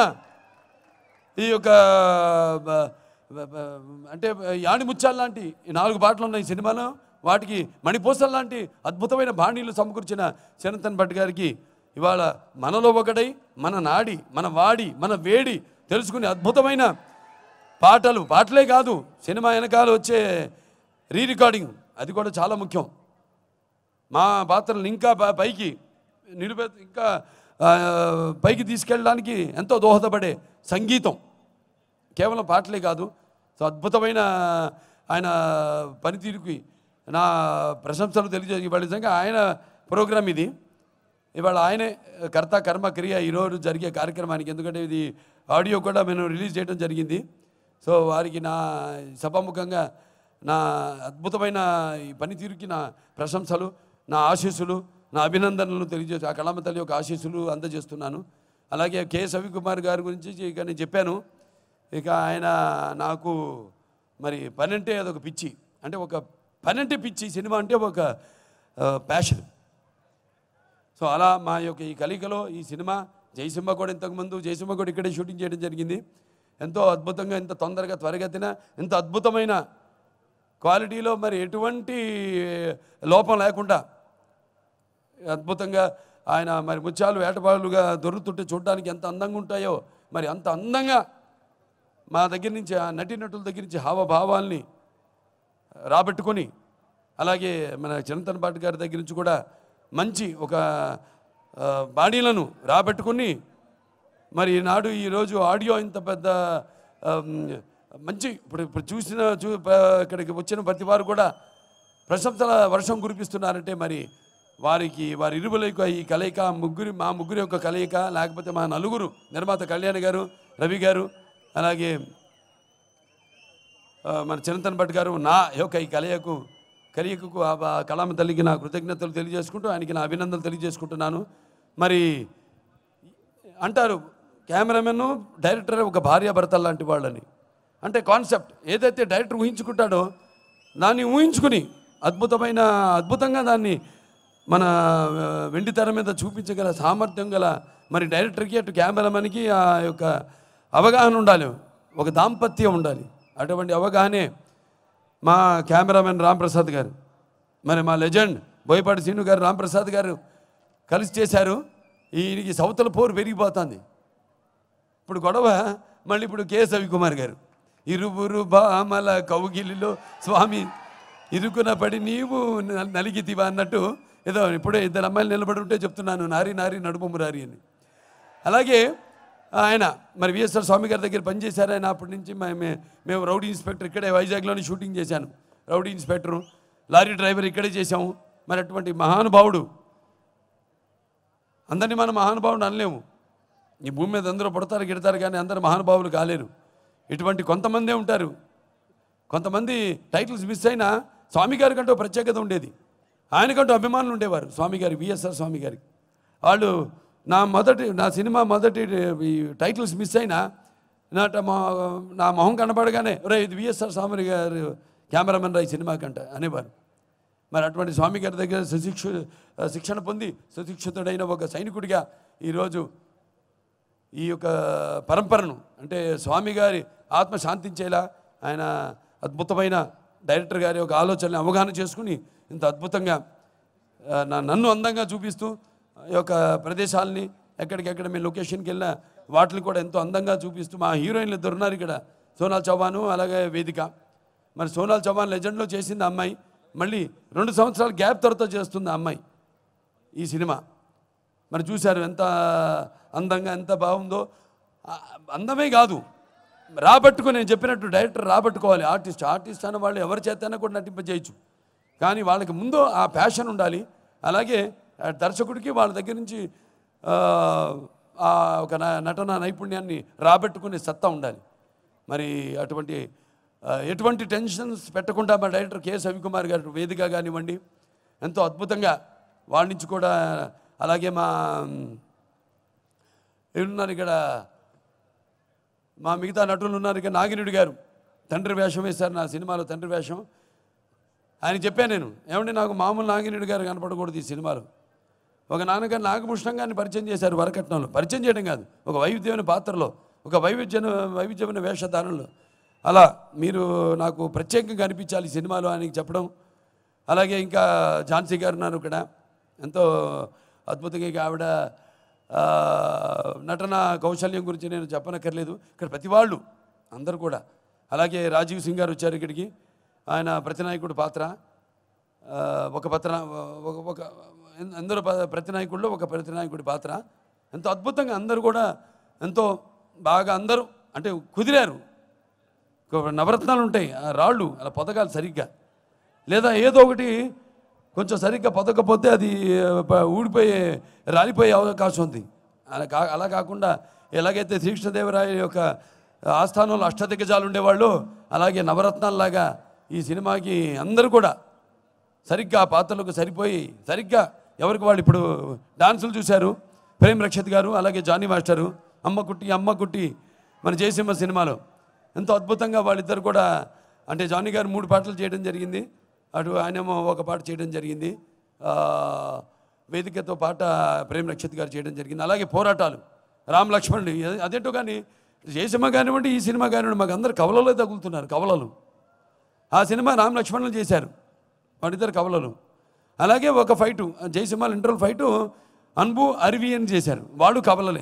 ఈ యొక్క బ- బ- బ- అంటే యాణి ముత్యాలు లాంటి ఈ నాలుగు పాటలు ఉన్నాయి ఈ సినిమాలో వాటికి మణిపూసల్ లాంటి అద్భుతమైన బాణీలు సమకూర్చిన చరణ్ భట్ గారికి ఇవాళ మనలో ఒకడై మన నాడి మన వాడి మన వేడి తెలుసుకునే అద్భుతమైన పాటలు పాటలే కాదు సినిమా వెనకాల వచ్చే రీ రికార్డింగ్ అది కూడా చాలా ముఖ్యం మా పాత్రలను ఇంకా ప- పైకి నిలుపే ఇంకా ఆ, పైకి తీసుకెళ్ళడానికి ఎంతో దోహదపడే సంగీతం కేవలం పాటలే కాదు సో అద్భుతమైన ఆయన పనితీరుకి నా ప్రశంసలు తెలియజే ఇవాళ నిజంగా ఆయన ప్రోగ్రామ్ ఇది ఇవాళ ఆయనే కర్త కర్మ క్రియ ఈరోజు జరిగే కార్యక్రమానికి ఎందుకంటే ఇది ఆడియో కూడా మేము రిలీజ్ చేయడం జరిగింది సో వారికి నా సభాముఖంగా నా అద్భుతమైన ఈ పనితీరుకి నా ప్రశంసలు నా ఆశీస్సులు నా అభినందనలు తెలియజేసి ఆ కళామ తల్లి యొక్క ఆశీస్సులు అందజేస్తున్నాను అలాగే కె సవికుమార్ గారి గురించి ఇక నేను చెప్పాను ఇక ఆయన నాకు మరి పని అంటే అదొక పిచ్చి అంటే ఒక పని అంటే పిచ్చి సినిమా అంటే ఒక ప్యాషన్ సో అలా మా యొక్క ఈ కలికలో ఈ సినిమా జయసింహ కూడా ఇంతకుముందు జయసింహ కూడా ఇక్కడే షూటింగ్ చేయడం జరిగింది ఎంతో అద్భుతంగా ఎంత తొందరగా త్వరగతిన ఎంత అద్భుతమైన క్వాలిటీలో మరి ఎటువంటి లోపం లేకుండా అద్భుతంగా ఆయన మరి ముత్యాలు వేటపాలుగా దొరుకుతుంటే చూడడానికి ఎంత అందంగా ఉంటాయో మరి అంత అందంగా మా దగ్గర నుంచి ఆ నటీనటుల దగ్గర నుంచి హావభావాల్ని రాబట్టుకొని అలాగే మన చంతన్ పాటి గారి దగ్గర నుంచి కూడా మంచి ఒక ఆ, బాణీలను రాబట్టుకుని మరి ఈనాడు ఈరోజు ఆడియో ఇంత పెద్ద ఆ, మ్, మంచి ఇప్పుడు ఇప్పుడు చూసిన చూ ప- ఇక్కడికి వచ్చిన ప్రతి వారు కూడా ప్రశంసల వర్షం కురిపిస్తున్నారంటే మరి వారికి వారి ఇరువుల యొక్క ఈ కలయిక ముగ్గురి మా ముగ్గురి యొక్క కలయిక లేకపోతే మా నలుగురు నిర్మాత కళ్యాణ్ గారు రవి గారు అలాగే ఆ, మన చంతన్ భట్ గారు నా యొక్క ఈ కలయికకు కలియకకు ఆ బా- కళామ తల్లికి నా కృతజ్ఞతలు తెలియజేసుకుంటూ ఆయనకి నా అభినందనలు తెలియజేసుకుంటున్నాను మరి అంటారు కెమెరామెన్ డైరెక్టర్ ఒక భార్యాభర్తలు లాంటి వాళ్ళని అంటే కాన్సెప్ట్ ఏదైతే డైరెక్టర్ ఊహించుకుంటాడో దాన్ని ఊహించుకుని అద్భుతమైన అద్భుతంగా దాన్ని మన ఆ, వెండి తెర మీద చూపించగల సామర్థ్యం గల మరి డైరెక్టర్కి అటు కెమెరామెన్కి ఆ యొక్క అవగాహన ఉండాలి ఒక దాంపత్యం ఉండాలి అటువంటి అవగాహనే మా కెమెరామెన్ రాంప్రసాద్ గారు మరి మా లెజెండ్ బోయపాటి శ్రీను గారు రాంప్రసాద్ గారు కలిసి చేశారు ఈయనకి సౌతల పోరు పెరిగిపోతుంది ఇప్పుడు గొడవ మళ్ళీ ఇప్పుడు కె రవికుమార్ గారు ఇరువురు బామల కౌగిలిలో స్వామి ఇరుకున పడి నీవు న- నలిగితివా అన్నట్టు ఏదో ఇప్పుడే ఇద్దరు అమ్మాయిలు నిలబడి ఉంటే చెప్తున్నాను నారి నారి నడుపు మురారి అని అలాగే ఆయన మరి విఎస్ఆర్ స్వామి గారి దగ్గర పనిచేశారు ఆయన అప్పటి నుంచి మే- మే- మేము రౌడీ ఇన్స్పెక్టర్ ఇక్కడే వైజాగ్లోనే షూటింగ్ చేశాను రౌడీ ఇన్స్పెక్టరు లారీ డ్రైవర్ ఇక్కడే చేశాము మరి అటువంటి మహానుభావుడు అందరినీ మనం మహానుభావుడు అనలేము ఈ భూమి మీద అందరూ పుడతారు గిడతారు కానీ అందరు మహానుభావులు కాలేరు ఇటువంటి కొంతమందే ఉంటారు కొంతమంది టైటిల్స్ మిస్ అయినా స్వామి గారి కంటూ ప్రత్యేకత ఉండేది ఆయనకంటూ అభిమానులు ఉండేవారు స్వామి గారి విఎస్ఆర్ స్వామి గారికి వాళ్ళు నా మొదటి నా సినిమా మొదటి ఈ టైటిల్స్ మిస్ అయినా నాట మా నా మొహం కనపడగానే రే ఇది విఎస్ఆర్ స్వామి గారు కెమెరామెన్ రా ఈ సినిమా కంట అనేవారు మరి అటువంటి స్వామి గారి దగ్గర సుశిక్ష శిక్షణ పొంది సుశిక్షితుడైన ఒక సైనికుడిగా ఈరోజు ఈ యొక్క పరంపరను అంటే స్వామి గారి ఆత్మ శాంతించేలా ఆయన అద్భుతమైన డైరెక్టర్ గారి యొక్క ఆలోచనని అవగాహన చేసుకుని ఇంత అద్భుతంగా ఆ, నా- నన్ను అందంగా చూపిస్తూ ఈ యొక్క ప్రదేశాలని ఎక్కడికెక్కడ మేము లొకేషన్కి వెళ్ళినా వాటిని కూడా ఎంతో అందంగా చూపిస్తూ మా హీరోయిన్లు ఇద్దరు ఉన్నారు ఇక్కడ సోనాల్ చౌహాను అలాగే వేదిక మరి సోనాల్ చౌహాన్ లెజెండ్లో చేసింది ఆ అమ్మాయి మళ్ళీ రెండు సంవత్సరాల గ్యాప్ తర్వాత చేస్తుంది ఆ అమ్మాయి ఈ సినిమా మరి చూశారు ఎంత అందంగా ఎంత బాగుందో ఆ, అందమే కాదు రాబట్టుకుని నేను చెప్పినట్టు డైరెక్టర్ రాబట్టుకోవాలి ఆర్టిస్ట్ ఆర్టిస్ట్ అన్న వాళ్ళు ఎవరి చేతైనా కూడా నటింపజేయచ్చు కానీ వాళ్ళకి ముందు ఆ ప్యాషన్ ఉండాలి అలాగే ఆ దర్శకుడికి వాళ్ళ దగ్గర నుంచి ఆ, ఆ ఒక న- నటన నైపుణ్యాన్ని రాబట్టుకునే సత్తా ఉండాలి మరి అటువంటి ఆ, ఎటువంటి టెన్షన్స్ పెట్టకుండా మా డైరెక్టర్ కె రవికుమార్ గారు వేదిక కానివ్వండి ఎంతో అద్భుతంగా వాళ్ళ నుంచి కూడా అలాగే మా ఉన్నారు ఇక్కడ మా మిగతా నటులు ఉన్నారు ఇక నాగినుడి గారు తండ్రి వేషం వేశారు నా సినిమాలో తండ్రి వేషం ఆయన చెప్పాను నేను ఏమంటే నాకు మామూలు నాగినుడి గారు కనపడకూడదు ఈ సినిమాలో ఒక నాన్నగారు నాగభూషణం గారిని పరిచయం చేశారు వరకట్నంలో పరిచయం చేయడం కాదు ఒక వైవిధ్యమైన పాత్రలో ఒక వైవిధ్య వైవిధ్యమైన వేషధారణలో అలా మీరు నాకు ప్రత్యేకంగా అనిపించాలి ఈ సినిమాలో ఆయనకి చెప్పడం అలాగే ఇంకా ఝాన్సీ గారు ఉన్నారు ఇక్కడ ఎంతో అద్భుతంగా ఇక ఆవిడ ఆ, నటన కౌశల్యం గురించి నేను చెప్పనక్కర్లేదు ఇక్కడ ప్రతి వాళ్ళు అందరూ కూడా అలాగే రాజీవ్ సింగ్ గారు వచ్చారు ఇక్కడికి ఆయన ప్రతినాయకుడు పాత్ర ఆ, ఒక పత్ర ఒక ఒక అందరూ ప- ప్రతినాయకుల్లో ఒక ప్రతినాయకుడి పాత్ర ఎంతో అద్భుతంగా అందరూ కూడా ఎంతో బాగా అందరూ అంటే కుదిరారు ఒక నవరత్నాలు ఉంటాయి ఆ రాళ్ళు అలా పొదగాలి సరిగ్గా లేదా ఏదో ఒకటి కొంచెం సరిగ్గా పొదకపోతే అది ఆ, ప- ఊడిపోయే రాలిపోయే అవకాశం ఉంది అలా కా అలా కాకుండా ఎలాగైతే శ్రీకృష్ణదేవరాయ యొక్క ఆస్థానంలో అష్టదిగ్గజాలు ఉండేవాళ్ళు అలాగే నవరత్నాల్లాగా ఈ సినిమాకి అందరూ కూడా సరిగ్గా ఆ పాత్రలకు సరిపోయి సరిగ్గా ఎవరికి వాళ్ళు ఇప్పుడు డాన్సులు చూశారు ప్రేమ్ రక్షిత్ గారు అలాగే జానీ మాస్టరు అమ్మ కుట్టి అమ్మ కుట్టి మన జయసింహ సినిమాలో ఎంతో అద్భుతంగా వాళ్ళిద్దరు కూడా అంటే జానీ గారు మూడు పాటలు చేయడం జరిగింది అటు ఆయనేమో ఒక పాట చేయడం జరిగింది ఆ, వేదికతో పాట ప్రేమ్ రక్షిత్ గారు చేయడం జరిగింది అలాగే పోరాటాలు రామ్ లక్ష్మణుడు అదే- అదేంటో కానీ జయసింహ కానివ్వండి ఈ సినిమా కానివ్వండి మాకు అందరు కవలలో తగులుతున్నారు కవలలు ఆ సినిమా రామ్ లక్ష్మణులు చేశారు వాళ్ళిద్దరు కవలలు అలాగే ఒక ఫైటు జయసింహాల ఇంటర్వల్ ఫైటు అన్బు అరివి అని చేశారు వాడు కవలలే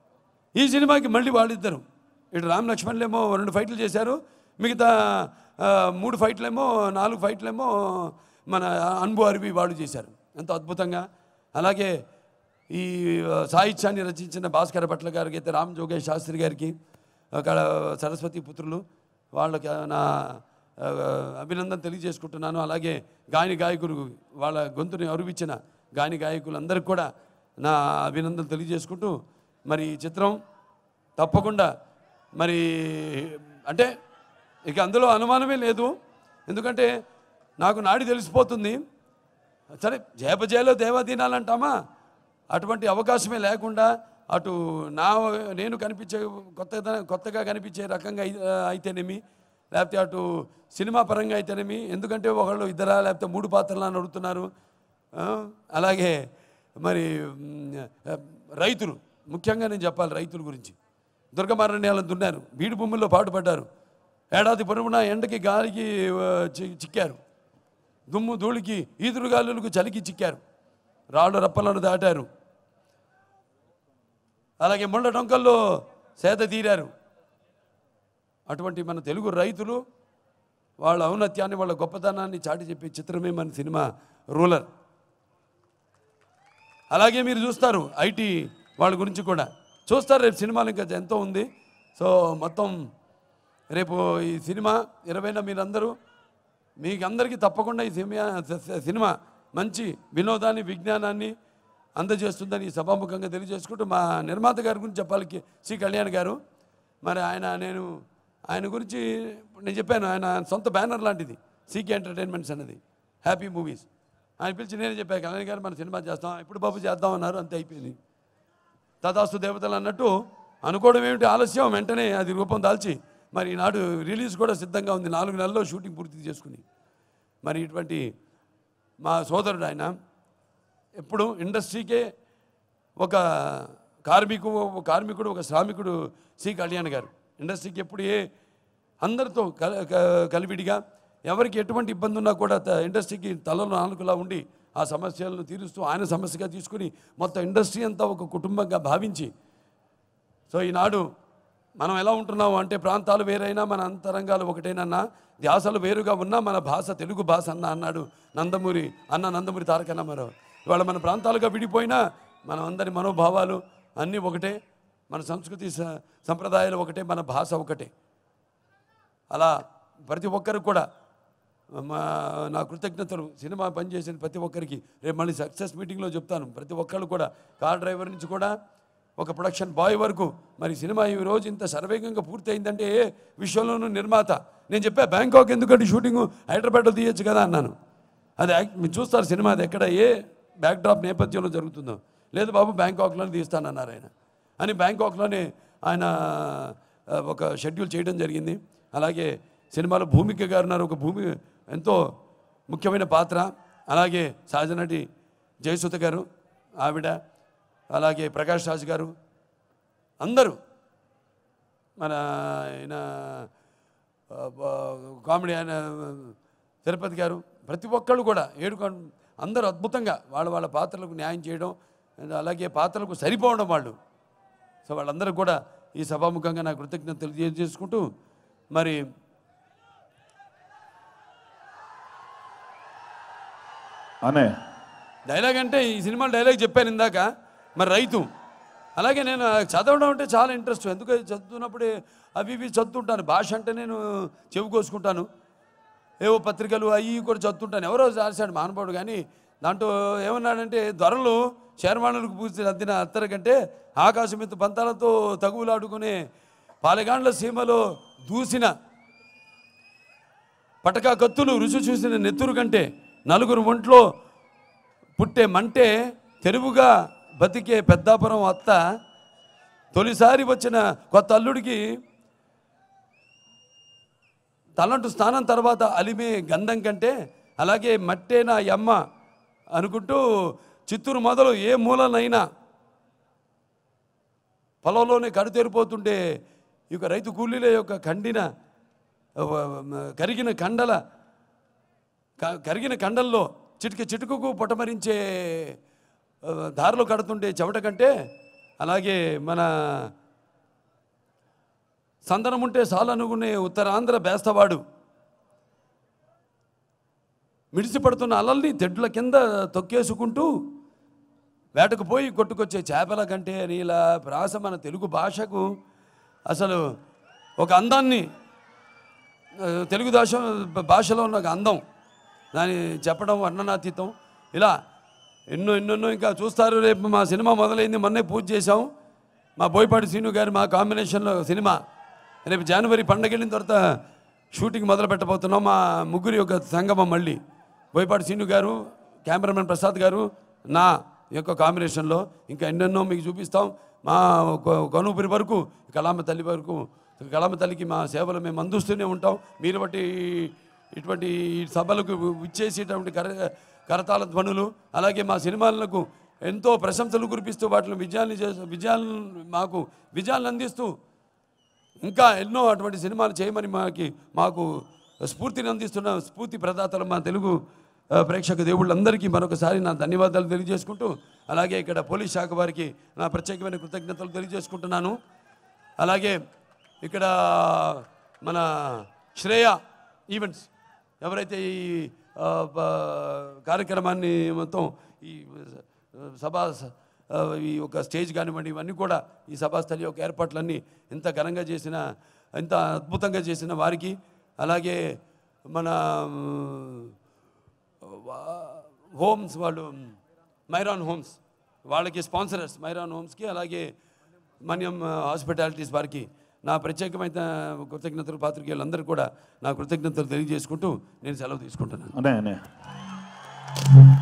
ఈ సినిమాకి మళ్ళీ వాళ్ళిద్దరు ఇటు రామ్ లక్ష్మణులేమో రెండు ఫైట్లు చేశారు మిగతా ఆ, మూడు ఫైట్లేమో నాలుగు ఫైట్లేమో మన అన్బు అరివి వాడు చేశారు ఎంతో అద్భుతంగా అలాగే ఈ ఆ, సాహిత్యాన్ని రచించిన భాస్కర భట్ల గారికి అయితే రామ్ జోగేష్ శాస్త్రి గారికి అక్కడ సరస్వతి పుత్రులు వాళ్ళకి నా ఆ, అభినందన తెలియజేసుకుంటున్నాను అలాగే గాయని గాయకులు వాళ్ళ గొంతుని అరువిచ్చిన గాయని గాయకులందరికీ కూడా నా అభినందన తెలియజేసుకుంటూ మరి ఈ చిత్రం తప్పకుండా మరి అంటే ఇక అందులో అనుమానమే లేదు ఎందుకంటే నాకు నాడి తెలిసిపోతుంది సరే జయపజయలో దేవాదీనాలంటామా అటువంటి అవకాశమే లేకుండా అటు నా నేను కనిపించే కొత్తగా కొత్తగా కనిపించే రకంగా అయి- అయితేనేమి లేకపోతే అటు సినిమా పరంగా అయితేనేమి ఎందుకంటే ఒకళ్ళు ఇద్దరా లేకపోతే మూడు పాత్రలు అని అడుగుతున్నారు ఆ, అలాగే మరి మ్, రైతులు ముఖ్యంగా నేను చెప్పాలి రైతుల గురించి దుర్గమారణ్యాలను దున్నారు బీడు భూముల్లో పాటుపడ్డారు ఏడాది పొడవునా ఎండకి గాలికి ఆ, చి- చిక్కారు దుమ్ము ధూళికి ఈదురుగాలులకు చలికి చిక్కారు రాళ్ళు రప్పలను దాటారు అలాగే ముళ్ళ డొంకల్లో సేద తీరారు అటువంటి మన తెలుగు రైతులు వాళ్ళ ఔన్నత్యాన్ని వాళ్ళ గొప్పతనాన్ని చాటి చెప్పే చిత్రమే మన సినిమా రూలర్ అలాగే మీరు చూస్తారు ఐటీ వాళ్ళ గురించి కూడా చూస్తారు రేపు సినిమాలు ఇంకా ఎంతో ఉంది సో మొత్తం రేపు ఈ సినిమా ఇరవైన మీరందరూ మీకు అందరికీ తప్పకుండా ఈ సినిమా సినిమా మంచి వినోదాన్ని విజ్ఞానాన్ని అందజేస్తుందని ఈ సభాముఖంగా తెలియజేసుకుంటూ మా నిర్మాత గారి గురించి చెప్పాలి కి- సి కళ్యాణ్ గారు మరి ఆయన నేను ఆయన గురించి నేను చెప్పాను ఆయన సొంత బ్యానర్ లాంటిది సీకే ఎంటర్టైన్మెంట్స్ అన్నది హ్యాపీ మూవీస్ ఆయన పిలిచి నేనే చెప్పాను కళ్యాణ్ గారు మన సినిమా చేస్తాం ఇప్పుడు బాబు చేద్దాం అన్నారు అంతే అయిపోయింది తదాస్తు దేవతలు అన్నట్టు అనుకోవడం ఏమిటి ఆలస్యం వెంటనే అది రూపం దాల్చి మరి ఈనాడు రిలీజ్ కూడా సిద్ధంగా ఉంది నాలుగు నెలల్లో షూటింగ్ పూర్తి చేసుకుని మరి ఇటువంటి మా సోదరుడు ఆయన ఎప్పుడు ఇండస్ట్రీకే ఒక కార్మికు కార్మికుడు ఒక శ్రామికుడు సి కళ్యాణ్ గారు ఇండస్ట్రీకి ఎప్పుడు ఏ అందరితో కల క- కలివిడిగా ఎవరికి ఎటువంటి ఇబ్బంది ఉన్నా కూడా త- ఇండస్ట్రీకి తలలో ఆనుకులా ఉండి ఆ సమస్యలను తీరుస్తూ ఆయన సమస్యగా తీసుకుని మొత్తం ఇండస్ట్రీ అంతా ఒక కుటుంబంగా భావించి సో ఈనాడు మనం ఎలా ఉంటున్నాము అంటే ప్రాంతాలు వేరైనా మన అంతరంగాలు ఒకటేనన్నా ధ్యాసలు వేరుగా ఉన్నా మన భాష తెలుగు భాష అన్న అన్నాడు నందమూరి అన్న నందమూరి తారక రామారావు ఇవాళ మన ప్రాంతాలుగా విడిపోయినా మన అందరి మనోభావాలు అన్నీ ఒకటే మన సంస్కృతి స- సంప్రదాయాలు ఒకటే మన భాష ఒకటే అలా ప్రతి ఒక్కరు కూడా మా నా కృతజ్ఞతలు సినిమా పనిచేసిన ప్రతి ఒక్కరికి రేపు మళ్ళీ సక్సెస్ మీటింగ్లో చెప్తాను ప్రతి ఒక్కళ్ళు కూడా కార్ డ్రైవర్ నుంచి కూడా ఒక ప్రొడక్షన్ బాయ్ వరకు మరి సినిమా ఈ రోజు ఇంత సర్వేగంగా పూర్తయిందంటే ఏ విషయంలోనూ నిర్మాత నేను చెప్పా బ్యాంకాక్ ఎందుకంటే షూటింగ్ హైదరాబాద్లో తీయొచ్చు కదా అన్నాను అది యాక్- మీరు చూస్తారు సినిమా అది ఎక్కడ ఏ బ్యాక్డ్రాప్ నేపథ్యంలో జరుగుతుందో లేదు బాబు బ్యాంకాక్లోనే తీస్తానన్నారు ఆయన అని బ్యాంకాక్లోనే ఆయన ఆ, ఒక షెడ్యూల్ చేయడం జరిగింది అలాగే సినిమాలో భూమిక గారు ఉన్నారు ఒక భూమి ఎంతో ముఖ్యమైన పాత్ర అలాగే సహజనటి జయసుత గారు ఆవిడ అలాగే ప్రకాష్ రాజ్ గారు అందరూ మన ఆయన ఆ, బ- కామెడీ ఆయన తిరుపతి గారు ప్రతి ఒక్కళ్ళు కూడా ఏడుకొండ అందరూ అద్భుతంగా వాళ్ళ వాళ్ళ పాత్రలకు న్యాయం చేయడం అలాగే పాత్రలకు సరిపోవడం వాళ్ళు సో వాళ్ళందరూ కూడా ఈ సభాముఖంగా నా కృతజ్ఞత తెలియజేసుకుంటూ మరి అనే డైలాగ్ అంటే ఈ సినిమా డైలాగ్ చెప్పాను ఇందాక మరి రైతు అలాగే నేను చదవడం అంటే చాలా ఇంట్రెస్ట్ ఎందుకు చదువుతున్నప్పుడే అవి ఇవి చదువుతుంటాను భాష అంటే నేను చెవి కోసుకుంటాను ఏవో పత్రికలు అవి కూడా చదువుతుంటాను ఎవరో రాశాడు మానవుడు కానీ దాంట్లో ఏమన్నాడంటే ధరలు శర్మాణులకు పూర్తి అద్దిన అత్తర కంటే ఆకాశం ఎత్తు పంతాలతో తగువులాడుకునే పాలెగాండ్ల సీమలో దూసిన పటకా కత్తులు రుచి చూసిన నెత్తురు కంటే నలుగురు ఒంట్లో పుట్టే మంటే తెరువుగా బతికే పెద్దాపురం అత్త తొలిసారి వచ్చిన కొత్త అల్లుడికి తలంటు స్నానం తర్వాత అలిమే గంధం కంటే అలాగే మట్టే నా యమ్మ అనుకుంటూ చిత్తూరు మొదలు ఏ మూలనైనా పొలంలోనే కడుతేరిపోతుంటే ఈ యొక్క రైతు కూలీల యొక్క కండిన ఆ, కరిగిన కండల క- కరిగిన కండల్లో చిటిక చిటుకుకు పొటమరించే ఆ, దారిలో కడుతుంటే చెవట కంటే అలాగే మన సందనం ఉంటే సాలనుకునే ఉత్తరాంధ్ర బేస్తవాడు మిడిసిపడుతున్న అలల్ని తెడ్ల కింద తొక్కేసుకుంటూ వేటకు పోయి కొట్టుకొచ్చే చేపల కంటే అని ఇలా ప్రాస మన తెలుగు భాషకు అసలు ఒక అందాన్ని ఆ, తెలుగు భాష భాషలో ఉన్న ఒక అందం దాన్ని చెప్పడం వర్ణనాతీతం ఇలా ఎన్నో ఎన్నెన్నో ఇంకా చూస్తారు రేపు మా సినిమా మొదలైంది మొన్నే పూజ చేశాం మా బోయపాటి శ్రీను గారు మా కాంబినేషన్లో సినిమా రేపు జనవరి పండగ వెళ్ళిన తర్వాత షూటింగ్ మొదలు పెట్టబోతున్నాం మా ముగ్గురి యొక్క సంగమం మళ్ళీ బోయపాటి శ్రీను గారు కెమెరామెన్ ప్రసాద్ గారు నా యొక్క కాంబినేషన్లో ఇంకా ఎన్నెన్నో మీకు చూపిస్తాం మా కొ- కొనుపురి వరకు కళామ తల్లి వరకు కళామ తల్లికి మా సేవలు మేము అందిస్తూనే ఉంటాం మీరు బట్టి ఇటువంటి సభలకు ఇచ్చేసేటువంటి కర కరతాళ ధ్వనులు అలాగే మా సినిమాలకు ఎంతో ప్రశంసలు కురిపిస్తూ వాటిని విజయాన్ని చేస్తూ విజయాలను మాకు విజయాలను అందిస్తూ ఇంకా ఎన్నో అటువంటి సినిమాలు చేయమని మాకి మాకు స్ఫూర్తిని అందిస్తున్న స్ఫూర్తి ప్రదాతలు మా తెలుగు ఆ, ప్రేక్షక దేవుళ్ళందరికీ మరొకసారి నా ధన్యవాదాలు తెలియజేసుకుంటూ అలాగే ఇక్కడ పోలీస్ శాఖ వారికి నా ప్రత్యేకమైన కృతజ్ఞతలు తెలియజేసుకుంటున్నాను అలాగే ఇక్కడ మన శ్రేయ ఈవెంట్స్ ఎవరైతే ఈ ఆ, బ- కార్యక్రమాన్ని మొత్తం ఈ సభా ఆ, ఈ యొక్క స్టేజ్ కానివ్వండి ఇవన్నీ కూడా ఈ సభాస్థలి యొక్క ఏర్పాట్లన్నీ ఎంత ఘనంగా చేసిన ఎంత అద్భుతంగా చేసిన వారికి అలాగే మన హోమ్స్ వాళ్ళు మైరాన్ హోమ్స్ వాళ్ళకి స్పాన్సరర్స్ మైరాన్ హోమ్స్కి అలాగే మన్యం హాస్పిటాలిటీస్ వారికి నా ప్రత్యేకమైన కృతజ్ఞతలు పాత్రికేయులందరూ కూడా నా కృతజ్ఞతలు తెలియజేసుకుంటూ నేను సెలవు తీసుకుంటున్నాను అనే అనే